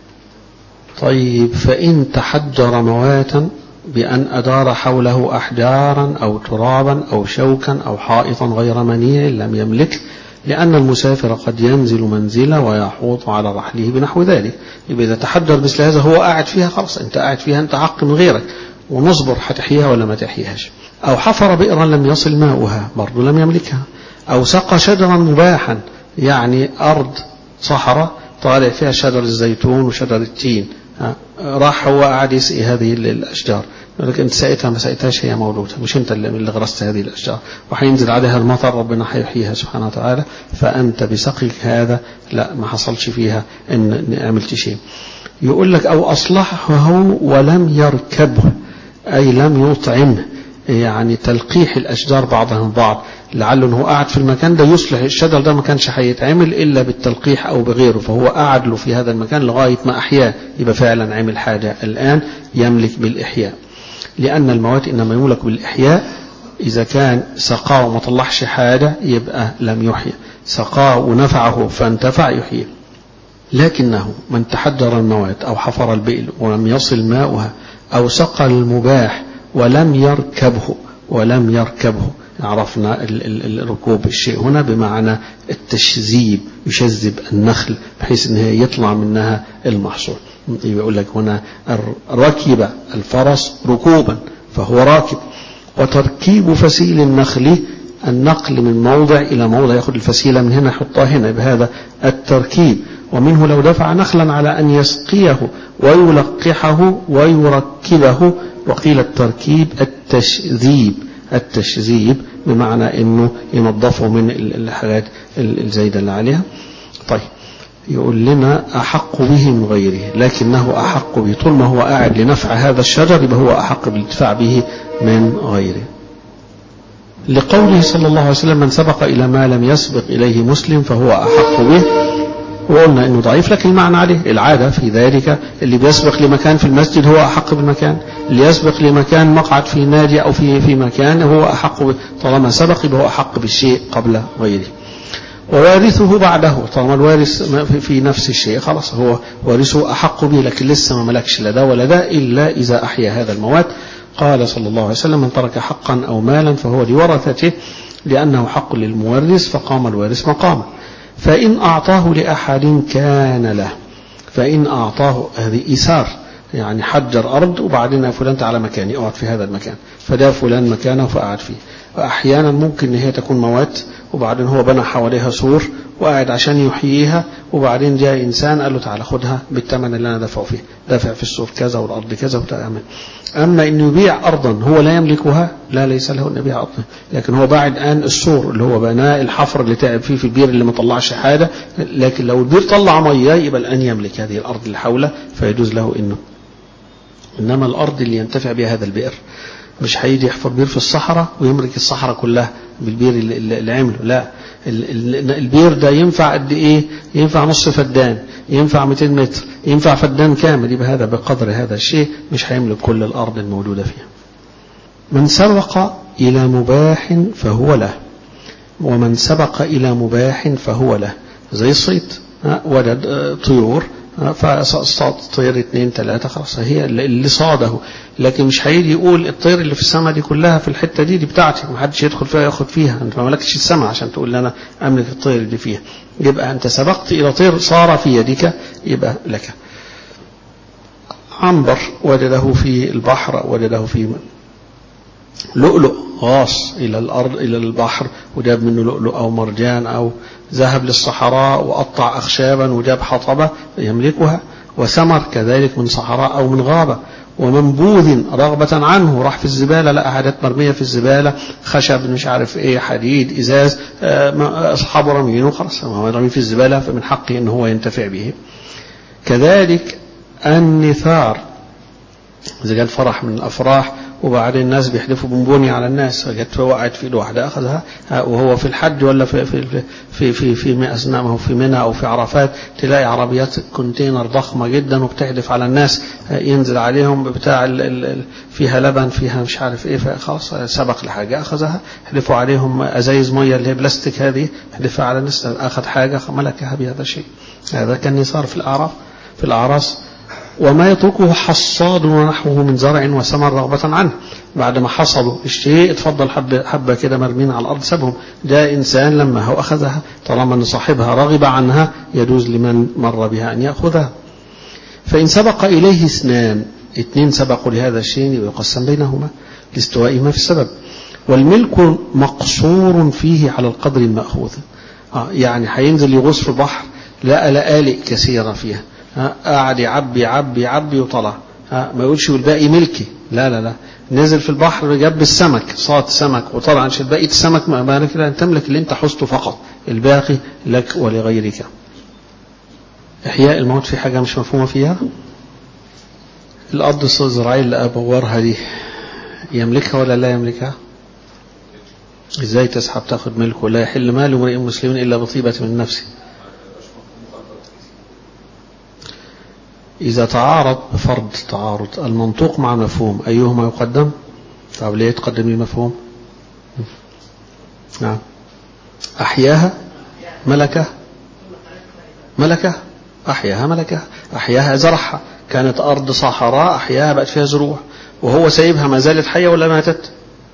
طيب فان تحجر مواتا بأن أدار حوله أحجارا أو ترابا أو شوكا أو حائطا غير منيع لم يملكه لأن المسافر قد ينزل منزلة ويحوط على رحله بنحو ذلك يبقى إذا تحجر مثل هذا هو قاعد فيها خلاص أنت قاعد فيها أنت حق من غيرك ونصبر هتحييها ولا ما تحييهاش أو حفر بئرا لم يصل ماؤها برضه لم يملكها أو سقى شجرا مباحا يعني أرض صحراء طالع فيها شجر الزيتون وشجر التين راح هو قاعد يسقي هذه الأشجار يقول لك انت سقيتها ما سقيتهاش هي مولوده مش انت اللي غرست هذه الاشجار وهينزل عليها المطر ربنا هيحييها سبحانه وتعالى فانت بسقيك هذا لا ما حصلش فيها ان عملت شيء يقول لك او اصلحه ولم يركبه اي لم يطعمه يعني تلقيح الاشجار بعضها من بعض لعله انه قاعد في المكان ده يصلح الشجر ده ما كانش هيتعمل الا بالتلقيح او بغيره فهو قعد له في هذا المكان لغايه ما احياه يبقى فعلا عمل حاجه الان يملك بالاحياء لأن الموات إنما يملك بالإحياء إذا كان سقاه وما طلعش حاجة يبقى لم يحيى سقاه ونفعه فانتفع يحيي لكنه من تحجر الموات أو حفر البئر ولم يصل ماؤها أو سقى المباح ولم يركبه ولم يركبه عرفنا الركوب الشيء هنا بمعنى التشذيب يشذب النخل بحيث ان هي يطلع منها المحصول يقول لك هنا ركب الفرس ركوبا فهو راكب وتركيب فسيل النخل النقل من موضع إلى موضع يأخذ الفسيلة من هنا يحطها هنا بهذا التركيب ومنه لو دفع نخلا على أن يسقيه ويلقحه ويركبه وقيل التركيب التشذيب التشذيب بمعنى انه ينظفه من الحاجات الزايده اللي عليها طيب يقول لنا احق به من غيره لكنه احق به طول ما هو قاعد لنفع هذا الشجر يبقى هو احق بالانتفاع به من غيره لقوله صلى الله عليه وسلم من سبق الى ما لم يسبق اليه مسلم فهو احق به وقلنا انه ضعيف لكن المعنى عليه العادة في ذلك اللي بيسبق لمكان في المسجد هو احق بالمكان اللي يسبق لمكان مقعد في نادي او في في مكان هو احق طالما سبق يبقى هو احق بالشيء قبل غيره ووارثه بعده طالما الوارث ما في- في نفس الشيء خلاص هو وارثه أحق به لكن لسه ما ملكش لا ده ولا ده إلا إذا أحيا هذا الموات قال صلى الله عليه وسلم من ترك حقا أو مالا فهو لورثته لأنه حق للمورث فقام الوارث مقامه فإن أعطاه لأحد كان له فإن أعطاه هذه إيثار يعني حجر أرض وبعدين يا فلان تعالى مكاني اقعد في هذا المكان فده فلان مكانه فقعد فيه وأحيانا ممكن إن هي تكون موات وبعدين هو بنى حواليها سور وقاعد عشان يحييها وبعدين جاء إنسان قال له تعالى خدها بالثمن اللي أنا دفعه فيه دافع في السور كذا والأرض كذا وتعمل أما أن يبيع أرضا هو لا يملكها لا ليس له أن يبيع أرضا لكن هو باعد الآن السور اللي هو بناء الحفر اللي تعب فيه في البير اللي ما طلعش حاجة لكن لو البير طلع مية يبقى الآن يملك هذه الأرض اللي حوله فيجوز له إنه إنما الأرض اللي ينتفع بها هذا البئر مش هيجي يحفر بير في الصحراء ويملك الصحراء كلها بالبير اللي, اللي اللي عمله لا ال- ال- البير ده ينفع قد ايه ينفع نص فدان ينفع 200 متر ينفع فدان كامل يبقى هذا بقدر هذا الشيء مش هيملك كل الأرض الموجودة فيها من سبق إلى مباح فهو له ومن سبق إلى مباح فهو له زي الصيد ها، وجد آه، طيور ها، فاصطاد طير اثنين ثلاثة خلاص هي اللي اللي صاده لكن مش هيجي يقول الطير اللي في السماء دي كلها في الحتة دي دي بتاعتي ما حدش يدخل فيها ياخد فيها انت ما ملكتش السماء عشان تقول لي انا املك الطير اللي فيها يبقى انت سبقت الى طير صار في يدك يبقى لك عنبر وجده في البحر وجده في لؤلؤ غاص إلى الأرض إلى البحر وجاب منه لؤلؤ أو مرجان أو ذهب للصحراء وقطع أخشابا وجاب حطبة يملكها وثمر كذلك من صحراء أو من غابة ومنبوذ رغبة عنه راح في الزبالة لقى حاجات مرمية في الزبالة خشب مش عارف ايه حديد ازاز آه، ما- اصحابه رامينه خلاص هو رامي في الزبالة فمن حقه ان هو ينتفع به كذلك النثار إذا كان فرح من الأفراح وبعدين الناس بيحدفوا بونبوني على الناس فجت وقعت في ايده واحدة أخذها ها، وهو في الحج ولا في في في في في أثناء ما هو في منى أو في عرفات تلاقي عربيات كونتينر ضخمة جدا وبتحدف على الناس ها، ينزل عليهم بتاع ال- ال- ال- فيها لبن فيها مش عارف ايه فخلاص سبق لحاجة أخذها حدفوا عليهم أزايز مية اللي هي بلاستيك هذه حدفها على الناس أخذ حاجة ملكها بهذا الشيء هذا كان صار في الأعراف في الأعراس وما يتركه حصاد ونحوه من زرع وثمر رغبة عنه بعد ما حصدوا الشيء اتفضل حبة, حبة كده مرمين على الأرض سابهم ده إنسان لما هو أخذها طالما أن صاحبها رغب عنها يجوز لمن مر بها أن يأخذها فإن سبق إليه اثنان اثنين سبقوا لهذا الشيء يقسم بينهما لاستوائهما في السبب والملك مقصور فيه على القدر المأخوذ آه يعني هينزل يغوص في البحر لقى لآلئ كثيرة فيها ها، قعد يعبي يعبي يعبي وطلع ها، ما يقولش والباقي ملكي لا لا لا نزل في البحر جاب السمك صاد سمك وطلع عن بقية السمك ما بالك لا تملك اللي انت حسته فقط الباقي لك ولغيرك إحياء الموت في حاجة مش مفهومة فيها الأرض الزراعية اللي أبورها دي يملكها ولا لا يملكها إزاي تسحب تاخد ملكه لا يحل مال امرئ مسلم إلا بطيبة من نفسه إذا تعارض فرض تعارض المنطوق مع المفهوم أيهما يقدم طب ليه تقدم المفهوم نعم أحياها ملكه ملكه أحياها ملكه أحياها زرعها كانت أرض صحراء أحياها بقت فيها زروع وهو سايبها ما زالت حية ولا ماتت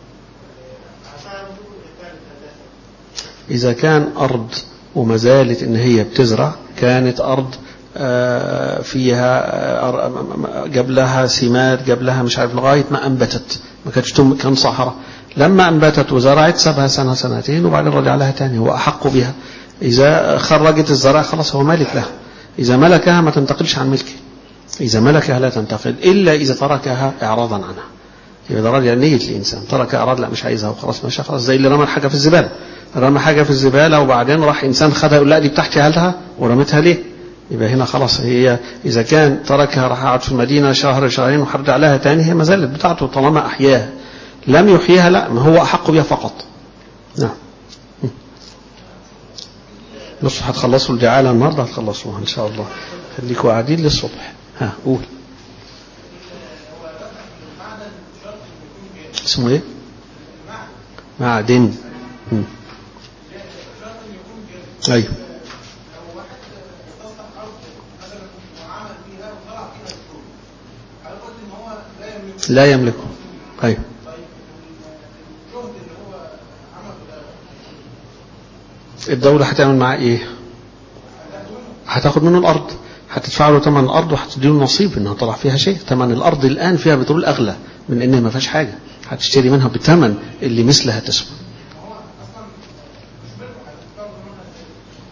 إذا كان أرض وما زالت إن هي بتزرع كانت أرض آه، فيها آه، أر- جاب لها سمات جاب لها مش عارف لغاية ما أنبتت ما كانتش تم كان صحراء لما أنبتت وزرعت سابها سنة سنتين وبعدين رجع لها تاني هو أحق بها إذا خرجت الزرع خلاص هو مالك لها إذا ملكها ما تنتقلش عن ملكه إذا ملكها لا تنتقل إلا إذا تركها إعراضا عنها يبقى ده راجع نية الإنسان ترك إعراض لا مش عايزها وخلاص ماشي خلاص زي اللي رمى حاجة في الزبالة رمى حاجة في الزبالة وبعدين راح إنسان خدها يقول لا دي بتاعتي هاتها ورمتها ليه يبقى هنا خلاص هي إذا كان تركها راح أقعد في المدينة شهر شهرين وهرجع لها تاني هي ما زالت بتاعته طالما أحياها لم يحييها لا ما هو أحق بها فقط نعم بصوا هتخلصوا الجعالة النهارده هتخلصوها إن شاء الله خليكوا قاعدين للصبح ها قول اسمه ايه معدن مم. ايوه لو واحد استصلح ارض مثلا وعمل فيها وطلع فيها بترول هل قلت ان هو لا يملك لا يملكه ايوه طيب الجهد اللي هو عمله ده الدولة هتعمل معاه ايه هتاخد منه الارض هتدفع له ثمن الارض وهتديله نصيب انها طلع فيها شيء ثمن الارض الان فيها بترول اغلى من ان ما فيهاش حاجه هتشتري منها بثمن اللي مثلها تسوى هو اصلا مش ملكه هتتفاوض منها ازاي؟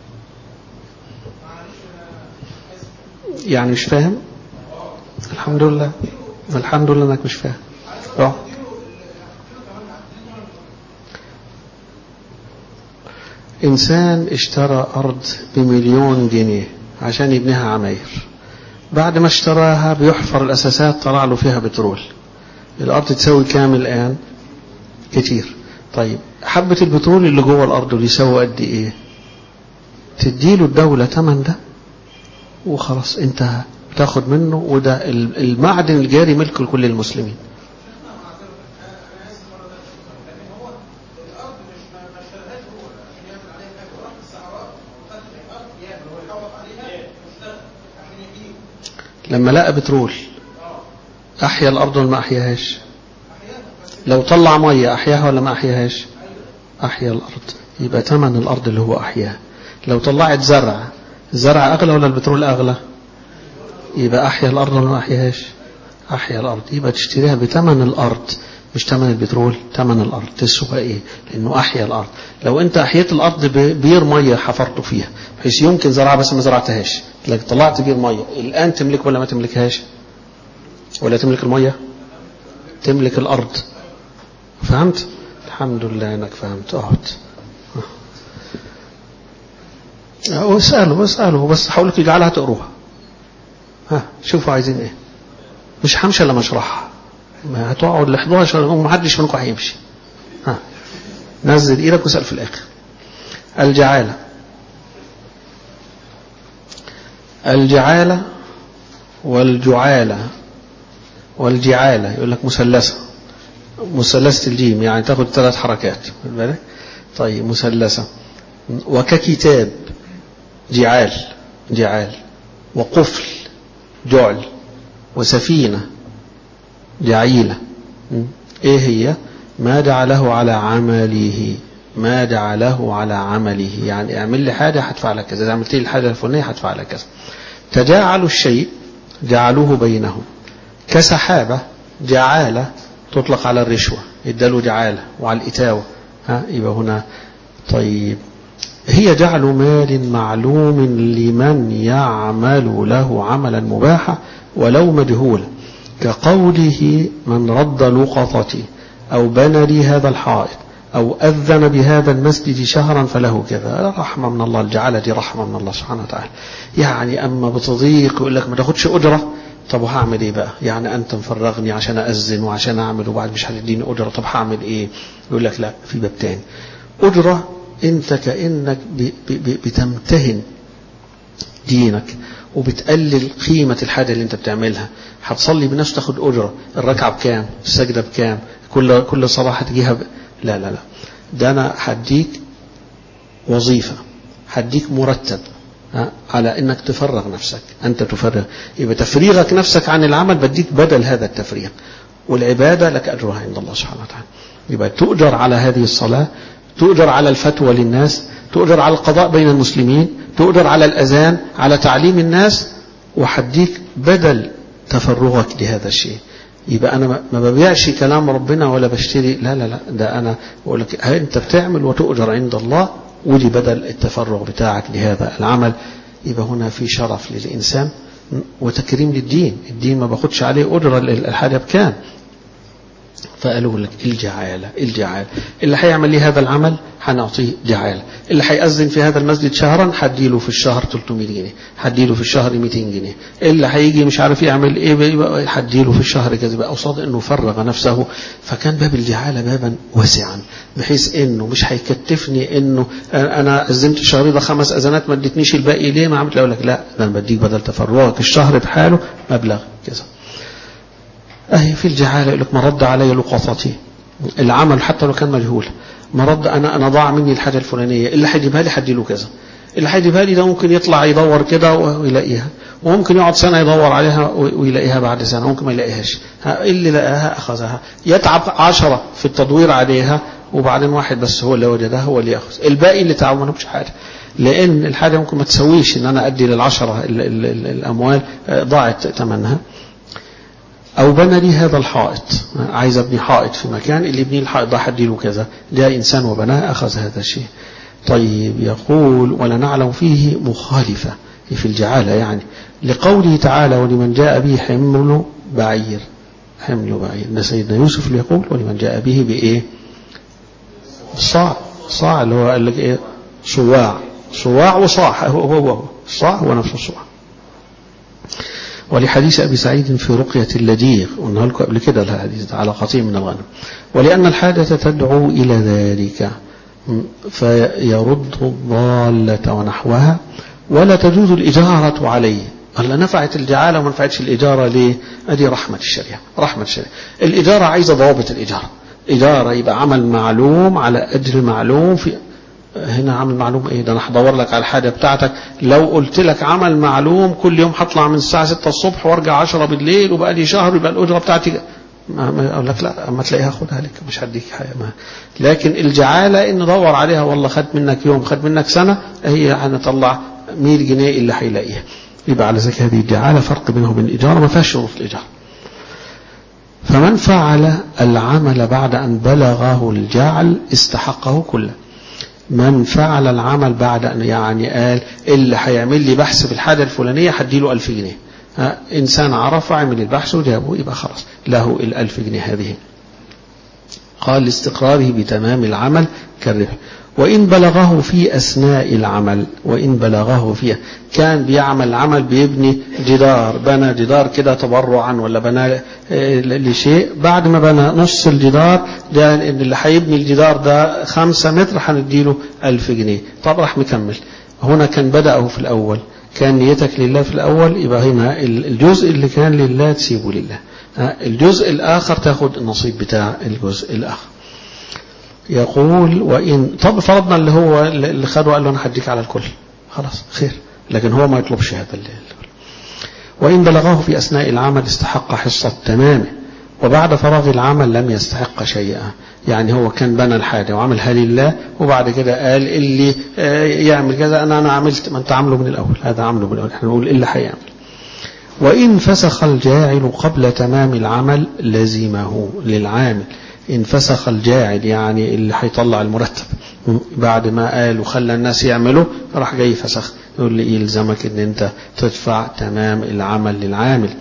معلش انا اسف يعني مش فاهم الحمد لله الحمد لله انك مش فاهم اه إنسان اشترى أرض بمليون جنيه عشان يبنيها عماير بعد ما اشتراها بيحفر الأساسات طلع له فيها بترول الأرض تساوي كام الآن كتير طيب حبة البترول اللي جوه الأرض اللي يساوي قد إيه تديله الدولة تمن ده وخلاص انتهى تاخد منه وده المعدن الجاري ملك لكل المسلمين لما لقى بترول أحيا الأرض ولا ما أحياهاش لو طلع مية أحياها ولا ما أحياهاش أحيا الأرض يبقى ثمن الأرض اللي هو أحياها لو طلعت زرع الزرع أغلى ولا البترول أغلى يبقى أحيا الأرض ولا ما أحياهاش أحيا الأرض يبقى تشتريها بثمن الأرض مش ثمن البترول ثمن الأرض تسوى إيه لأنه أحيا الأرض لو أنت أحييت الأرض ببير مية حفرته فيها بحيث يمكن زراعة بس ما زرعتهاش لكن طلعت بير مية الآن تملك ولا ما تملكهاش ولا تملك المية تملك الأرض فهمت الحمد لله أنك فهمت أهد واسأله اسأله بس حاول لك يجعلها تقروها ها شوفوا عايزين ايه مش همشي الا مشرحها ما هتقعد ل 11 وما حدش منكم هيمشي ها نزل ايدك واسال في الاخر الجعاله الجعاله والجعاله والجعاله يقول لك مثلثه مثلثه الجيم يعني تاخد ثلاث حركات بالك طيب مثلثه وككتاب جعال جعال وقفل جعل وسفينة جعيلة ايه هي ما جعله على عمله ما جعله على عمله يعني اعمل لي حاجة هدفع لك كذا إذا عملت لي الحاجة الفلانية هدفع لك كذا تجاعلوا الشيء جعلوه بينهم كسحابة جعالة تطلق على الرشوة اداله جعالة وعلى الإتاوة ها يبقى هنا طيب هي جعل مال معلوم لمن يعمل له عملا مباحا ولو مجهولا كقوله من رد لقطتي أو بنى لي هذا الحائط أو أذن بهذا المسجد شهرا فله كذا رحمة من الله الجعالة دي رحمة من الله سبحانه وتعالى يعني أما بتضيق يقول لك ما تاخدش أجرة طب وهعمل ايه بقى يعني انت مفرغني عشان اذن وعشان اعمل وبعد مش هتديني اجره طب هعمل ايه يقول لك لا في باب تاني اجره انت كانك بتمتهن دينك وبتقلل قيمة الحاجة اللي انت بتعملها هتصلي بنفس تاخد أجرة الركعة بكام السجدة بكام كل كل صلاة هتجيها ب... لا لا لا ده أنا هديك وظيفة هديك مرتب على انك تفرغ نفسك انت تفرغ يبقى تفريغك نفسك عن العمل بديك بدل هذا التفريغ والعبادة لك أجرها عند الله سبحانه وتعالى يبقى تؤجر على هذه الصلاة تؤجر على الفتوى للناس تؤجر على القضاء بين المسلمين تؤجر على الأذان على تعليم الناس وحديك بدل تفرغك لهذا الشيء يبقى أنا ما ببيعش كلام ربنا ولا بشتري لا لا لا ده أنا بقول لك أنت بتعمل وتؤجر عند الله ودي بدل التفرغ بتاعك لهذا العمل يبقى هنا في شرف للإنسان وتكريم للدين الدين ما باخدش عليه أجرة الحاجة بكام فقالوا لك الجعالة الجعالة اللي هيعمل لي هذا العمل هنعطيه جعالة اللي هيأذن في هذا المسجد شهرا هديله في الشهر 300 جنيه هديله في الشهر 200 جنيه اللي هيجي مش عارف يعمل ايه هديله في الشهر كذا بقى قصاد انه فرغ نفسه فكان باب الجعالة بابا واسعا بحيث انه مش هيكتفني انه انا أذنت الشهر ده خمس اذانات ما اديتنيش الباقي ليه ما عملت اقول لك لا ده انا بديك بدل تفرغك الشهر بحاله مبلغ كذا أهي في الجعالة يقول لك مرد علي لقطتي العمل حتى لو كان مجهول مرد أنا أنا ضاع مني الحاجة الفلانية اللي هيجيبها لي هدي له كذا اللي هيجيبها لي ده ممكن يطلع يدور كده ويلاقيها وممكن يقعد سنة يدور عليها ويلاقيها بعد سنة ممكن ما يلاقيهاش ها، اللي لقاها أخذها يتعب عشرة في التدوير عليها وبعدين واحد بس هو اللي وجدها هو اللي يأخذ الباقي اللي تعبوا ما حاجة لأن الحاجة ممكن ما تسويش إن أنا أدي للعشرة ال- ال- ال- الأموال آه، ضاعت ثمنها أو بنى لي هذا الحائط عايز أبني حائط في مكان اللي يبني الحائط ده هديله كذا ده إنسان وبناه أخذ هذا الشيء طيب يقول ولا نعلم فيه مخالفة في الجعالة يعني لقوله تعالى ولمن جاء به حمل بعير حمل بعير ده سيدنا يوسف اللي يقول ولمن جاء به بإيه صاع صاع اللي هو قال لك إيه صواع صواع وصاع هو هو هو الصاع هو نفسه الصواع ولحديث أبي سعيد في رقية اللديغ قلنا لكم قبل كده الحديث ده على قطيع من الغنم ولأن الحادثة تدعو إلى ذلك فيرد الضالة ونحوها ولا تجوز الإجارة عليه هلا نفعت الجعالة وما نفعتش الإجارة ليه؟ أدي رحمة الشريعة رحمة الشريعة الإجارة عايزة ضوابط الإجارة إجارة يبقى عمل معلوم على أجر معلوم في هنا عمل معلوم ايه ده انا هدور لك على الحاجه بتاعتك لو قلت لك عمل معلوم كل يوم هطلع من الساعه 6 الصبح وارجع 10 بالليل وبقى لي شهر يبقى الاجره بتاعتي ما ما اقول لك لا اما تلاقيها خدها لك مش هديك حاجه ما لكن الجعاله ان دور عليها والله خد منك يوم خد منك سنه هي هنطلع 100 جنيه اللي هيلاقيها يبقى على ذلك هذه الجعاله فرق بينه وبين الاجاره ما فيهاش شروط الايجار فمن فعل العمل بعد أن بلغه الجعل استحقه كله من فعل العمل بعد أن يعني قال اللي هيعمل لي بحث في الحاجة الفلانية هديله ألف جنيه ها إنسان عرف عمل البحث وجابه يبقى خلاص له الألف جنيه هذه قال لاستقراره بتمام العمل كالربح وإن بلغه في أثناء العمل وإن بلغه فيه كان بيعمل عمل بيبني جدار بنى جدار كده تبرعا ولا بنى آه، لشيء بعد ما بنى نص الجدار ده إن اللي هيبني الجدار ده خمسة متر هنديله ألف جنيه طب راح مكمل هنا كان بدأه في الأول كان نيتك لله في الأول يبقى هنا الجزء اللي كان لله تسيبه لله ها، الجزء الآخر تاخد النصيب بتاع الجزء الآخر يقول وإن طب فرضنا اللي هو اللي خده قال له أنا هديك على الكل خلاص خير لكن هو ما يطلبش هذا اللي وإن بلغه في أثناء العمل استحق حصة تمامه وبعد فراغ العمل لم يستحق شيئا يعني هو كان بنى الحاجة وعملها لله وبعد كده قال اللي آه، يعمل كذا أنا أنا عملت ما أنت عامله من الأول هذا عامله من الأول احنا نقول اللي هيعمل وإن فسخ الجاعل قبل تمام العمل لزمه للعامل إن فسخ الجاعل يعني اللي هيطلع المرتب بعد ما قال وخلى الناس يعملوا راح جاي فسخ يقول لي يلزمك ان انت تدفع تمام العمل للعامل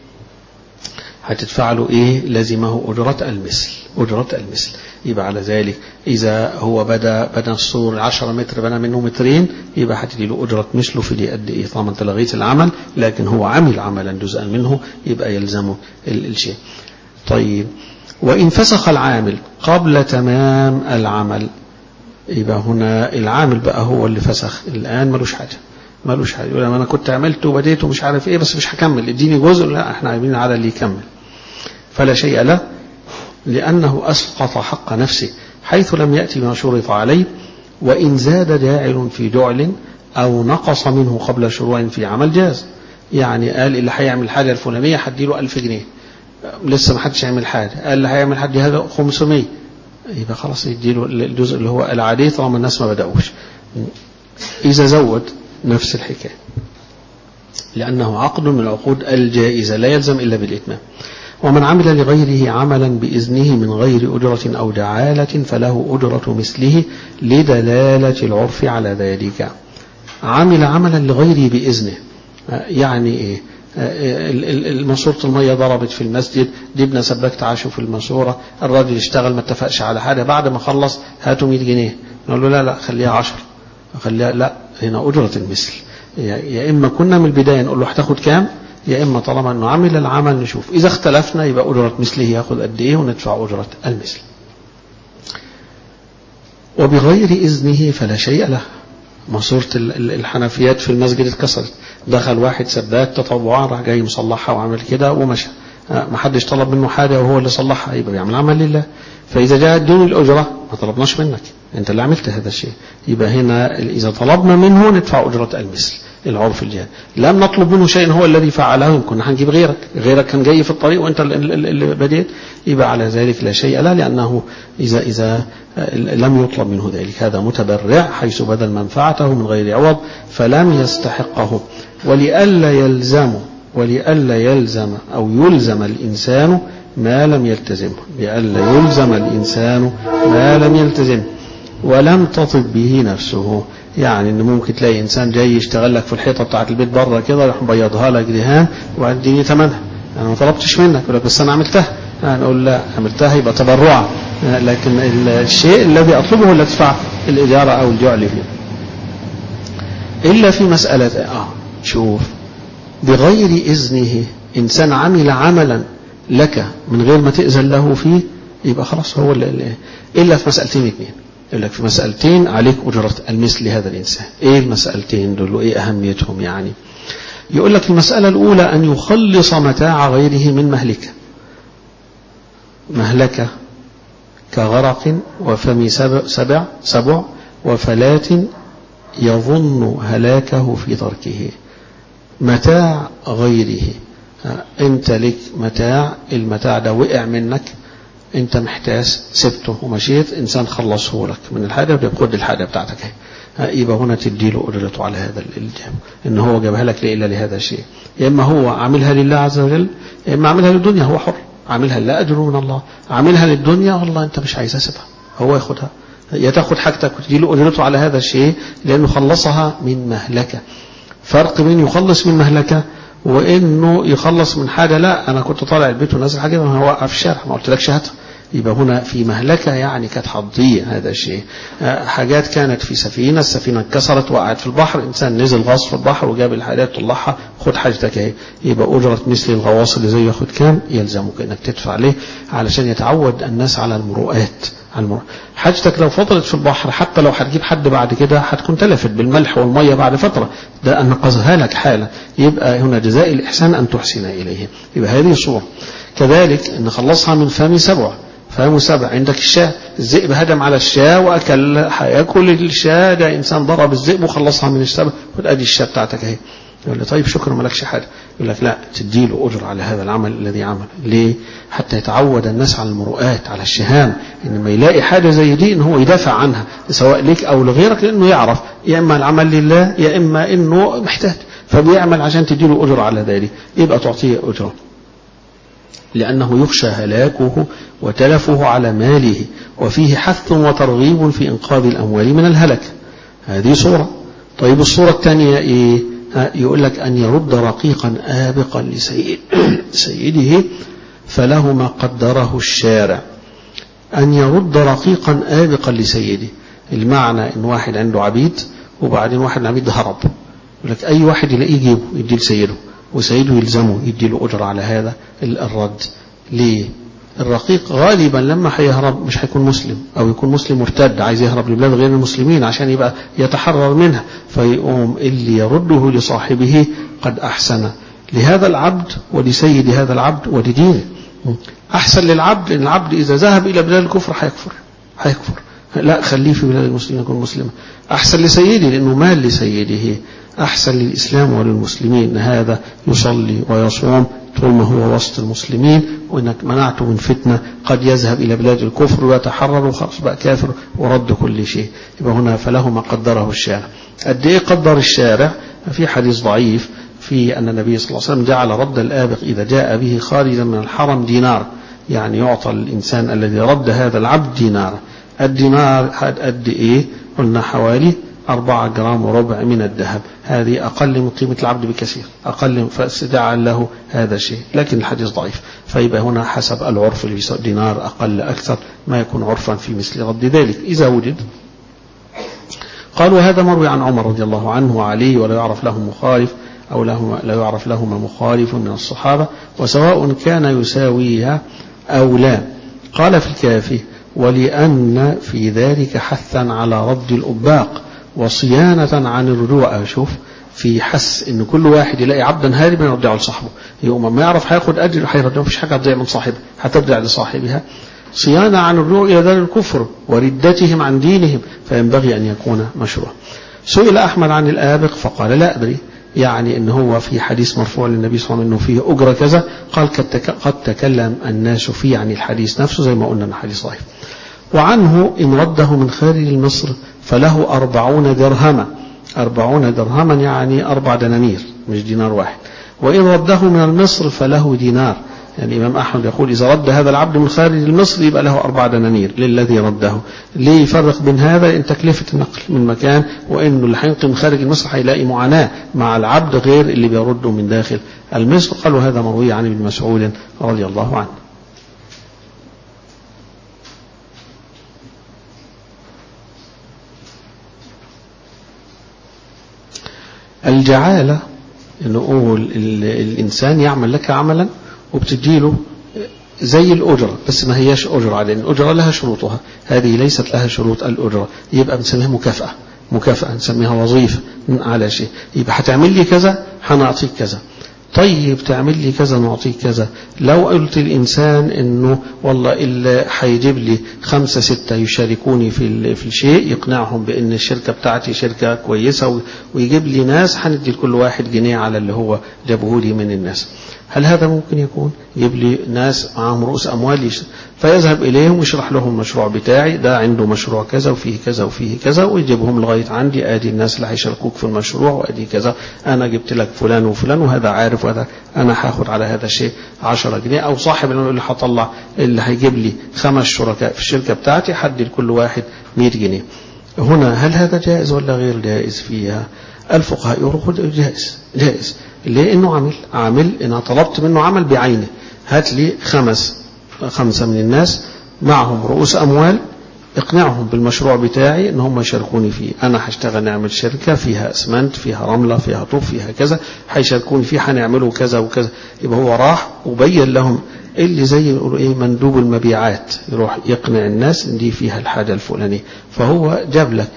هتدفع له ايه لزمه اجرة المثل اجرة المثل يبقى على ذلك اذا هو بدا بنى السور 10 متر بنى منه مترين يبقى هتدي له اجرة مثله في دي قد ايه طالما انت لغيت العمل لكن هو عمل عملا جزءا منه يبقى يلزمه ال- الشيء طيب وإن فسخ العامل قبل تمام العمل يبقى هنا العامل بقى هو اللي فسخ الآن ملوش حاجة ملوش حاجة يقول أنا كنت عملت وبديت ومش عارف إيه بس مش هكمل اديني جزء لا احنا عايزين على اللي يكمل فلا شيء له لأنه أسقط حق نفسه حيث لم يأتي ما شرط عليه وإن زاد جاعل في جعل أو نقص منه قبل شروع في عمل جاز يعني قال اللي هيعمل الحاجة الفلانية هديله ألف جنيه لسه ما حدش يعمل حاجة قال اللي هيعمل حد هذا 500 يبقى خلاص يديله الجزء اللي هو العادي طالما الناس ما بدأوش إذا زود نفس الحكاية لأنه عقد من العقود الجائزة لا يلزم إلا بالإتمام ومن عمل لغيره عملا بإذنه من غير أجرة أو جعالة فله أجرة مثله لدلالة العرف على ذلك عمل عملا لغيره بإذنه يعني إيه الماسورة المية ضربت في المسجد جبنا سباك تعاشوا في الماسورة الراجل اشتغل ما اتفقش على حاجة بعد ما خلص هاتوا 100 جنيه نقول له لا لا خليها 10 خليها لا هنا أجرة المثل يا إما كنا من البداية نقول له هتاخد كام يا إما طالما أنه عمل العمل نشوف إذا اختلفنا يبقى أجرة مثله ياخد قد إيه وندفع أجرة المثل وبغير إذنه فلا شيء له ماسورة الحنفيات في المسجد اتكسرت دخل واحد سباك تطوعا راح جاي مصلحها وعمل كده ومشى ما حدش طلب منه حاجة وهو اللي صلحها يبقى بيعمل عمل لله فإذا جاء دون الأجرة ما طلبناش منك انت اللي عملت هذا الشيء يبقى هنا اذا طلبنا منه ندفع اجره المثل العرف الجاهل لم نطلب منه شيء هو الذي فعله كنا هنجيب غيرك غيرك كان جاي في الطريق وانت اللي بديت يبقى على ذلك لا شيء لا لانه اذا اذا لم يطلب منه ذلك هذا متبرع حيث بذل منفعته من غير عوض فلم يستحقه ولئلا يلزم ولئلا يلزم او يلزم الانسان ما لم يلتزمه لئلا يلزم الانسان ما لم يلتزمه ولم تطب به نفسه يعني ان ممكن تلاقي انسان جاي يشتغل لك في الحيطه بتاعه البيت بره كده يروح مبيضها لك دهان واديني ثمنها انا ما طلبتش منك يقول لك بس انا عملتها نقول لا عملتها يبقى تبرعا لكن الشيء الذي اطلبه لا ادفع الاجاره او الجعل فيه الا في مساله اه شوف بغير اذنه انسان عمل عملا لك من غير ما تاذن له فيه يبقى خلاص هو اللي الا في مسالتين اثنين يقول لك في مسألتين عليك أجرة المثل لهذا الإنسان إيه المسألتين دول وإيه أهميتهم يعني يقول لك المسألة الأولى أن يخلص متاع غيره من مهلكة مهلكة كغرق وفم سبع, سبع, سبع وفلات يظن هلاكه في تركه متاع غيره انت لك متاع المتاع ده وقع منك انت محتاس سبته ومشيت انسان خلصه لك من الحاجه بياخد الحاجه بتاعتك اهي يبقى هنا تدي له اجرته على هذا الالتزام ان هو جابها لك الا لهذا الشيء يا اما هو عاملها لله عز وجل يا اما عاملها للدنيا هو حر عاملها لا اجر من الله عاملها للدنيا والله انت مش عايز اسيبها هو ياخدها يا تاخد حاجتك وتدي له اجرته على هذا الشيء لانه خلصها من مهلكه فرق بين يخلص من مهلكه وانه يخلص من حاجه لا انا كنت طالع البيت ونازل حاجه ما هو في الشارع ما قلتلكش هاتها يبقى هنا في مهلكة يعني كانت هتضيع هذا الشيء حاجات كانت في سفينة السفينة اتكسرت وقعت في البحر إنسان نزل غاص في البحر وجاب الحاجات طلعها خد حاجتك اهي يبقى أجرة مثل الغواص اللي زي ياخد كام يلزمك إنك تدفع عليه علشان يتعود الناس على المروءات على المروءات حاجتك لو فضلت في البحر حتى لو هتجيب حد بعد كده هتكون تلفت بالملح والمية بعد فترة ده أنقذها لك حالا يبقى هنا جزاء الإحسان أن تحسن إليه يبقى هذه صورة كذلك أن خلصها من فم سبع فهم سبع عندك الشاة الذئب هجم على الشاة وأكل هياكل الشاة ده إنسان ضرب الذئب وخلصها من السبع خد أدي الشاة بتاعتك أهي يقول له طيب شكرا مالكش حاجة يقول لك لا تدي له أجر على هذا العمل الذي عمل ليه حتى يتعود الناس على المروءات على الشهام إن ما يلاقي حاجة زي دي إن هو يدافع عنها سواء ليك أو لغيرك لأنه يعرف يا إما العمل لله يا إما إنه محتاج فبيعمل عشان تدي له أجر على ذلك يبقى تعطيه أجره لأنه يخشى هلاكه وتلفه على ماله وفيه حث وترغيب في إنقاذ الأموال من الهلك هذه صورة طيب الصورة الثانية إيه يقول لك أن يرد رقيقا آبقا لسيد سيده فله ما قدره الشارع أن يرد رقيقا آبقا لسيده المعنى أن واحد عنده عبيد وبعدين واحد العبيد هرب يقول لك أي واحد يلاقيه يجيبه يديه لسيده وسيده يلزمه يدي له أجر على هذا الرد ليه الرقيق غالبا لما هيهرب مش هيكون مسلم أو يكون مسلم مرتد عايز يهرب لبلاد غير المسلمين عشان يبقى يتحرر منها فيقوم اللي يرده لصاحبه قد أحسن لهذا العبد ولسيد هذا العبد ولدينه أحسن للعبد لأن العبد إذا ذهب إلى بلاد الكفر هيكفر هيكفر لا خليه في بلاد المسلمين يكون مسلما أحسن لسيده لأنه مال لسيده أحسن للإسلام وللمسلمين هذا يصلي ويصوم طول ما هو وسط المسلمين وإنك منعته من فتنة قد يذهب إلى بلاد الكفر ويتحرر وخلاص بقى كافر ورد كل شيء يبقى هنا فله ما قدره الشارع قد إيه قدر الشارع في حديث ضعيف في أن النبي صلى الله عليه وسلم جعل رد الآبق إذا جاء به خارجا من الحرم دينار يعني يعطى الإنسان الذي رد هذا العبد دينار الدينار قد إيه قلنا حوالي أربعة جرام وربع من الذهب هذه أقل من قيمة العبد بكثير أقل فاستدعى له هذا الشيء لكن الحديث ضعيف فيبقى هنا حسب العرف دينار أقل أكثر ما يكون عرفا في مثل رد ذلك إذا وجد قالوا هذا مروي عن عمر رضي الله عنه وعلي ولا يعرف له مخالف أو له لا يعرف لهما مخالف من الصحابة وسواء كان يساويها أو لا قال في الكافي ولأن في ذلك حثا على رد الأباق وصيانة عن الرجوع أشوف في حس ان كل واحد يلاقي عبدا هاربا يرجعه لصاحبه يقوم ما يعرف هياخد اجر هيرجعه مفيش حاجه هتضيع من صاحبها هترجع لصاحبها صيانة عن الرجوع إلى دار الكفر وردتهم عن دينهم فينبغي أن يكون مشروع سئل أحمد عن الآبق فقال لا أدري يعني ان هو في حديث مرفوع للنبي صلى الله عليه وسلم انه فيه اجره كذا قال قد تك- قد تكلم الناس فيه عن الحديث نفسه زي ما قلنا ان حديث ضعيف وعنه ان رده من خارج مصر فله أربعون درهما أربعون درهما يعني أربع دنانير مش دينار واحد وإن رده من مصر فله دينار يعني الإمام أحمد يقول إذا رد هذا العبد من خارج مصر يبقى له أربع دنانير للذي رده ليه يفرق بين هذا إن تكلفة النقل من مكان وإنه اللي هينقل من خارج مصر هيلاقي معاناة مع العبد غير اللي بيرده من داخل المصر قالوا هذا مروي عن ابن مسعود رضي الله عنه الجعالة نقول ال- الإنسان يعمل لك عملا وبتديله زي الأجرة بس ما هياش أجرة لأن الأجرة لها شروطها هذه ليست لها شروط الأجرة يبقى بنسميها مكافأة مكافأة نسميها وظيفة على شيء يبقى هتعمل لي كذا هنعطيك كذا طيب تعمل لي كذا نعطيك كذا لو قلت الإنسان إنه والله اللي هيجيب لي خمسة ستة يشاركوني في ال- في الشيء يقنعهم بأن الشركة بتاعتي شركة كويسة و- ويجيب لي ناس هندي لكل واحد جنيه على اللي هو جابه لي من الناس هل هذا ممكن يكون يجيب لي ناس معاهم رؤوس أموال يش- فيذهب إليهم ويشرح لهم المشروع بتاعي ده عنده مشروع كذا وفيه كذا وفيه كذا ويجيبهم لغاية عندي آدي الناس اللي هيشاركوك في المشروع وآدي كذا أنا جبت لك فلان وفلان وهذا عارف وهذا أنا هاخد على هذا الشيء 10 جنيه أو صاحب اللي هطلع اللي هيجيب لي خمس شركاء في الشركة بتاعتي حدي لكل واحد 100 جنيه هنا هل هذا جائز ولا غير جائز فيها الفقهاء يقولوا جائز جائز ليه انه عمل عامل انا طلبت منه عمل بعينه هات لي خمس خمسة من الناس معهم رؤوس اموال اقنعهم بالمشروع بتاعي ان هم يشاركوني فيه انا هشتغل نعمل شركة فيها اسمنت فيها رملة فيها طوب فيها كذا هيشاركوني فيه هنعمله كذا وكذا يبقى هو راح وبين لهم اللي زي يقولوا ايه مندوب المبيعات يروح يقنع الناس ان دي فيها الحاجة الفلانية فهو جاب لك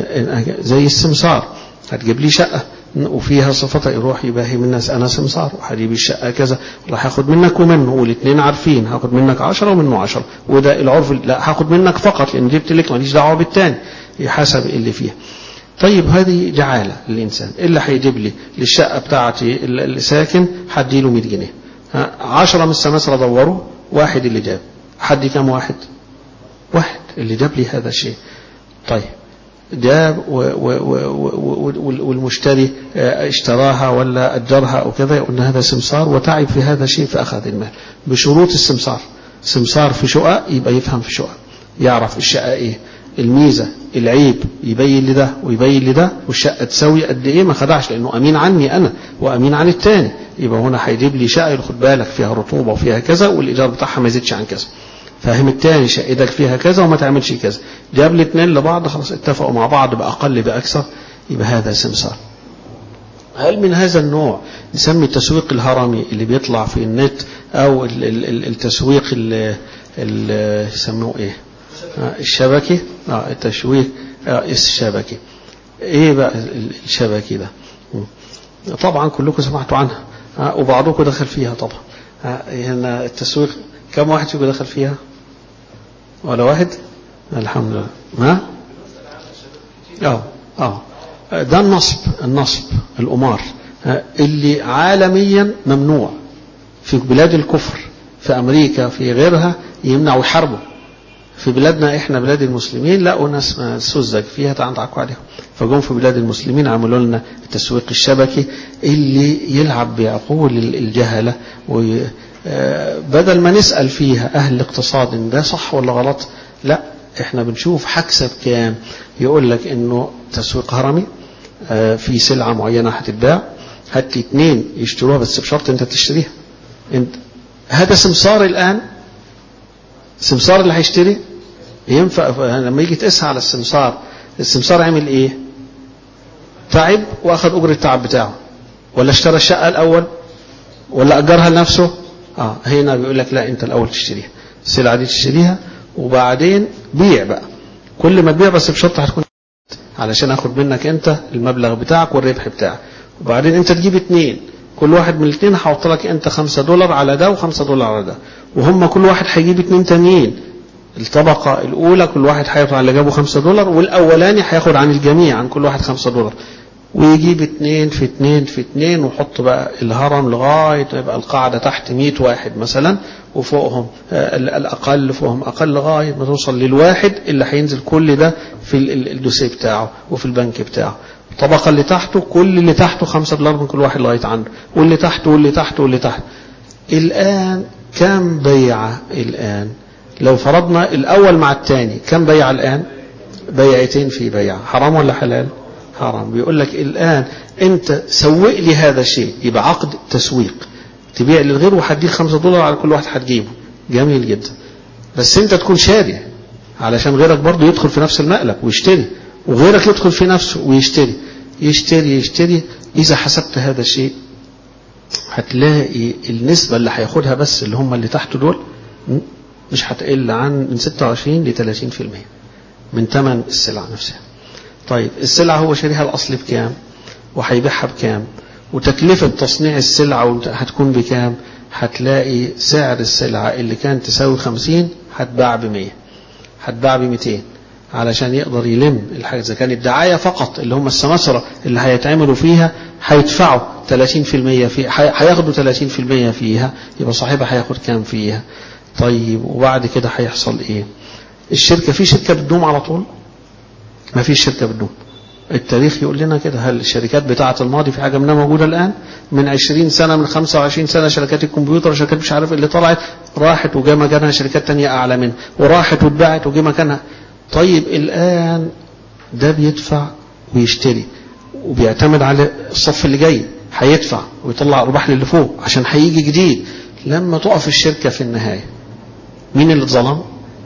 زي السمسار هتجيب لي شقة وفيها صفتها يروح يباهي من الناس انا سمسار وهجيب الشقه كذا راح هاخد منك ومنه والاثنين عارفين هاخد منك عشرة ومنه عشرة وده العرف لا هاخد منك فقط لان جبت لك ماليش دعوه بالتاني حسب اللي فيها طيب هذه جعاله للانسان اللي هيجيب لي للشقه بتاعتي اللي ساكن هديله 100 جنيه عشرة من السماسرة دوروا واحد اللي جاب حد كام واحد واحد اللي جاب لي هذا الشيء طيب جاب و و و والمشتري اشتراها ولا أجرها أو كذا قلنا هذا سمسار وتعب في هذا الشيء فأخذ المال بشروط السمسار سمسار في شقق يبقى يفهم في شقق يعرف الشقة ايه الميزة العيب يبين لده ويبين لده والشقة تساوي قد ايه ما خدعش لانه امين عني انا وامين عن التاني يبقى هنا هيجيب لي شقة خد بالك فيها رطوبة وفيها كذا والايجار بتاعها ما يزيدش عن كذا فاهم التاني شقتك فيها كذا وما تعملش كذا جاب لي اتنين لبعض خلاص اتفقوا مع بعض بأقل بأكثر يبقى هذا سمسار هل من هذا النوع نسمي التسويق الهرمي اللي بيطلع في النت او التسويق اللي يسموه ايه الشبكي اه التسويق آه الشبكي ايه بقى الشبكي ده طبعا كلكم سمعتوا عنها آه وبعضكم دخل فيها طبعا آه هنا التسويق كم واحد فيكم دخل فيها ولا واحد الحمد لله ما اه اه ده النصب النصب القمار اللي عالميا ممنوع في بلاد الكفر في امريكا في غيرها يمنعوا يحاربوا في بلادنا احنا بلاد المسلمين لقوا ناس سذج فيها تعندعكوا عليهم فجم في بلاد المسلمين عملوا لنا التسويق الشبكي اللي يلعب بعقول الجهله بدل ما نسأل فيها أهل الاقتصاد ده صح ولا غلط لا احنا بنشوف هكسب كام يقول لك انه تسويق هرمي في سلعة معينة هتتباع هات لي اثنين يشتروها بس بشرط انت تشتريها انت هذا سمسار الآن السمسار اللي هيشتري ينفع لما يجي تقيسها على السمسار السمسار عمل ايه تعب واخذ اجر التعب بتاعه ولا اشترى الشقة الاول ولا اجرها لنفسه اه هنا بيقول لك لا انت الاول تشتريها السلعه دي تشتريها وبعدين بيع بقى كل ما تبيع بس بشرط هتكون علشان اخد منك انت المبلغ بتاعك والربح بتاعك وبعدين انت تجيب اتنين كل واحد من الاثنين هحط لك انت خمسة دولار على ده وخمسة دولار على ده وهم كل واحد هيجيب اتنين تانيين الطبقة الأولى كل واحد هياخد على اللي جابه 5 دولار والأولاني هياخد عن الجميع عن كل واحد 5 دولار ويجيب اتنين في اتنين في اتنين ويحط بقى الهرم لغاية ما يبقى القاعدة تحت 100 واحد مثلا وفوقهم آه، ال- الأقل فوقهم أقل لغاية ما توصل للواحد اللي هينزل كل ده في ال- ال- الدوسيه بتاعه وفي البنك بتاعه الطبقة اللي تحته كل اللي تحته 5 دولار من كل واحد لغاية عنده واللي تحته واللي تحته واللي تحته الآن كم بيعة الآن لو فرضنا الأول مع الثاني كم بيعة الآن بيعتين في بيعة حرام ولا حلال حرام بيقول لك الآن أنت سوق لي هذا الشيء يبقى عقد تسويق تبيع للغير وهديك خمسة دولار على كل واحد هتجيبه جميل جدا بس أنت تكون شاري علشان غيرك برضه يدخل في نفس المقلب ويشتري وغيرك يدخل في نفسه ويشتري يشتري يشتري إذا حسبت هذا الشيء هتلاقي النسبة اللي هياخدها بس اللي هم اللي تحته دول م? مش هتقل عن من 26 ل 30% من ثمن السلعة نفسها طيب السلعة هو شاريها الأصل بكام وهيبيعها بكام وتكلفة تصنيع السلعة هتكون بكام هتلاقي سعر السلعة اللي كانت تساوي 50 هتباع ب 100 هتباع ب 200 علشان يقدر يلم الحاجة إذا كانت دعاية فقط اللي هم السماسرة اللي هيتعملوا فيها هيدفعوا 30% في هياخدوا 30% فيها يبقى صاحبها هياخد كام فيها طيب وبعد كده هيحصل ايه الشركة في شركة بتدوم على طول ما فيش شركة بتدوم التاريخ يقول لنا كده هل الشركات بتاعة الماضي في حاجة منها موجودة الآن من 20 سنة من 25 سنة شركات الكمبيوتر شركات مش عارف اللي طلعت راحت وجا مكانها شركات تانية أعلى منها وراحت واتباعت وجا مكانها طيب الآن ده بيدفع ويشتري وبيعتمد على الصف اللي جاي هيدفع ويطلع أرباح للي فوق عشان هيجي جديد لما تقف الشركة في النهاية مين اللي اتظلم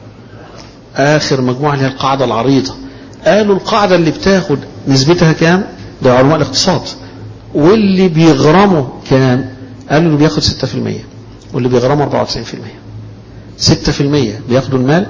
آخر مجموعة اللي هي القاعدة العريضة قالوا القاعدة اللي بتاخد نسبتها كام ده علماء الاقتصاد واللي بيغرموا كام قالوا اللي بياخد 6% واللي بيغرموا 94% 6% بياخدوا المال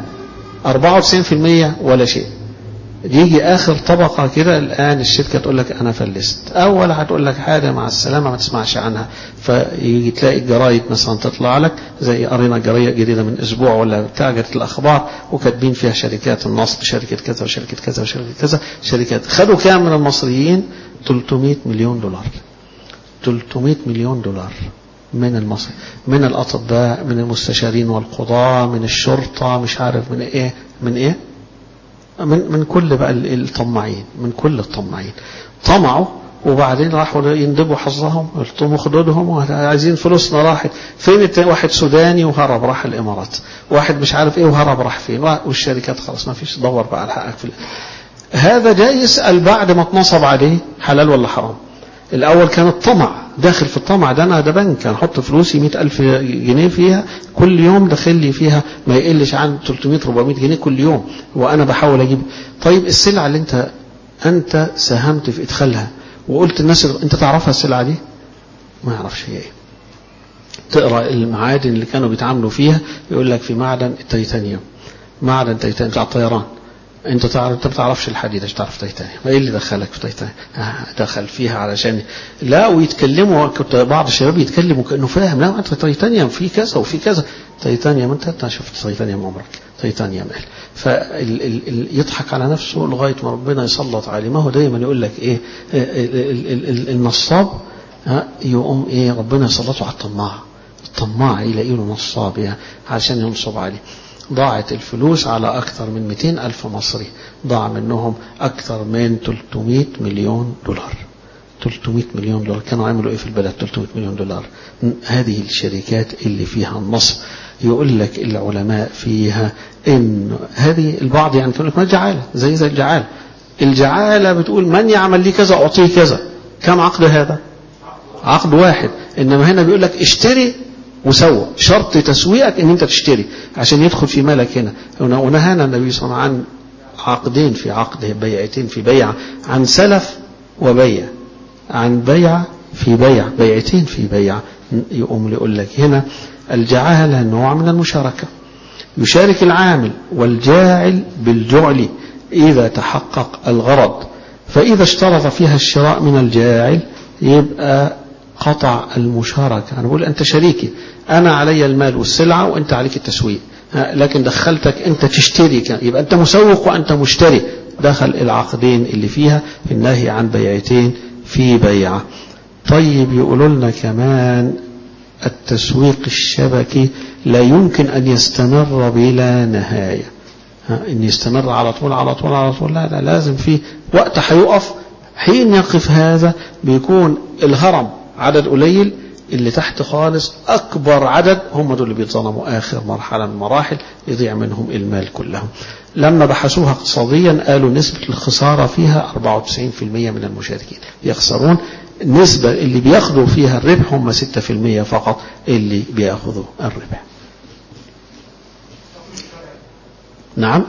94% ولا شيء يجي آخر طبقة كده الآن الشركة تقول لك أنا فلست أول هتقول لك حاجة مع السلامة ما تسمعش عنها فيجي تلاقي الجرايد مثلا تطلع لك زي قرينا جريدة جديدة من أسبوع ولا بتاع جريدة الأخبار وكاتبين فيها شركات النصب شركة كذا وشركة كذا وشركة كذا شركات خدوا كام من المصريين 300 مليون دولار 300 مليون دولار من المصري من الأطباء من المستشارين والقضاة من الشرطة مش عارف من إيه من إيه من من كل بقى الطماعين من كل الطماعين طمعوا وبعدين راحوا يندبوا حظهم الطموا خدودهم عايزين فلوسنا راحت فين التاني واحد سوداني وهرب راح الامارات واحد مش عارف ايه وهرب راح فين والشركات خلاص ما فيش دور بقى على حقك في هذا جاي يسال بعد ما اتنصب عليه حلال ولا حرام الأول كان الطمع داخل في الطمع ده أنا ده بنك أنا أحط فلوسي مئة ألف جنيه فيها كل يوم داخل لي فيها ما يقلش عن 300 400 جنيه كل يوم وأنا بحاول أجيب طيب السلعة اللي أنت أنت ساهمت في إدخالها وقلت الناس أنت تعرفها السلعة دي ما يعرفش هي إيه تقرأ المعادن اللي كانوا بيتعاملوا فيها يقول لك في معدن التيتانيوم معدن تيتانيوم بتاع الطيران انت تعرف انت ما بتعرفش الحديد مش تعرف تيتانيوم ايه اللي دخلك في تيتانيوم دخل فيها علشان لا ويتكلموا كنت بعض الشباب يتكلموا كانه فاهم لا انت تيتانيوم في كذا وفي كذا تيتانيوم انت انت شفت تيتانيوم عمرك تيتانيوم قال فيضحك على نفسه لغايه ما ربنا يسلط عليه ما هو دايما يقول لك ايه النصاب يقوم ايه ربنا يسلطه على الطماع الطماع يلاقي له نصاب يعني علشان ينصب عليه ضاعت الفلوس على أكثر من 200 ألف مصري ضاع منهم أكثر من 300 مليون دولار 300 مليون دولار كانوا عملوا إيه في البلد 300 مليون دولار هذه الشركات اللي فيها النصب يقول لك العلماء فيها إن هذه البعض يعني يقول لك ما جعالة زي زي الجعالة الجعالة بتقول من يعمل لي كذا أعطيه كذا كم عقد هذا عقد واحد إنما هنا بيقول لك اشتري وسوى شرط تسويقك ان انت تشتري عشان يدخل في مالك هنا ونهانا النبي صلى الله عليه وسلم عن عقدين في عقد بيعتين في بيع عن سلف وبيع عن بيع في بيع بيعتين في بيع يقوم يقول لك هنا الجعالة نوع من المشاركة يشارك العامل والجاعل بالجعل إذا تحقق الغرض فإذا اشترط فيها الشراء من الجاعل يبقى قطع المشاركة أنا بقول أنت شريكي أنا علي المال والسلعة وأنت عليك التسويق ها، لكن دخلتك أنت تشتري كان- يبقى أنت مسوق وأنت مشتري دخل العقدين اللي فيها النهي عن بيعتين في بيعة طيب يقولوا لنا كمان التسويق الشبكي لا يمكن أن يستمر بلا نهاية ها، ان يستمر على طول على طول على طول لا لا لازم في وقت هيقف حين يقف هذا بيكون الهرم عدد قليل اللي تحت خالص أكبر عدد هم دول اللي بيتظلموا آخر مرحلة من المراحل يضيع منهم المال كلهم لما بحثوها اقتصاديا قالوا نسبة الخسارة فيها 94% من المشاركين يخسرون النسبة اللي بياخدوا فيها الربح هم 6% فقط اللي بياخذوا الربح نعم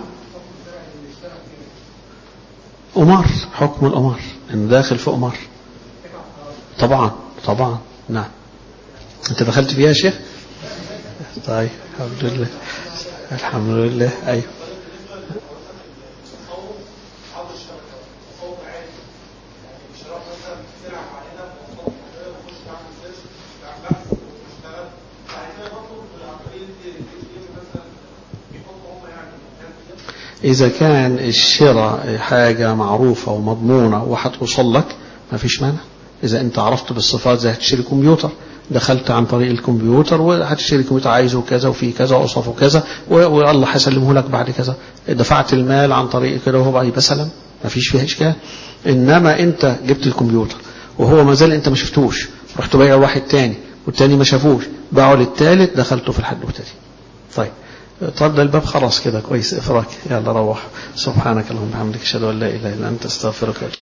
أمار حكم الأمار إنه داخل في أمار طبعا طبعا نعم أنت دخلت فيها يا شيخ طيب الحمد لله الحمد لله أيوه إذا كان الشراء حاجة معروفة ومضمونة وهتوصل لك ما فيش مانع إذا أنت عرفت بالصفات زي هتشتري كمبيوتر دخلت عن طريق الكمبيوتر وهتشتري كمبيوتر عايزه كذا وفي كذا وأوصافه كذا و- والله هيسلمه لك بعد كذا دفعت المال عن طريق كده وهو بعد يبقى سلم ما فيش فيها إشكال إنما أنت جبت الكمبيوتر وهو ما زال أنت ما شفتوش رحت بايعه واحد تاني والتاني ما شافوش باعه للتالت دخلته في الحدوتة دي طيب اتفضل الباب خلاص كده كويس افراك يلا روح سبحانك اللهم وبحمدك اشهد ان لا اله الا انت استغفرك